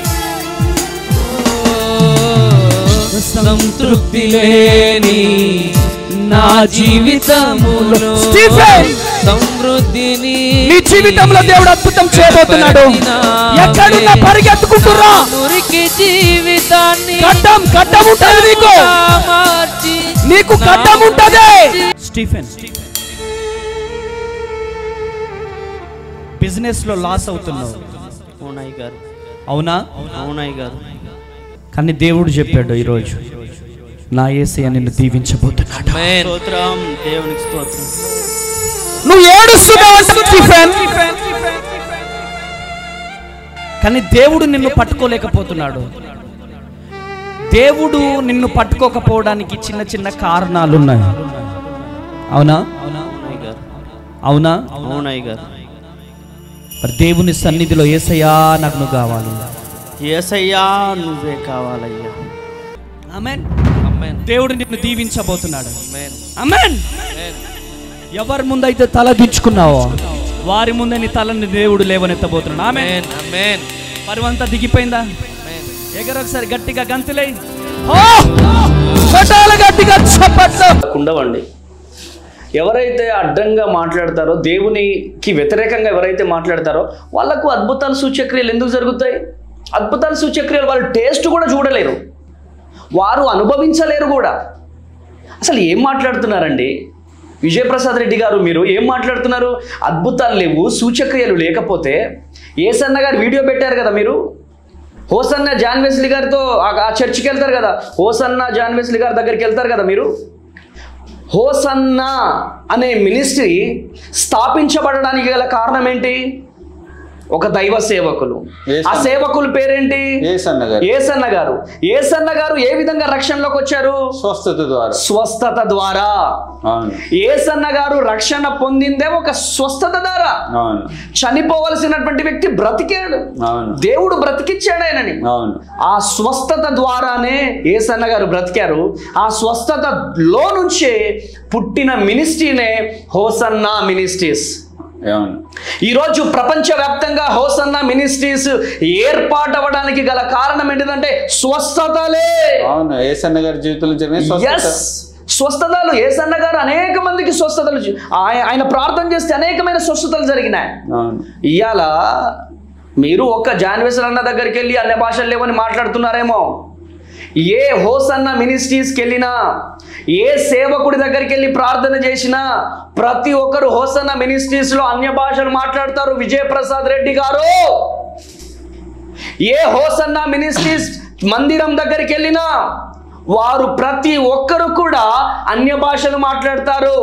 సంతృప్తి లేని నా జీవితములో స్టీఫెన్ సమృద్ధిని నీ జీవితంలో దేవుడు అద్భుతం చేయబోతున్నాడు ఎక్కడున్నా పరిగెత్తుకుంటురా మురికి జీవితాన్ని గడ్డం గడ్డం ఉంటది నీకు మార్చి నీకు గడ్డం ఉంటది స్టీఫెన్ బిజినెస్లో లాస్ అవుతున్నావు అవునయ్య గారు అవునా అవునయ్య గారు కానీ దేవుడు చెప్పాడు ఈరోజు నా ఏసయ్య నిన్ను దీవించబోతున్నాడు స్తోత్రం దేవునికి స్తోత్రం నువ్వు ఏడుస్తున్నావు స్టీఫెన్ కానీ దేవుడు నిన్ను పట్టుకోలేకపోతున్నాడు దేవుడు నిన్ను పట్టుకోకపోవడానికి చిన్న చిన్న కారణాలు ఉన్నాయి అవునా అవునయ్య గారు అవునా అవునయ్య గారు మరి దేవుని సన్నిధిలో ఏసయ్యా నాకు నువ్వు కావాలి ఏసయ్యా నువ్వే కావాలయ్యా ఆమెన్ దేవుడు నిన్ను దీవించబోతున్నాడు ఆమేన్. ఆమెన్ ఎవరి ముందైతే తల దించుకున్నావో వారి ముందే నీ తలని దేవుడు లేవనెత్తబోతున్నాడు ఆమె ఆమేన్ పరువంతా దిగిపోయిందా ఎగరొకసారి గట్టిగా గంతులై గట్టిగా చప్పట్లు ఉండవండి ఎవరైతే అడ్డంగా మాట్లాడతారో దేవునికి వ్యతిరేకంగా ఎవరైతే మాట్లాడతారో వాళ్ళకు అద్భుతాలు సూచక్రియలు ఎందుకు జరుగుతాయి అద్భుతాలు సూచక్రియలు వాళ్ళు టేస్ట్ కూడా చూడలేరు వారు అనుభవించలేరు కూడా అసలు ఏం మాట్లాడుతున్నారండి విజయప్రసాద్ రెడ్డి గారు మీరు ఏం మాట్లాడుతున్నారు అద్భుతాలు లేవు సూచక్రియలు లేకపోతే ఏసన్న గారు వీడియో పెట్టారు కదా మీరు హోసన్న జాన్ వెస్లీ గారితో ఆ- ఆ చర్చికి వెళ్తారు కదా హోసన్న జాన్ వెస్లీ గారి దగ్గరికి వెళ్తారు కదా మీరు హోసన్న అనే మినిస్ట్రీ స్థాపించబడడానికి గల కారణం ఏంటి ఒక దైవ సేవకులు ఆ సేవకుల పేరేంటి ఏసన్న గారు ఏసన్న గారు ఏసన్న గారు ఏ విధంగా రక్షణలోకి వచ్చారు స్వస్థత ద్వారా స్వస్థత ద్వారా అవును ఏసన్న గారు రక్షణ పొందిందే ఒక స్వస్థత ద్వారా అవును చనిపోవలసినటువంటి వ్యక్తి బ్రతికాడు అవును దేవుడు బ్రతికిచ్చాడు ఆయనని అవును ఆ స్వస్థత ద్వారానే ఏసన్న గారు బ్రతికారు ఆ స్వస్థతలో నుంచే పుట్టిన మినిస్ట్రీనే హోసన్నా మినిస్ట్రీస్ అవును ఈరోజు ప్రపంచవ్యాప్తంగా హోసన్నా మినిస్ట్రీస్ ఏర్పాటవడానికి గల కారణం ఏంటిదంటే స్వస్థతలే అవును ఏసన్న గారి జీవితంలో జరిగిన స్వస్థత ఎస్ స్వస్థతలు ఏసన్న గారు అనేక మందికి స్వస్థతలు చే- ఆయ- ఆయన ప్రార్థన చేస్తే అనేకమైన స్వస్థతలు జరిగినాయి అవును ఇవాళ మీరు ఒక్క జాన్వేసర్ అన్న దగ్గరికి వెళ్ళి అన్ని భాషలు లేవని మాట్లాడుతున్నారేమో ఏ హోసన్న మినిస్ట్రీస్కి వెళ్ళినా ఏ సేవకుడి దగ్గరికి వెళ్ళి ప్రార్థన చేసినా ప్రతి ఒక్కరు హోసన్న మినిస్ట్రీస్లో అన్య భాషలు మాట్లాడతారు విజయప్రసాద్ రెడ్డి గారు ఏ హోసన్న మినిస్ట్రీస్ మందిరం దగ్గరికి వెళ్ళినా వారు ప్రతి ఒక్కరు కూడా అన్య భాషలు మాట్లాడతారు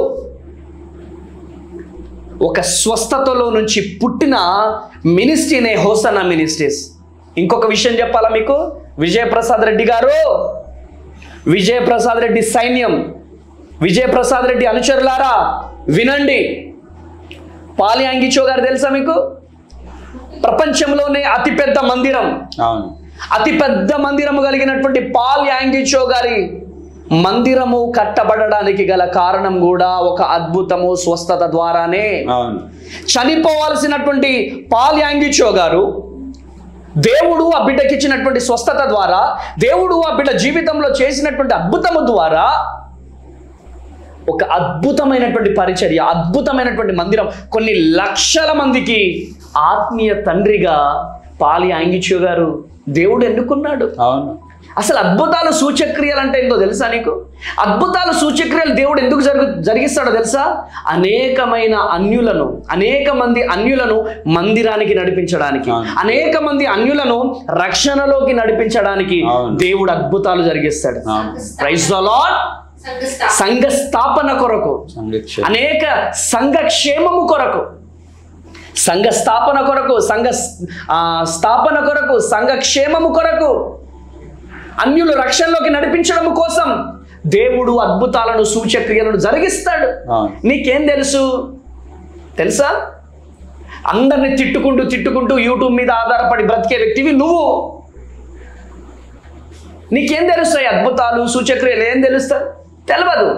ఒక స్వస్థతలో నుంచి పుట్టిన మినిస్ట్రీనే హోసన్న మినిస్ట్రీస్ ఇంకొక విషయం చెప్పాలా మీకు విజయప్రసాద్ రెడ్డి గారు విజయప్రసాద్ రెడ్డి సైన్యం విజయప్రసాద్ రెడ్డి అనుచరులారా వినండి పాలి అంగిచో గారు తెలుసా మీకు ప్రపంచంలోనే అతిపెద్ద మందిరం అవును అతిపెద్ద మందిరము కలిగినటువంటి పాల్ యాంగిచో గారి మందిరము కట్టబడడానికి గల కారణం కూడా ఒక అద్భుతము స్వస్థత ద్వారానే అవును చనిపోవాల్సినటువంటి పాల్ యాంగిచో గారు దేవుడు ఆ బిడ్డకి ఇచ్చినటువంటి స్వస్థత ద్వారా దేవుడు ఆ బిడ్డ జీవితంలో చేసినటువంటి అద్భుతము ద్వారా ఒక అద్భుతమైనటువంటి పరిచర్య అద్భుతమైనటువంటి మందిరం కొన్ని లక్షల మందికి ఆత్మీయ తండ్రిగా పాలి యాంగిచో గారు దేవుడు ఎన్నుకున్నాడు అవును అసలు అద్భుతాలు సూచక్రియలు అంటే ఏందో తెలుసా నీకు అద్భుతాలు సూచక్రియలు దేవుడు ఎందుకు జరుగు జరిగిస్తాడో తెలుసా అనేకమైన అన్యులను అనేక మంది అన్యులను మందిరానికి నడిపించడానికి అనేక మంది అన్యులను రక్షణలోకి నడిపించడానికి దేవుడు అద్భుతాలు జరిగిస్తాడు ప్రైజ్ ద లార్డ్ సంఘ స్థాపన కొరకు అనేక సంఘ క్షేమము కొరకు సంఘ స్థాపన కొరకు సంఘ ఆ, స్థాపన కొరకు సంఘ క్షేమము కొరకు అన్యులు రక్షణలోకి నడిపించడం కోసం దేవుడు అద్భుతాలను సూచక్రియలను జరిగిస్తాడు నీకేం తెలుసు తెలుసా అందరిని తిట్టుకుంటూ తిట్టుకుంటూ యూట్యూబ్ మీద ఆధారపడి బ్రతికే వ్యక్తివి నువ్వు నీకేం తెలుస్తాయి అద్భుతాలు సూచక్రియలు ఏం తెలుస్తాయి తెలియదు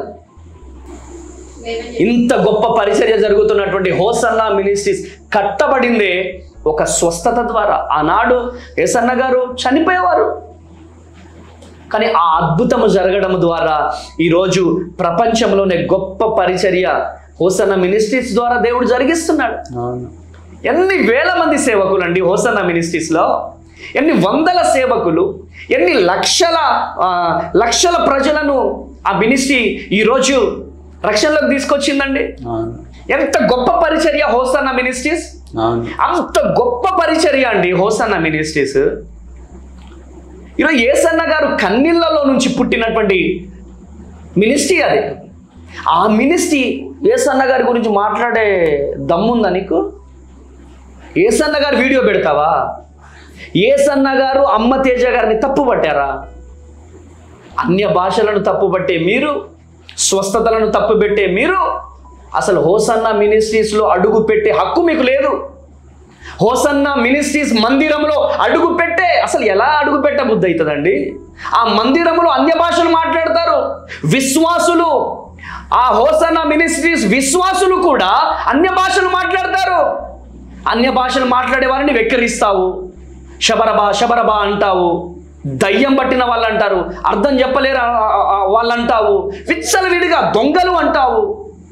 ఇంత గొప్ప పరిచర్య జరుగుతున్నటువంటి హోసన్నా మినిస్ట్రీస్ కట్టబడిందే ఒక స్వస్థత ద్వారా ఆనాడు ఏసన్న గారు చనిపోయేవారు కానీ ఆ అద్భుతము జరగడం ద్వారా ఈరోజు ప్రపంచంలోనే గొప్ప పరిచర్య హోసన్న మినిస్ట్రీస్ ద్వారా దేవుడు జరిగిస్తున్నాడు అవును ఎన్ని వేల మంది సేవకులు అండి హోసన్న మినిస్ట్రీస్లో ఎన్ని వందల సేవకులు ఎన్ని లక్షల ఆ, లక్షల ప్రజలను ఆ మినిస్ట్రీ ఈరోజు రక్షణలోకి తీసుకొచ్చిందండి అవును ఎంత గొప్ప పరిచర్య హోసన్న మినిస్ట్రీస్ అవును అంత గొప్ప పరిచర్య అండి హోసన్న మినిస్ట్రీస్ ఈరోజు ఏసన్న గారు కన్నీళ్ళలో నుంచి పుట్టినటువంటి మినిస్ట్రీ అది ఆ మినిస్ట్రీ ఏసన్న గారి గురించి మాట్లాడే దమ్ముందా నీకు ఏసన్న గారు వీడియో పెడతావా ఏసన్న గారు అమ్మ తేజ గారిని తప్పు పట్టారా అన్య భాషలను తప్పుపట్టే మీరు స్వస్థతలను తప్పుపెట్టే మీరు అసలు హోసన్న మినిస్ట్రీస్లో అడుగు పెట్టే హక్కు మీకు లేదు హోసన్న మినిస్ట్రీస్ మందిరంలో అడుగు పెట్టే అసలు ఎలా అడుగు పెట్ట బుద్ధి అవుతుందండి ఆ మందిరంలో అన్య భాషలు మాట్లాడతారు విశ్వాసులు ఆ హోసన్న మినిస్ట్రీస్ విశ్వాసులు కూడా అన్య భాషలు మాట్లాడతారు అన్య భాషలు మాట్లాడే వారిని వెక్కిరిస్తావు శబరబా శబరబా అంటావు దయ్యం పట్టిన వాళ్ళు అంటారు అర్థం చెప్పలేరు ఆ- ఆ- ఆ వాళ్ళు అంటావు విచ్చలవిడిగా దొంగలు అంటావు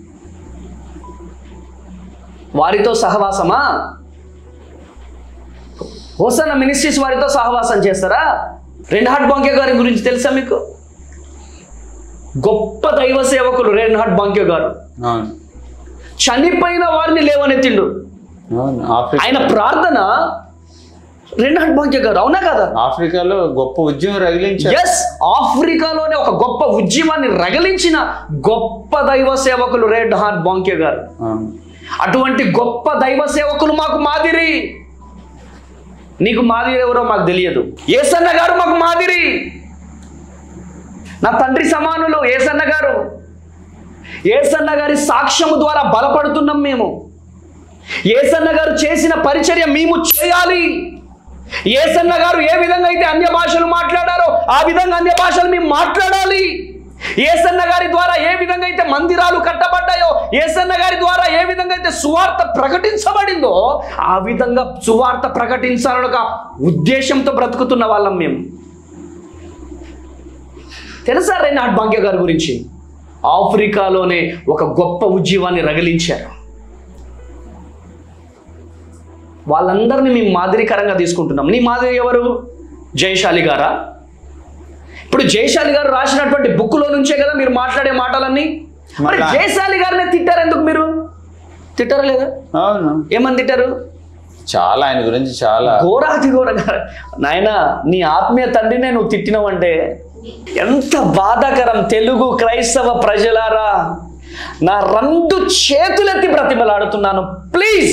వారితో సహవాసమా హోసన్న మినిస్ట్రీస్ వారితో సహవాసం చేస్తారా రెన్హాట్ బాంకే గారి గురించి తెలుసా మీకు గొప్ప దైవ సేవకులు రెన్హాట్ బాంకే గారు అవును చనిపోయిన వారిని లేవనెత్తిండు అవును ఆఫ్రికా ఆయన ప్రార్థన రెన్హాట్ బాంకే గారు అవునా కదా ఆఫ్రికాలో గొప్ప ఉద్యమం రగిలించారు ఎస్ ఆఫ్రికాలోనే ఒక గొప్ప ఉద్యమాన్ని రగిలించిన గొప్ప దైవ సేవకులు రెడ్ హార్ట్ బాంకే గారు అవును అటువంటి గొప్ప దైవ సేవకులు మాకు మాదిరి నీకు మాదిరి ఎవరో మాకు తెలియదు ఏసన్న గారు మాకు మాదిరి నా తండ్రి సమానులు ఏసన్న గారు ఏసన్న గారి సాక్ష్యము ద్వారా బలపడుతున్నాం మేము ఏసన్న గారు చేసిన పరిచర్య మేము చేయాలి ఏసన్న గారు ఏ విధంగా అయితే అన్య భాషలు మాట్లాడారో ఆ విధంగా అన్య భాషలు మేము మాట్లాడాలి ఏసన్న గారి ద్వారా ఏ విధంగా అయితే మందిరాలు కట్టబడ్డాయో ఏసన్న గారి ద్వారా ఏ విధంగా అయితే సువార్త ప్రకటించబడిందో ఆ విధంగా సువార్త ప్రకటించాలని ఒక ఉద్దేశంతో బ్రతుకుతున్న వాళ్ళం మేము తెలుసా రెనాట్ భాగ్య గారి గురించి ఆఫ్రికాలోనే ఒక గొప్ప ఉద్యమాన్ని రగిలించారు వాళ్ళందరినీ మేము మాదిరికరంగా తీసుకుంటున్నాం నీ మాదిరి ఎవరు జయశాలి గారా ఇప్పుడు జయశాలి గారు రాసినటువంటి బుక్లో నుంచే కదా మీరు మాట్లాడే మాటలన్నీ మరి మళ్ళా- జయశాలి గారిని తిట్టారు ఎందుకు మీరు తిట్టారా లేదా అవును ఏమని తిట్టారు చాలా ఆయన గురించి చాలా ఘోరాతి ఘోరంగా నాయన నీ ఆత్మీయ తండ్రినే నువ్వు తిట్టినవంటే ఎంత బాధాకరం తెలుగు క్రైస్తవ ప్రజలారా నా రెండు చేతులెత్తి బ్రతిమలాడుతున్నాను ప్లీజ్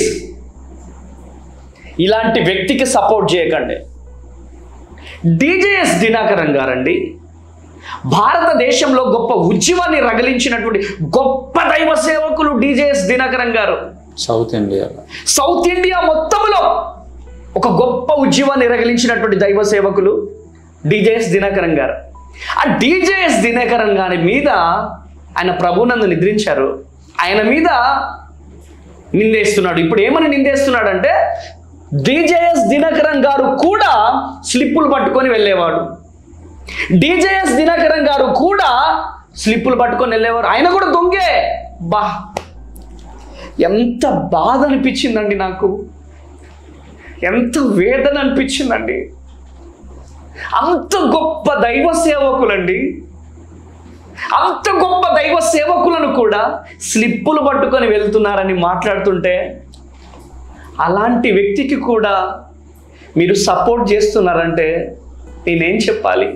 ఇలాంటి వ్యక్తికి సపోర్ట్ చేయకండి డిజేఎస్ దినాకరన్ గారండి భారతదేశంలో గొప్ప ఉద్యమాన్ని రగిలించినటువంటి గొప్ప దైవ సేవకులు డిజేఎస్ దినకరన్ గారు సౌత్ ఇండియాలో సౌత్ ఇండియా మొత్తంలో ఒక గొప్ప ఉద్యమాన్ని రగిలించినటువంటి దైవ సేవకులు డిజేఎస్ దినకరన్ గారు ఆ డిజేఎస్ దినకరన్ గారి మీద ఆయన ప్రభునందు నిద్రించారు ఆయన మీద నిందేస్తున్నాడు ఇప్పుడు ఏమని నిందేస్తున్నాడంటే డిజేఎస్ దినకరన్ గారు కూడా స్లిప్పులు పట్టుకొని వెళ్ళేవాడు డిజేఎస్ దినకరన్ గారు కూడా స్లిప్పులు పట్టుకొని వెళ్ళేవారు ఆయన కూడా దొంగే బా ఎంత బాధ అనిపించిందండి నాకు ఎంత వేదన అనిపించిందండి అంత గొప్ప దైవ సేవకులండి అంత గొప్ప దైవ సేవకులను కూడా స్లిప్పులు పట్టుకొని వెళ్తున్నారని మాట్లాడుతుంటే అలాంటి వ్యక్తికి కూడా మీరు సపోర్ట్ చేస్తున్నారంటే నేనేం చెప్పాలి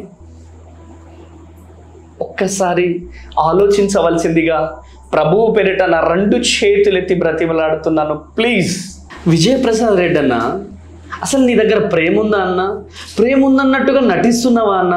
ఒక్కసారి ఆలోచించవలసిందిగా ప్రభువు పెరిట నా రెండు చేతులెత్తి బ్రతిమలాడుతున్నాను ప్లీజ్ విజయప్రసాద్ రెడ్డి అన్న అసలు నీ దగ్గర ప్రేమ ఉందా అన్న ప్రేమ ఉందన్నట్టుగా నటిస్తున్నావా అన్న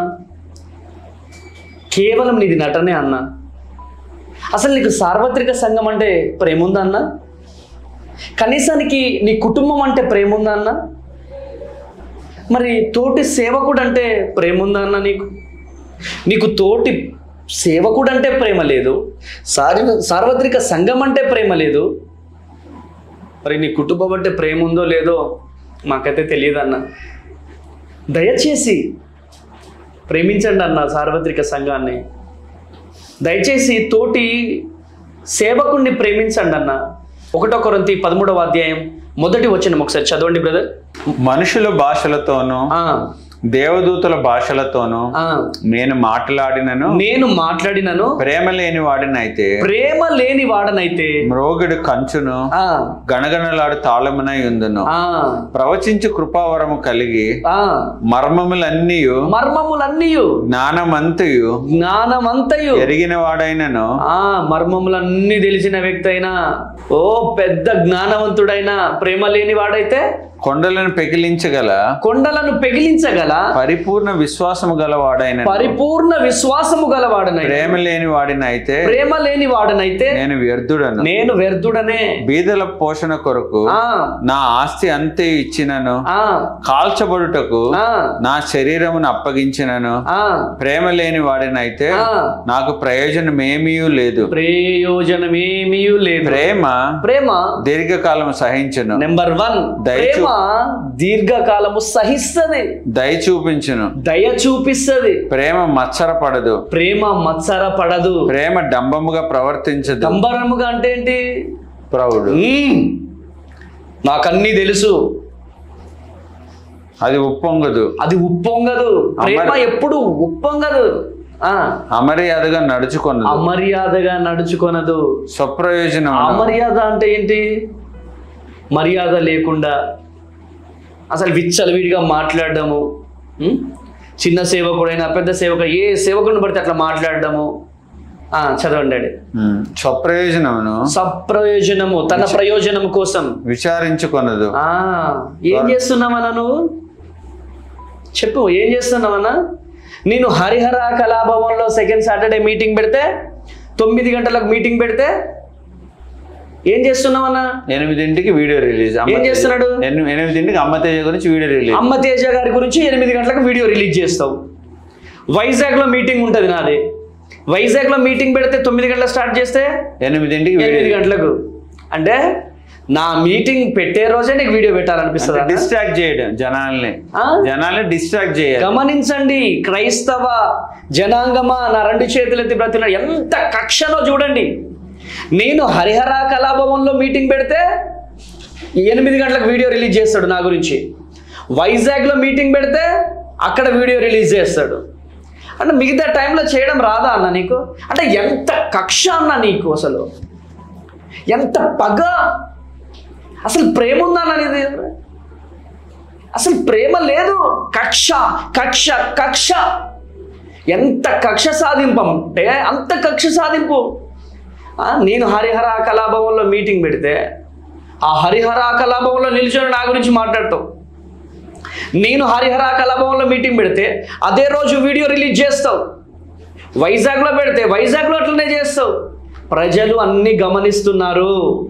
కేవలం నీది నటనే అన్న అసలు నీకు సార్వత్రిక సంఘం అంటే ప్రేమ ఉందా అన్న కనీసానికి నీ కుటుంబం అంటే ప్రేమ ఉందా అన్న మరి తోటి సేవకుడు అంటే ప్రేమ ఉందా అన్న నీకు నీకు తోటి సేవకుడు అంటే ప్రేమ లేదు సారి సార్వత్రిక సంఘం అంటే ప్రేమ లేదు మరి నీ కుటుంబం అంటే ప్రేమ ఉందో లేదో మాకైతే తెలియదు అన్న దయచేసి ప్రేమించండి అన్న సార్వత్రిక సంఘాన్ని దయచేసి తోటి సేవకుణ్ణి ప్రేమించండి అన్న ఒకటో కొరంతి పదమూడవ అధ్యాయం మొదటి వచ్చిన ఒకసారి చదవండి బ్రదర్ మనుషుల భాషలతోనూ దేవదూతల భాషలతోనూ నేను మాట్లాడినను నేను మాట్లాడినను ప్రేమ లేని వాడినైతే ప్రేమ లేని వాడనైతే మ్రోగుడు కంచును గణగణలాడు తాళమునై ఉందును ప్రవచించు కృపావరము కలిగి మర్మములన్నీ మర్మములన్నీ జ్ఞానమంతయు జ్ఞానమంతయు ఎరిగిన వాడైనను ఆ మర్మములన్నీ తెలిసిన వ్యక్తి అయినా ఓ పెద్ద జ్ఞానవంతుడైన ప్రేమ లేని వాడైతే కొండలను పెకిలించగల కొండలను పెగిలించగల పరిపూర్ణ విశ్వాసము గల వాడైన పరిపూర్ణ విశ్వాసము గలవాడనై ప్రేమ లేని వాడినైతే ప్రేమ లేని వాడనైతే నేను వ్యర్థుడను నేను వ్యర్థుడనే బీదల పోషణ కొరకు ఆ నా ఆస్తి అంతే ఇచ్చినను ఆ కాల్చబడుటకు ఆ నా శరీరమును అప్పగించినను ఆ ప్రేమ లేని వాడినైతే ఆ. నాకు ప్రయోజనమేమీ లేదు ప్రయోజనమేమీ లేదు ప్రేమ ప్రేమ దీర్ఘకాలం సహించును నెంబర్ వన్ దయచూ- ప్రేమ దీర్ఘకాలము సహిస్తది దయ చూపించును దయ చూపిస్తది ప్రేమ మత్సరపడదు ప్రేమ మత్సర పడదు ప్రేమ డంబముగా ప్రవర్తించదు దంబరముగా అంటే ఏంటి ప్రౌఢు మ్మ్. నాకన్నీ తెలుసు అది ఉప్పొంగదు అది ఉప్పొంగదు ప్రేమ అమర్- ఎప్పుడు ఉప్పొంగదు ఆ అమర్యాదగా నడుచుకొనదు అమర్యాదగా నడుచుకొనదు స్వప్రయోజనం అమర్యాద అంటే ఏంటి మర్యాద లేకుండా అసలు విచ్చలవిడిగా మాట్లాడడము ఉం? చిన్న సేవకుడైనా పెద్ద సేవక ఏ సేవకుడిని పడితే అట్లా మాట్లాడడము ఆ, చదవండి డాడీ. స్వప్రయోజనమును సప్రయోజనము తన ప్రయోజనం కోసం విచారించుకొనదు ఆ ఏం చేస్తున్నావన్నా నువ్వు చెప్పు ఏం చేస్తున్నావన్నా నేను హరిహర కళాభవన్లో సెకండ్ సాటర్డే మీటింగ్ పెడితే తొమ్మిది గంటలకు మీటింగ్ పెడితే ఏం చేస్తున్నావన్నా ఎనిమిదింటికి వీడియో రిలీజ్ అమ్మ ఏం తేజ. చేస్తున్నాడు? ఎన్ని- ఎనిమిదింటికి అమ్మ తేజ గురించి వీడియో రిలీజ్ అమ్మ తేజ గారి గురించి ఎనిమిది గంటలకు వీడియో రిలీజ్ చేస్తావు వైజాగ్లో మీటింగ్ ఉంటుంది నాది వైజాగ్లో మీటింగ్ పెడితే తొమ్మిది గంటలకు స్టార్ట్ చేస్తే ఎనిమిదింటికి ఎనిమిది వీడియో గంటలకు అంటే నా మీటింగ్ పెట్టే రోజే నీకు వీడియో పెట్టాలనిపిస్తుంది డిస్ట్రాక్ట్ చేయడం జనాల్ని జనాల్ని డిస్ట్రాక్ట్ చేయాలి గమనించండి క్రైస్తవ జనాంగమా నా రెండు చేతులెత్తి బ్రతిన ఎంత కక్షనో చూడండి నేను హరిహర కళాభవన్లో మీటింగ్ పెడితే ఎనిమిది గంటలకు వీడియో రిలీజ్ చేస్తాడు నా గురించి వైజాగ్లో మీటింగ్ పెడితే అక్కడ వీడియో రిలీజ్ చేస్తాడు అంటే మిగతా టైంలో చేయడం రాదా అన్న నీకు అంటే ఎంత కక్ష అన్న నీకు అసలు ఎంత పగ అసలు ప్రేమ ఉందా అన్న నీది అసలు ప్రేమ లేదు కక్ష కక్ష కక్ష ఎంత కక్ష సాధింపు అంటే అంత కక్ష సాధింపు ఆ, నేను హరిహర కళాభవన్లో మీటింగ్ పెడితే ఆ హరిహర కళాభవన్లో నిల్చొని నా గురించి మాట్లాడతావు నేను హరిహర కళాభవన్లో మీటింగ్ పెడితే అదే రోజు వీడియో రిలీజ్ చేస్తావు వైజాగ్లో పెడితే వైజాగ్లో అట్లనే చేస్తావు ప్రజలు అన్నీ గమనిస్తున్నారు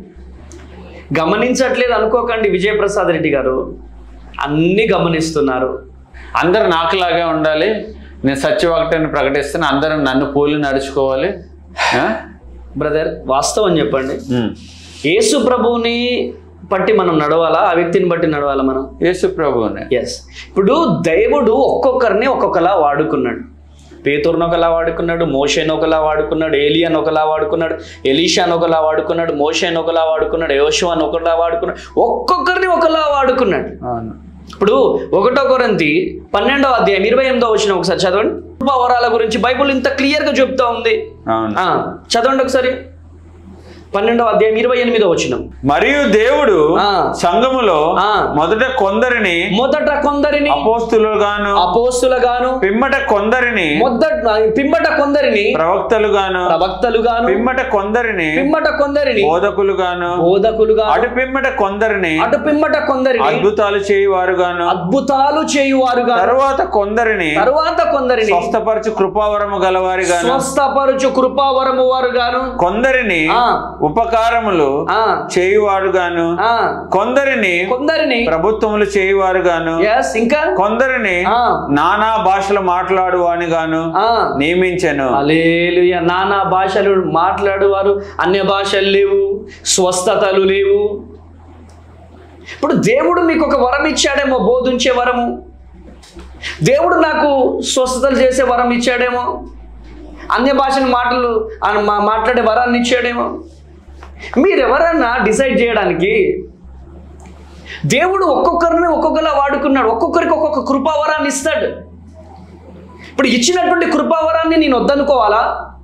గమనించట్లేదు అనుకోకండి విజయప్రసాద్ రెడ్డి గారు అన్నీ గమనిస్తున్నారు అందరు నాకులాగే ఉండాలి నేను సత్యవాక్యాన్ని ప్రకటిస్తాను అందరం నన్ను పోలి నడుచుకోవాలి ఆ? బ్రదర్ వాస్తవం చెప్పండి యేసు ప్రభువుని బట్టి మనం నడవాలా ఆ వ్యక్తిని బట్టి నడవాలా మనం యేసు ప్రభువుని ఎస్ ఇప్పుడు దేవుడు ఒక్కొక్కరిని ఒక్కొక్కలా వాడుకున్నాడు పేతురుని ఒకలా వాడుకున్నాడు మోషేని ఒకలా వాడుకున్నాడు ఏలియాని ఒకలా వాడుకున్నాడు ఎలీషాని ఒకలా వాడుకున్నాడు మోషేని ఒకలా వాడుకున్నాడు యోషువాని ఒకలా వాడుకున్నాడు ఒక్కొక్కరిని ఒకలా వాడుకున్నాడు అవును ఇప్పుడు ఒకటో కొరంతి పన్నెండవ అధ్యాయం ఇరవై ఎనిమిదో వచ్చిన ఒకసారి చదవండి కృపావరాల గురించి బైబుల్ ఇంత క్లియర్గా చెప్తా ఉంది అవును ఆ, చదవండి ఒకసారి పన్నెండవ అధ్యాయం ఇరవై ఎనిమిదో వచ్చిన మరియు దేవుడు సంఘములో మొదట కొందరిని మొదట కొందరిని అపోస్తులుగాను అపోస్తులుగాను పిమ్మట కొందరిని మొదట పిమ్మట కొందరిని ప్రవక్తలుగాను ప్రవక్తలుగాను పిమ్మట కొందరిని పిమ్మట కొందరిని బోధకులుగాను బోధకులుగా అటు పిమ్మట కొందరిని అటు పిమ్మట కొందరిని అద్భుతాలు చేయువారుగాను అద్భుతాలు చేయువారుగా తరువాత కొందరిని తరువాత కొందరిని స్వస్థపరచు కృపావరము గలవారిగాను స్వస్థపరచు కృపావరము వారుగాను కొందరిని ఉపకారములు చేయువారుగాను కొందరిని కొందరిని ప్రభుత్వములు చేయువారుగాను ఎస్ ఇంకా కొందరిని నానా భాషలు మాట్లాడువాని గాను నియమించెను అలేలుయ నానా భాషలు మాట్లాడువారు అన్య భాషలు లేవు స్వస్థతలు లేవు ఇప్పుడు దేవుడు మీకు ఒక వరం ఇచ్చాడేమో బోధించే వరము దేవుడు నాకు స్వస్థతలు చేసే వరం ఇచ్చాడేమో అన్య భాషల మాటలు ఆ మా- మాట్లాడే వరాన్ని ఇచ్చాడేమో మీరెవరన్నా డిసైడ్ చేయడానికి దేవుడు ఒక్కొక్కరిని ఒక్కొక్కలా వాడుకున్నాడు ఒక్కొక్కరికి ఒక్కొక్క కృపావరాన్ని ఇస్తాడు ఇప్పుడు ఇచ్చినటువంటి కృపావరాన్ని నేను వద్దనుకోవాలా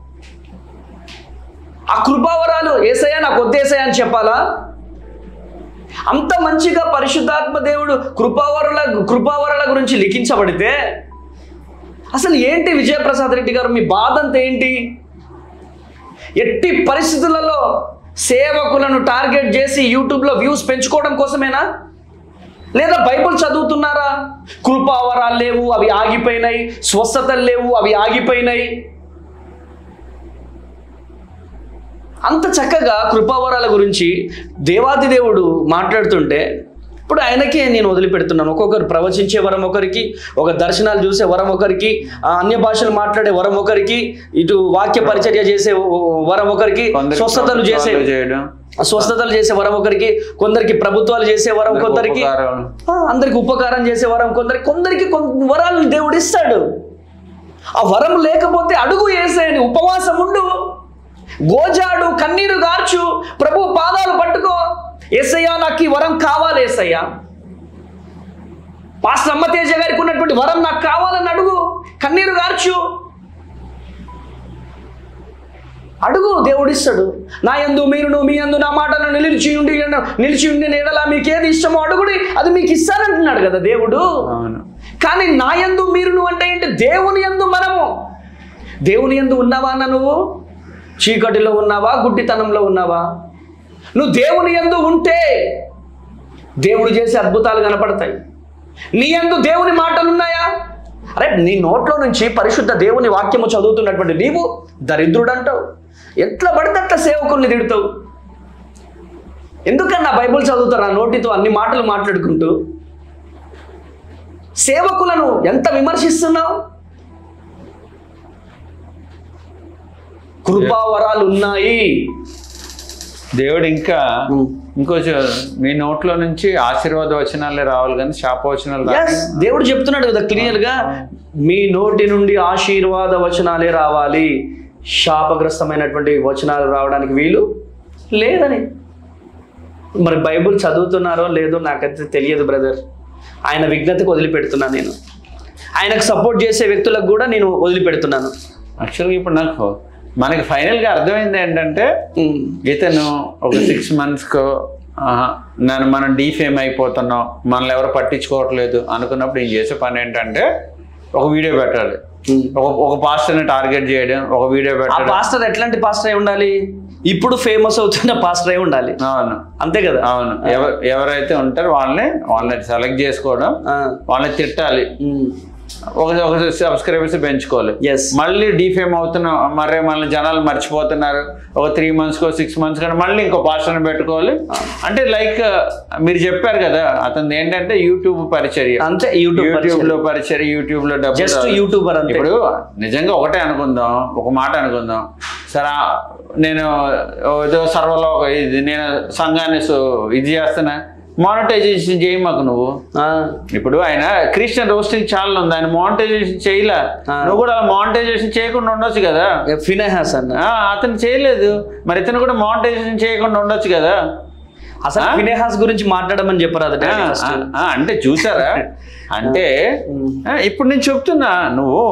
ఆ కృపావరాలు ఏసయ్యా నాకు వద్దేసయ్యా అని చెప్పాలా అంత మంచిగా పరిశుద్ధాత్మ దేవుడు కృపావరల కృపావరాల గురించి లిఖించబడితే అసలు ఏంటి విజయప్రసాద్ రెడ్డి గారు మీ బాధ అంతా ఏంటి ఎట్టి పరిస్థితులలో సేవకులను టార్గెట్ చేసి యూట్యూబ్లో వ్యూస్ పెంచుకోవడం కోసమేనా లేదా బైబుల్ చదువుతున్నారా కృపావరాలు లేవు అవి ఆగిపోయినాయి స్వస్థతలు లేవు అవి ఆగిపోయినాయి అంత చక్కగా కృపావరాల గురించి దేవాది దేవుడు మాట్లాడుతుంటే ఇప్పుడు ఆయనకే నేను వదిలిపెడుతున్నాను ఒక్కొక్కరు ప్రవచించే వరం ఒకరికి ఒక దర్శనాలు చూసే వరం ఒకరికి ఆ, అన్య భాషలు మాట్లాడే వరం ఒకరికి ఇటు వాక్య పరిచర్య చేసే వరం ఒకరికి కొందరికి స్వస్థతలు చేసే ప్రభుత్వాలు చేయడం స్వస్థతలు చేసే వరం ఒకరికి కొందరికి ప్రభుత్వాలు చేసే వరం కొందరికి ఉపకారం. ఆ, అందరికి ఉపకారం చేసే వరం కొందరికి కొందరికి కొన్ని వరాలను దేవుడు ఇస్తాడు ఆ వరం లేకపోతే అడుగు వేసేయని ఉపవాసం ఉండు గోజాడు కన్నీరు గార్చు ప్రభు పాదాలు పట్టుకో ఏసయ్యా నాకు ఈ వరం కావాలి ఏసయ్యా పాస్టర్ అమ్మతేజ గారికి ఉన్నటువంటి వరం నాకు కావాలని అడుగు కన్నీరు గార్చు అడుగు దేవుడిస్తాడు నా యందు మీరును మీ యందు నా మాటను నిలిచి ఉండి నిలిచి ఉండి ఎడలా మీకు ఏది ఇష్టమో అడుగుడి అది మీకు ఇస్తానంటున్నాడు కదా దేవుడు కానీ నా యందు మీరును అంటే ఏంటి దేవుని యందు మనము దేవుని యందు ఉన్నావా అన్న నువ్వు చీకటిలో ఉన్నావా గుడ్డితనంలో ఉన్నావా నువ్వు దేవుని యందు ఉంటే దేవుడు చేసే అద్భుతాలు కనపడతాయి నీ యందు దేవుని మాటలు ఉన్నాయా అరే నీ నోట్లో నుంచి పరిశుద్ధ దేవుని వాక్యము చదువుతున్నటువంటి నీవు దరిద్రుడు అంటావు ఎట్లా పడితే అట్లా సేవకుల్ని తిడతావు ఎందుకన్నా బైబుల్ చదువుతారు ఆ నోటితో అన్ని మాటలు మాట్లాడుకుంటూ సేవకులను ఎంత విమర్శిస్తున్నావు కృపావరాలు ఉన్నాయి దేవుడు ఇంకా ఇంకొంచెం మీ నోట్లో నుంచి ఆశీర్వాద వచనాలే రావాలి కానీ శాప వచనాలు రావు. Yes, దేవుడు చెప్తున్నాడు కదా క్లియర్ గా మీ నోటి నుండి ఆశీర్వాద వచనాలే రావాలి శాపగ్రస్తమైనటువంటి వచనాలు రావడానికి వీలు లేదని మరి బైబుల్ చదువుతున్నారో లేదో నాకైతే తెలియదు బ్రదర్ ఆయన విజ్ఞతకు వదిలిపెడుతున్నాను నేను ఆయనకు సపోర్ట్ చేసే వ్యక్తులకు కూడా నేను వదిలిపెడుతున్నాను యాక్చువల్గా ఇప్పుడు నాకు మనకి ఫైనల్గా అర్థమైంది ఏంటంటే ఇతను ఒక సిక్స్ మంత్స్కో నన్ను మనం డీఫేమ్ అయిపోతున్నాం మనల్ని ఎవరు పట్టించుకోవట్లేదు అనుకున్నప్పుడు నేను చేసే పని ఏంటంటే ఒక వీడియో పెట్టాలి ఒక ఒక పాస్టర్ని టార్గెట్ చేయడం ఒక వీడియో ఆ పెట్టడం పాస్టర్ ఎట్లాంటి పాస్టర్ అయి ఉండాలి ఇప్పుడు ఫేమస్ అవుతున్న పాస్టర్ అయి ఉండాలి అవును అంతే కదా అవును ఎవ- ఎవరైతే ఉంటారో వాళ్ళని వాళ్ళని సెలెక్ట్ చేసుకోవడం వాళ్ళని తిట్టాలి ఒక ఒక సబ్స్క్రైబర్స్ పెంచుకోవాలి మళ్ళీ డిఫేమ్ అవుతున్న మరే మళ్ళీ జనాలు మర్చిపోతున్నారు ఒక త్రీ మంత్స్కో సిక్స్ మంత్స్ కానీ మళ్ళీ ఇంకో పాస్టర్ని పెట్టుకోవాలి అంటే లైక్ మీరు చెప్పారు కదా అతను ఏంటంటే యూట్యూబ్ పరిచర్య అంతే యూట్యూబ్ యూట్యూబ్ లో పరిచర్య యూట్యూబ్ లో డబ్బులు Just రావాలి. YouTuber అంతే. ఇప్పుడు నిజంగా ఒకటే అనుకుందాం ఒక మాట అనుకుందాం సరే ఆ, నేను ఏదో సర్వలో ఇది నేను సంఘాన్ని సో- ఇది చేస్తున్నా మానిటైజేషన్ చేయి మాకు నువ్వు ఇప్పుడు ఆయన క్రిస్టియన్ రోస్టింగ్ ఛానల్ ఉంది ఆయన మానిటైజేషన్ చేయలే నువ్వు కూడా మానిటైజేషన్ చేయకుండా ఉండొచ్చు కదా ఫినహాస్ అన్న ఆ, అతను చేయలేదు మరి ఇతను కూడా మానిటైజేషన్ చేయకుండా ఉండొచ్చు కదా అసలు ఫినేహాస్ గురించి మాట్లాడమని చెప్పరాదు ఆ, ఆ, ఆ, అంటే చూసారా అంటే ఆ, ఇప్పుడు నేను చెప్తున్నా నువ్వు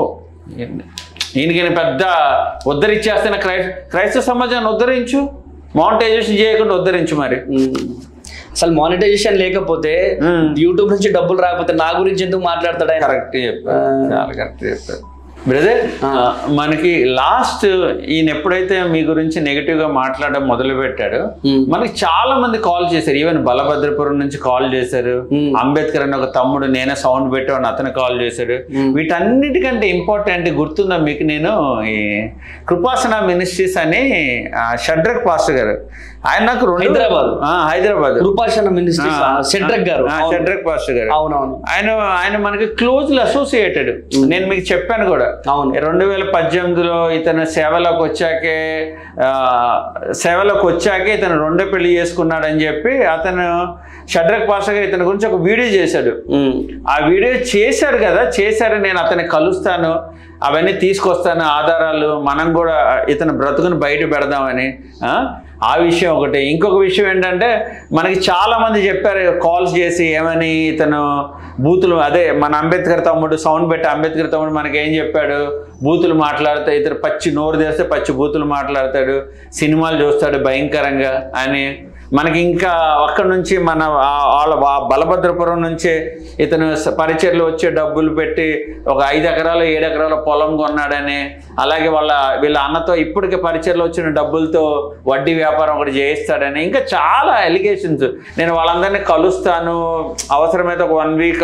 ఈయనకి నేను పెద్ద ఉద్ధరించేస్తున్న క్రై క్రైస్తవ సమాజాన్ని ఉద్ధరించు మానిటైజేషన్ చేయకుండా ఉద్ధరించు మరి అసలు మానిటైజేషన్ లేకపోతే యూట్యూబ్ నుంచి డబ్బులు రాకపోతే నా గురించి ఎందుకు మాట్లాడతాడు ఆయన కరెక్ట్ చెప్పారు చాలా కరెక్ట్ చెప్పారు బ్రదర్ మనకి లాస్ట్ ఈయన ఎప్పుడైతే మీ గురించి నెగిటివ్ గా మాట్లాడడం మొదలు పెట్టాడో మనకి చాలా మంది కాల్ చేశారు ఈవెన్ బలభద్రపురం నుంచి కాల్ చేశారు అంబేద్కర్ అని ఒక తమ్ముడు నేనే సౌండ్ పెట్టామని అతను కాల్ చేశాడు వీటన్నిటికంటే ఇంపార్టెంట్ గుర్తుందా మీకు నేను ఈ కృపాసన మినిస్ట్రీస్ అని ఆ, షడ్రక్ పాస్టర్ గారు ఆయన నాకు రెండు హైదరాబాద్. ఆ, హైదరాబాద్ కృపాసన మినిస్ట్రీస్ ఆ, షడ్రక్ గారు ఆ, అవును. షడ్రక్ పాస్టర్ గారు అవునవును ఆయన ఆయన మనకి క్లోజ్లీ అసోసియేటెడ్ నేను మీకు చెప్పాను కూడా రెండు వేల పద్దెనిమిదిలో ఇతను సేవలోకి వచ్చాకే ఆ, సేవలోకి వచ్చాకే ఇతను రెండో పెళ్లి చేసుకున్నాడని చెప్పి అతను షడ్రక్ పాస్టర్ గారు ఇతని గురించి ఒక వీడియో చేశాడు ఆ వీడియో చేశాడు కదా చేశారు నేను అతన్ని కలుస్తాను అవన్నీ తీసుకొస్తాను ఆధారాలు మనం కూడా ఇతను బ్రతుకుని బయట పెడదామని ఆ? ఆ విషయం ఒకటి ఇంకొక విషయం ఏంటంటే మనకి చాలా మంది చెప్పారు కాల్స్ చేసి ఏమని ఇతను బూతులు అదే మన అంబేద్కర్ తమ్ముడు సౌండ్ పెట్టి అంబేద్కర్ తమ్ముడు మనకి ఏం చెప్పాడు బూతులు మాట్లాడితే ఇతను పచ్చి నోరు తెస్తే పచ్చి బూతులు మాట్లాడతాడు సినిమాలు చూస్తాడు భయంకరంగా అని మనకి ఇంకా అక్కడి నుంచి మన ఆ- వాళ్ళ వా- బలభద్రపురం నుంచే ఇతను స- పరిచయలు వచ్చే డబ్బులు పెట్టి ఒక ఐదు ఎకరాలు ఏడు ఎకరాల పొలం కొన్నాడని అలాగే వాళ్ళ వీళ్ళ అన్నతో ఇప్పటికే పరిచయలు వచ్చిన డబ్బులతో వడ్డీ వ్యాపారం ఒకటి చేయిస్తాడని ఇంకా చాలా ఎలిగేషన్స్ నేను వాళ్ళందరినీ కలుస్తాను అవసరమైతే ఒక వన్ వీక్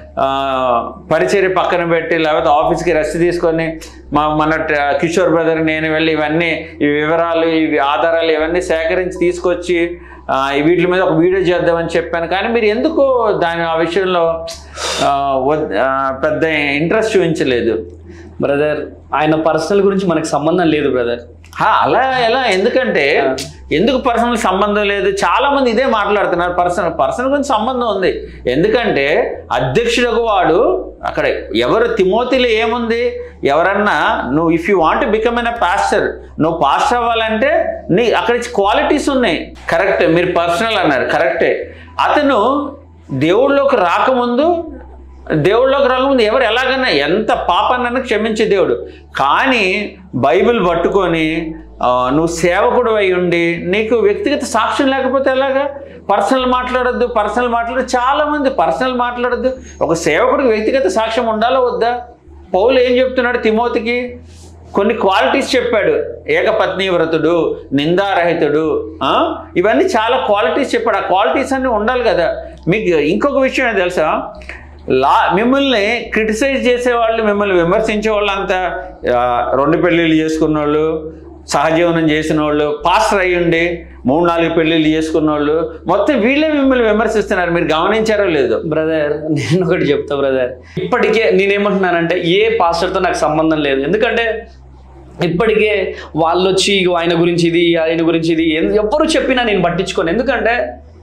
పరిచర్య పక్కన పెట్టి లేకపోతే ఆఫీస్కి రెస్ట్ తీసుకొని మా మన ట- కిషోర్ బ్రదర్ నేను వెళ్ళి ఇవన్నీ ఈ వివరాలు ఇవి ఆధారాలు ఇవన్నీ సేకరించి తీసుకొచ్చి ఆ, వీటి మీద ఒక వీడియో చేద్దామని చెప్పాను కానీ మీరు ఎందుకు దాని ఆ విషయంలో ఆ, వద్- ఆ, పెద్ద ఇంట్రెస్ట్ చూపించలేదు బ్రదర్ ఆయన పర్సనల్ గురించి మనకు సంబంధం లేదు బ్రదర్ హా, అలా ఎలా ఎందుకంటే ఎందుకు పర్సనల్ సంబంధం లేదు చాలా మంది ఇదే మాట్లాడుతున్నారు పర్సనల్ పర్సనల్ గురించి సంబంధం ఉంది ఎందుకంటే అధ్యక్షుడు వాడు అక్కడ ఎవరు తిమోతిలో ఏముంది ఎవరన్నా నువ్వు if you want become an pastor నువ్వు పాస్టర్ అవ్వాలంటే నీ అక్కడ క్వాలిటీస్ ఉన్నాయి కరెక్ట్ మీరు పర్సనల్ అన్నారు కరెక్టే అతను దేవుళ్ళలోకి రాకముందు దేవుళ్ళలోకి రాకముందు ఎవరు ఎలాగన్నా ఎంత పాపాన్నైనా క్షమించే దేవుడు కానీ బైబిల్ పట్టుకొని ఆ, నువ్వు సేవకుడు అయి ఉండి నీకు వ్యక్తిగత సాక్ష్యం లేకపోతే ఎలాగా పర్సనల్ మాట్లాడొద్దు పర్సనల్ మాట్లాడదు చాలా మంది పర్సనల్ మాట్లాడొద్దు ఒక సేవకుడికి వ్యక్తిగత సాక్ష్యం ఉండాలా వద్దా పౌలు ఏం చెప్తున్నాడు తిమోతికి కొన్ని క్వాలిటీస్ చెప్పాడు ఏకపత్ని వ్రతుడు నిందారహితుడు ఆ? ఇవన్నీ చాలా క్వాలిటీస్ చెప్పాడు ఆ క్వాలిటీస్ అన్నీ ఉండాలి కదా మీకు ఇంకొక విషయం ఏంటో తెలుసా లా మిమ్మల్ని క్రిటిసైజ్ చేసేవాళ్ళు మిమ్మల్ని విమర్శించే వాళ్ళు అంతా ఆ, రెండు పెళ్ళిళ్ళు చేసుకున్న వాళ్ళు సహజీవనం చేసిన వాళ్ళు పాస్టర్ అయ్యుండి మూడు నాలుగు పెళ్ళిళ్ళు చేసుకున్న వాళ్ళు మొత్తం వీళ్ళే మిమ్మల్ని విమర్శిస్తున్నారు మీరు గమనించారో లేదో బ్రదర్ నేను ఒకటి చెప్తా బ్రదర్ ఇప్పటికే నేనేమంటున్నానంటే ఏ పాస్టర్తో నాకు సంబంధం లేదు ఎందుకంటే ఇప్పటికే వాళ్ళు వచ్చి ఇగో ఆయన గురించి ఇది ఆయన గురించి ఇది ఎన్- ఎవ్వరు చెప్పినా నేను పట్టించుకోను ఎందుకంటే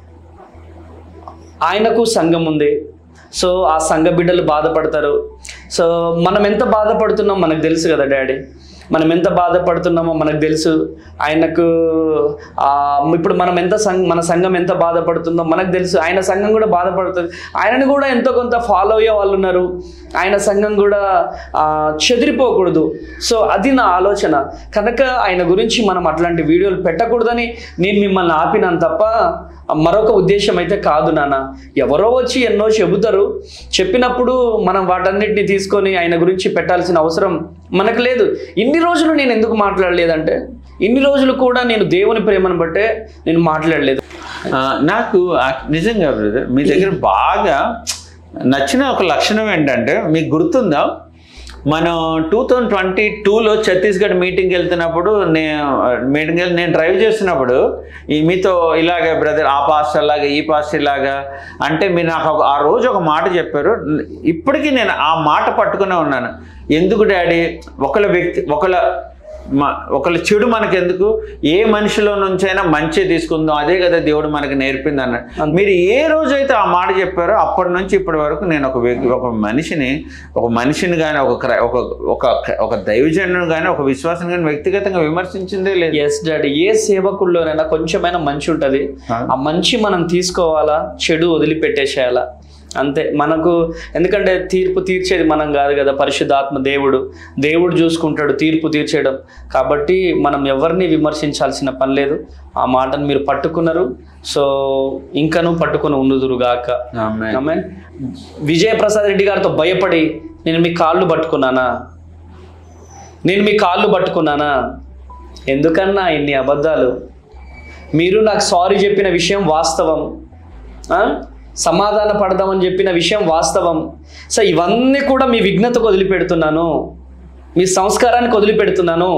ఆయనకు సంఘం ఉంది సో ఆ సంఘ బిడ్డలు బాధపడతారు సో మనం ఎంత బాధపడుతున్నాం మనకు తెలుసు కదా డాడీ మనం ఎంత బాధపడుతున్నామో మనకు తెలుసు ఆయనకు ఆ, ఇప్పుడు మనం ఎంత సంఘ మన సంఘం ఎంత బాధపడుతుందో మనకు తెలుసు ఆయన సంఘం కూడా బాధపడుతుంది ఆయనను కూడా ఎంతో కొంత ఫాలో అయ్యే వాళ్ళు ఉన్నారు ఆయన సంఘం కూడా ఆ, చెదిరిపోకూడదు సో అది నా ఆలోచన కనుక ఆయన గురించి మనం అట్లాంటి వీడియోలు పెట్టకూడదని నేను మిమ్మల్ని ఆపినాను తప్ప మరొక ఉద్దేశం అయితే కాదు నాన్న ఎవరో వచ్చి ఎన్నో చెబుతారు చెప్పినప్పుడు మనం వాటన్నిటిని తీసుకొని ఆయన గురించి పెట్టాల్సిన అవసరం మనకు లేదు ఇన్ని రోజులు నేను ఎందుకు మాట్లాడలేదంటే ఇన్ని రోజులు కూడా నేను దేవుని ప్రేమను బట్టే నేను మాట్లాడలేదు ఆ, నాకు ఆ- నిజంగా బ్రదర్ మీ దగ్గర బాగా నచ్చిన ఒక లక్షణం ఏంటంటే మీకు గుర్తుందా మనం టూ థౌజండ్ ట్వంటీ టూలో ఛత్తీస్గఢ్ మీటింగ్కి వెళ్తున్నప్పుడు నేను మీటింగ్ వెళ్ళి నేను డ్రైవ్ చేస్తున్నప్పుడు ఈ మీతో ఇలాగే బ్రదర్ ఆ పాస్ట్ అలాగా ఈ పాస్ట్ ఇలాగా అంటే మీరు నాకు ఒక- ఆ రోజు ఒక మాట చెప్పారు ఇప్పటికీ నేను ఆ మాట పట్టుకునే ఉన్నాను ఎందుకు డాడీ ఒకళ్ళ వ్యక్తి ఒకళ్ళ మ- ఒకళ్ళ చెడు మనకెందుకు ఏ మనిషిలో నుంచైనా మంచి తీసుకుందాం అదే కదా దేవుడు మనకి నేర్పింది అన్నాడు మీరు ఏ రోజైతే ఆ మాట చెప్పారో అప్పటి నుంచి ఇప్పటి వరకు నేను ఒక వ్యక్తి ఒక మనిషిని ఒక మనిషిని కానీ ఒక క్రై- ఒక ఒక ఒక దైవజనుని కానీ ఒక విశ్వాసం కానీ వ్యక్తిగతంగా విమర్శించిందే లేదు ఎస్ డాడీ ఏ సేవకుల్లోనైనా కొంచెమైనా మంచి ఉంటుంది ఆ మంచి మనం తీసుకోవాలా చెడు వదిలిపెట్టేసేయాలా అంతే మనకు ఎందుకంటే తీర్పు తీర్చేది మనం కాదు కదా పరిశుద్ధాత్మ దేవుడు దేవుడు చూసుకుంటాడు తీర్పు తీర్చేయడం కాబట్టి మనం ఎవరిని విమర్శించాల్సిన పని లేదు ఆ మాటను మీరు పట్టుకున్నారు సో ఇంకను పట్టుకుని ఉండుదురుగాక ఆమేన్. విజయప్రసాద్ రెడ్డి గారితో భయపడి నేను మీ కాళ్ళు పట్టుకున్నానా నేను మీ కాళ్ళు పట్టుకున్నానా ఎందుకన్నా ఇన్ని అబద్ధాలు మీరు నాకు సారీ చెప్పిన విషయం వాస్తవం ఆ? సమాధాన పడదామని చెప్పిన విషయం వాస్తవం సో ఇవన్నీ కూడా మీ విఘ్నతకు వదిలిపెడుతున్నాను మీ సంస్కారానికి వదిలిపెడుతున్నాను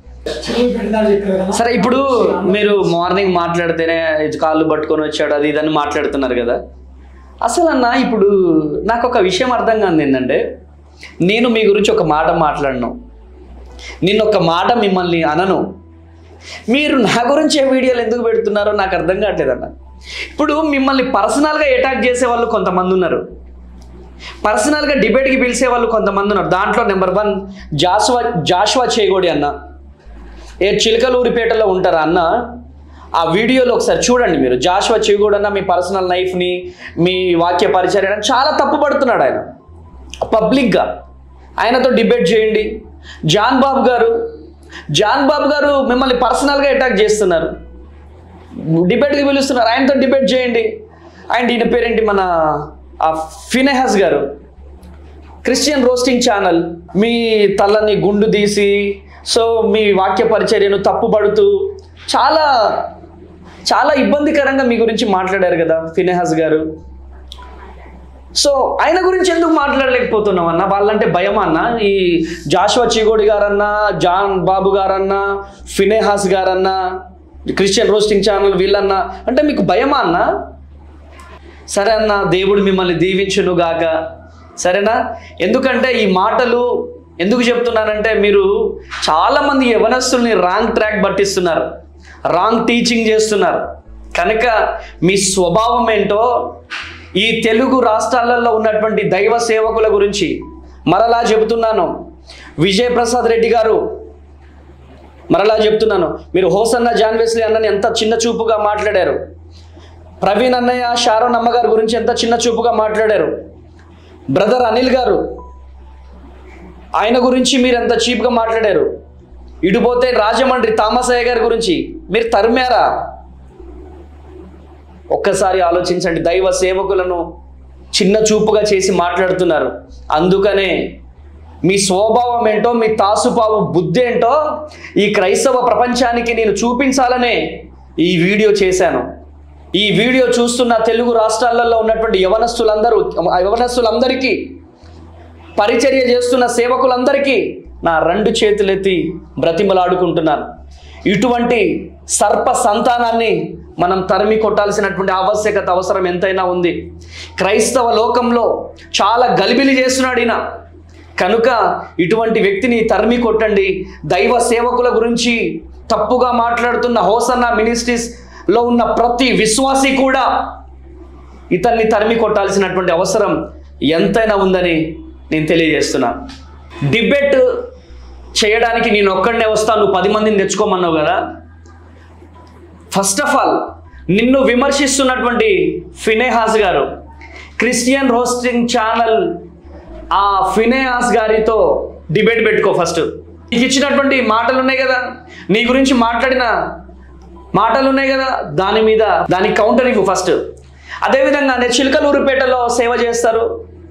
సరే ఇప్పుడు మీరు మార్నింగ్ మాట్లాడితేనే కాళ్ళు పట్టుకొని వచ్చాడు అది ఇదని మాట్లాడుతున్నారు కదా అసలు అన్న ఇప్పుడు నాకు ఒక విషయం అర్థం కాదు ఏంటంటే నేను మీ గురించి ఒక మాట మాట్లాడను నేను ఒక మాట మిమ్మల్ని అనను మీరు నా గురించి ఏ వీడియోలు ఎందుకు పెడుతున్నారో నాకు అర్థం కావట్లేదన్న ఇప్పుడు మిమ్మల్ని పర్సనల్గా అటాక్ చేసే వాళ్ళు కొంతమంది ఉన్నారు పర్సనల్గా డిబేట్కి పిలిచే వాళ్ళు కొంతమంది ఉన్నారు దాంట్లో నెంబర్ వన్ జాస్వా జాష్వా చేగోడి అన్న ఏ చిలకలూరిపేటలో ఉంటారా అన్న ఆ వీడియోలో ఒకసారి చూడండి మీరు జాషువా చేగోడు అన్న మీ పర్సనల్ లైఫ్ని మీ వాక్య పరిచర్య చాలా తప్పు పడుతున్నాడు ఆయన పబ్లిక్గా ఆయనతో డిబేట్ చేయండి జాన్ బాబు గారు జాన్ బాబు గారు మిమ్మల్ని పర్సనల్గా అటాక్ చేస్తున్నారు డిబేట్కి పిలుస్తున్నారు ఆయనతో డిబేట్ చేయండి అండ్ ఈయన పేరేంటి మన ఆ ఫినెహస్ గారు క్రిస్టియన్ రోస్టింగ్ ఛానల్ మీ తలని గుండు తీసి సో మీ వాక్య పరిచర్యను తప్పుపడుతూ చాలా చాలా ఇబ్బందికరంగా మీ గురించి మాట్లాడారు కదా ఫినెహస్ గారు సో ఆయన గురించి ఎందుకు మాట్లాడలేకపోతున్నాం అన్న వాళ్ళంటే భయం అన్న ఈ జాషువా చీగోడి గారన్నా జాన్ బాబు గారన్నా ఫినేహాస్ గారన్నా క్రిస్టియన్ రోస్టింగ్ ఛానల్ వీళ్ళన్నా అంటే మీకు భయమా అన్న సరే అన్న దేవుడు మిమ్మల్ని దీవించును గాక సరేనా ఎందుకంటే ఈ మాటలు ఎందుకు చెప్తున్నానంటే మీరు చాలామంది యవనస్తుల్ని రాంగ్ ట్రాక్ పట్టిస్తున్నారు రాంగ్ టీచింగ్ చేస్తున్నారు కనుక మీ స్వభావం ఏంటో ఈ తెలుగు రాష్ట్రాలలో ఉన్నటువంటి దైవ సేవకుల గురించి మరలా చెబుతున్నాను విజయ్ ప్రసాద్ రెడ్డి గారు మరలా చెప్తున్నాను మీరు హోసన్న జాన్ వెస్లీ అన్నని ఎంత చిన్న చూపుగా మాట్లాడారు ప్రవీణ్ అన్నయ్య షారోన్ అమ్మగారి గురించి ఎంత చిన్న చూపుగా మాట్లాడారు బ్రదర్ అనిల్ గారు ఆయన గురించి మీరు ఎంత చీప్గా మాట్లాడారు ఇటుపోతే రాజమండ్రి తామసయ్య గారి గురించి మీరు తరిమారా ఒక్కసారి ఆలోచించండి దైవ సేవకులను చిన్న చూపుగా చేసి మాట్లాడుతున్నారు అందుకనే మీ స్వభావం ఏంటో మీ తాసుపావు బుద్ధి ఏంటో ఈ క్రైస్తవ ప్రపంచానికి నేను చూపించాలనే ఈ వీడియో చేశాను ఈ వీడియో చూస్తున్న తెలుగు రాష్ట్రాలలో ఉన్నటువంటి యవనస్తులందరూ యవనస్తులందరికీ పరిచర్య చేస్తున్న సేవకులందరికీ నా రెండు చేతులెత్తి బ్రతిమలాడుకుంటున్నాను ఇటువంటి సర్ప సంతానాన్ని మనం తరిమి కొట్టాల్సినటువంటి ఆవశ్యకత అవసరం ఎంతైనా ఉంది క్రైస్తవ లోకంలో చాలా గలిబిలి చేస్తున్నాడు ఈయన కనుక ఇటువంటి వ్యక్తిని తరిమి కొట్టండి దైవ సేవకుల గురించి తప్పుగా మాట్లాడుతున్న హోసన్న మినిస్ట్రీస్ లో ఉన్న ప్రతి విశ్వాసి కూడా ఇతన్ని తరిమి కొట్టాల్సినటువంటి అవసరం ఎంతైనా ఉందని నేను తెలియజేస్తున్నా డిబేట్ చేయడానికి నేను ఒక్కడనే వస్తాను నువ్వు పది మందిని తెచ్చుకోమన్నావు కదా ఫస్ట్ ఆఫ్ ఆల్ నిన్ను విమర్శిస్తున్నటువంటి ఫినేహాస్ గారు క్రిస్టియన్ రోస్టింగ్ ఛానల్ ఆ ఫినేహాస్ గారితో డిబేట్ పెట్టుకో ఫస్ట్ నీకు ఇచ్చినటువంటి మాటలు ఉన్నాయి కదా నీ గురించి మాట్లాడిన మాటలు ఉన్నాయి కదా దాని మీద దానికి కౌంటర్ ఇవ్వు ఫస్ట్ అదేవిధంగా నేను చిలకలూరుపేటలో సేవ చేస్తారు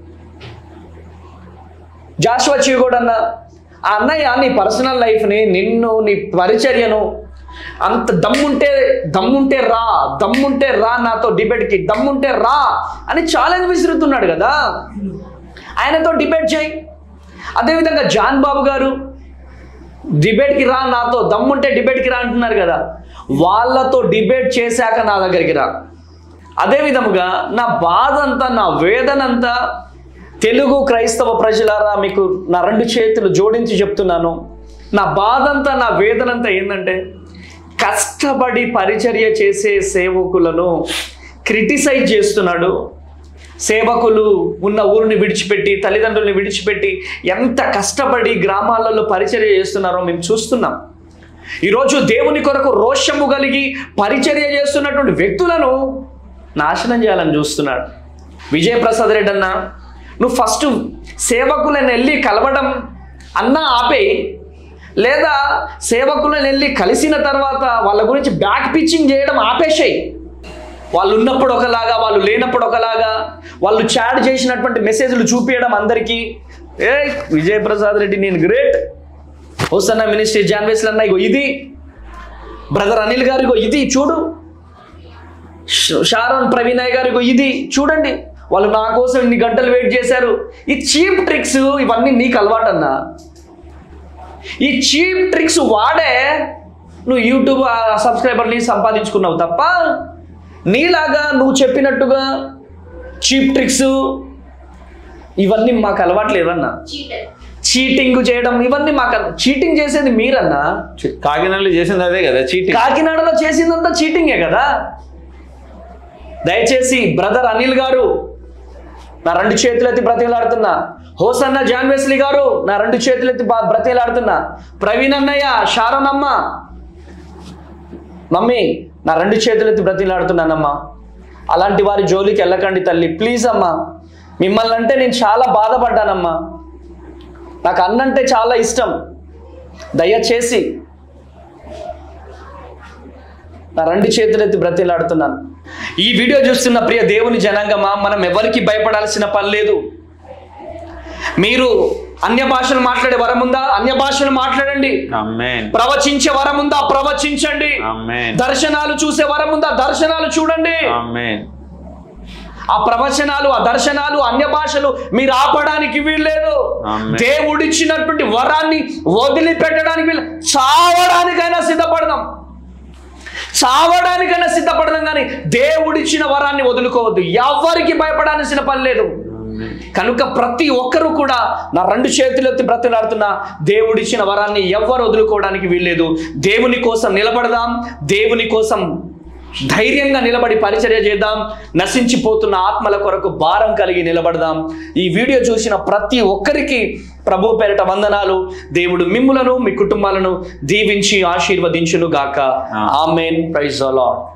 జాషువా చీగోడ్ అన్న ఆ అన్నయ్య నీ పర్సనల్ లైఫ్ని నిన్ను నీ పరిచర్యను అంత దమ్ముంటే దమ్ముంటే రా దమ్ముంటే రా నాతో డిబేట్కి దమ్ముంటే రా అని ఛాలెంజ్ విసురుతున్నాడు కదా ఆయనతో డిబేట్ చేయి అదేవిధంగా జాన్ బాబు గారు డిబేట్కి రా నాతో దమ్ముంటే డిబేట్కి రా అంటున్నారు కదా వాళ్ళతో డిబేట్ చేశాక నా దగ్గరికి రా అదే విధముగా నా బాధ అంతా నా వేదన అంతా తెలుగు క్రైస్తవ ప్రజలారా మీకు నా రెండు చేతులు జోడించి చెప్తున్నాను నా బాధ అంతా నా వేదన అంతా ఏంటంటే కష్టపడి పరిచర్య చేసే సేవకులను క్రిటిసైజ్ చేస్తున్నాడు సేవకులు ఉన్న ఊరిని విడిచిపెట్టి తల్లిదండ్రుల్ని విడిచిపెట్టి ఎంత కష్టపడి గ్రామాలలో పరిచర్య చేస్తున్నారో మేము చూస్తున్నాం ఈరోజు దేవుని కొరకు రోషము కలిగి పరిచర్య చేస్తున్నటువంటి వ్యక్తులను నాశనం చేయాలని చూస్తున్నాడు విజయప్రసాద్ రెడ్డి అన్న నువ్వు ఫస్ట్ సేవకులను వెళ్ళి కలవడం అన్నా ఆపేయి లేదా సేవకులను వెళ్ళి కలిసిన తర్వాత వాళ్ళ గురించి బ్యాక్ పిచ్చింగ్ చేయడం ఆపేసేయి వాళ్ళు ఉన్నప్పుడు ఒకలాగా వాళ్ళు లేనప్పుడు ఒకలాగా వాళ్ళు చాట్ చేసినటువంటి మెసేజ్లు చూపించడం అందరికీ ఏ విజయప్రసాద్ రెడ్డి నేను గ్రేట్ హోసన్న మినిస్ట్రీ జాన్వేస్లు అన్న ఇగో ఇది బ్రదర్ అనిల్ గారు ఇగో ఇది చూడు ష- షారోన్ ప్రవీణయ్ గారు ఇగో ఇది చూడండి వాళ్ళు నా కోసం ఇన్ని గంటలు వెయిట్ చేశారు ఈ చీప్ ట్రిక్స్ ఇవన్నీ నీకు అలవాటన్నా ఈ చీప్ ట్రిక్స్ వాడే నువ్వు యూట్యూబ్ సబ్స్క్రైబర్ని సంపాదించుకున్నావు తప్ప నీలాగా నువ్వు చెప్పినట్టుగా చీప్ ట్రిక్స్ ఇవన్నీ మాకు అలవాట్లేదన్నా చీటింగ్ చేయడం ఇవన్నీ మాకు చీటింగ్ చేసేది మీరన్నా కాకినాడలో చేసింది అదే కదా చీటింగ్ కాకినాడలో చేసిందంతా చీటింగే కదా దయచేసి బ్రదర్ అనిల్ గారు నా రెండు చేతులెత్తి బ్రతిలాడుతున్నా హోసన్న జాన్వేస్లీ గారు నా రెండు చేతులెత్తి బా- బ్రతిలాడుతున్నా ప్రవీణ్ అన్నయ్య షారోన్ అమ్మ మమ్మీ నా రెండు చేతులెత్తి బ్రతిలాడుతున్నానమ్మా అలాంటి వారి జోలికి వెళ్ళకండి తల్లి ప్లీజ్ అమ్మా మిమ్మల్ని అంటే నేను చాలా బాధపడ్డానమ్మా నాకు అన్నంటే చాలా ఇష్టం దయచేసి నా రెండు చేతులెత్తి బ్రతిలాడుతున్నాను ఈ వీడియో చూస్తున్న ప్రియ దేవుని జనాంగమా మనం ఎవరికి భయపడాల్సిన పని లేదు మీరు అన్య భాషలు మాట్లాడే వరం ఉందా అన్య భాషలు మాట్లాడండి అమ్మేన్ ప్రవచించే వరం ఉందా ప్రవచించండి అమ్మేన్ దర్శనాలు చూసే వరం ఉందా దర్శనాలు చూడండి అమ్మేన్ ఆ ప్రవచనాలు ఆ దర్శనాలు అన్య భాషలు మీరు ఆపడానికి వీల్లేదు ఆమేన్. దేవుడిచ్చినటువంటి వరాన్ని వదిలిపెట్టడానికి వీలు చావడానికైనా సిద్ధపడదాం చావడానికైనా సిద్ధపడదాం కానీ దేవుడిచ్చిన వరాన్ని వదులుకోవద్దు ఎవరికి భయపడాల్సిన పని లేదు కనుక ప్రతి ఒక్కరూ కూడా నా రెండు చేతులెత్తి బ్రతిలాడుతున్న దేవుడిచ్చిన వరాన్ని ఎవ్వరు వదులుకోవడానికి వీల్లేదు దేవుని కోసం నిలబడదాం దేవుని కోసం ధైర్యంగా నిలబడి పరిచర్య చేద్దాం నశించిపోతున్న ఆత్మల కొరకు భారం కలిగి నిలబడదాం ఈ వీడియో చూసిన ప్రతి ఒక్కరికి ప్రభు పేరిట వందనాలు దేవుడు మిమ్ములను మీ కుటుంబాలను దీవించి ఆశీర్వదించును గాక ఆమెన్ ప్రైజ్ లార్డ్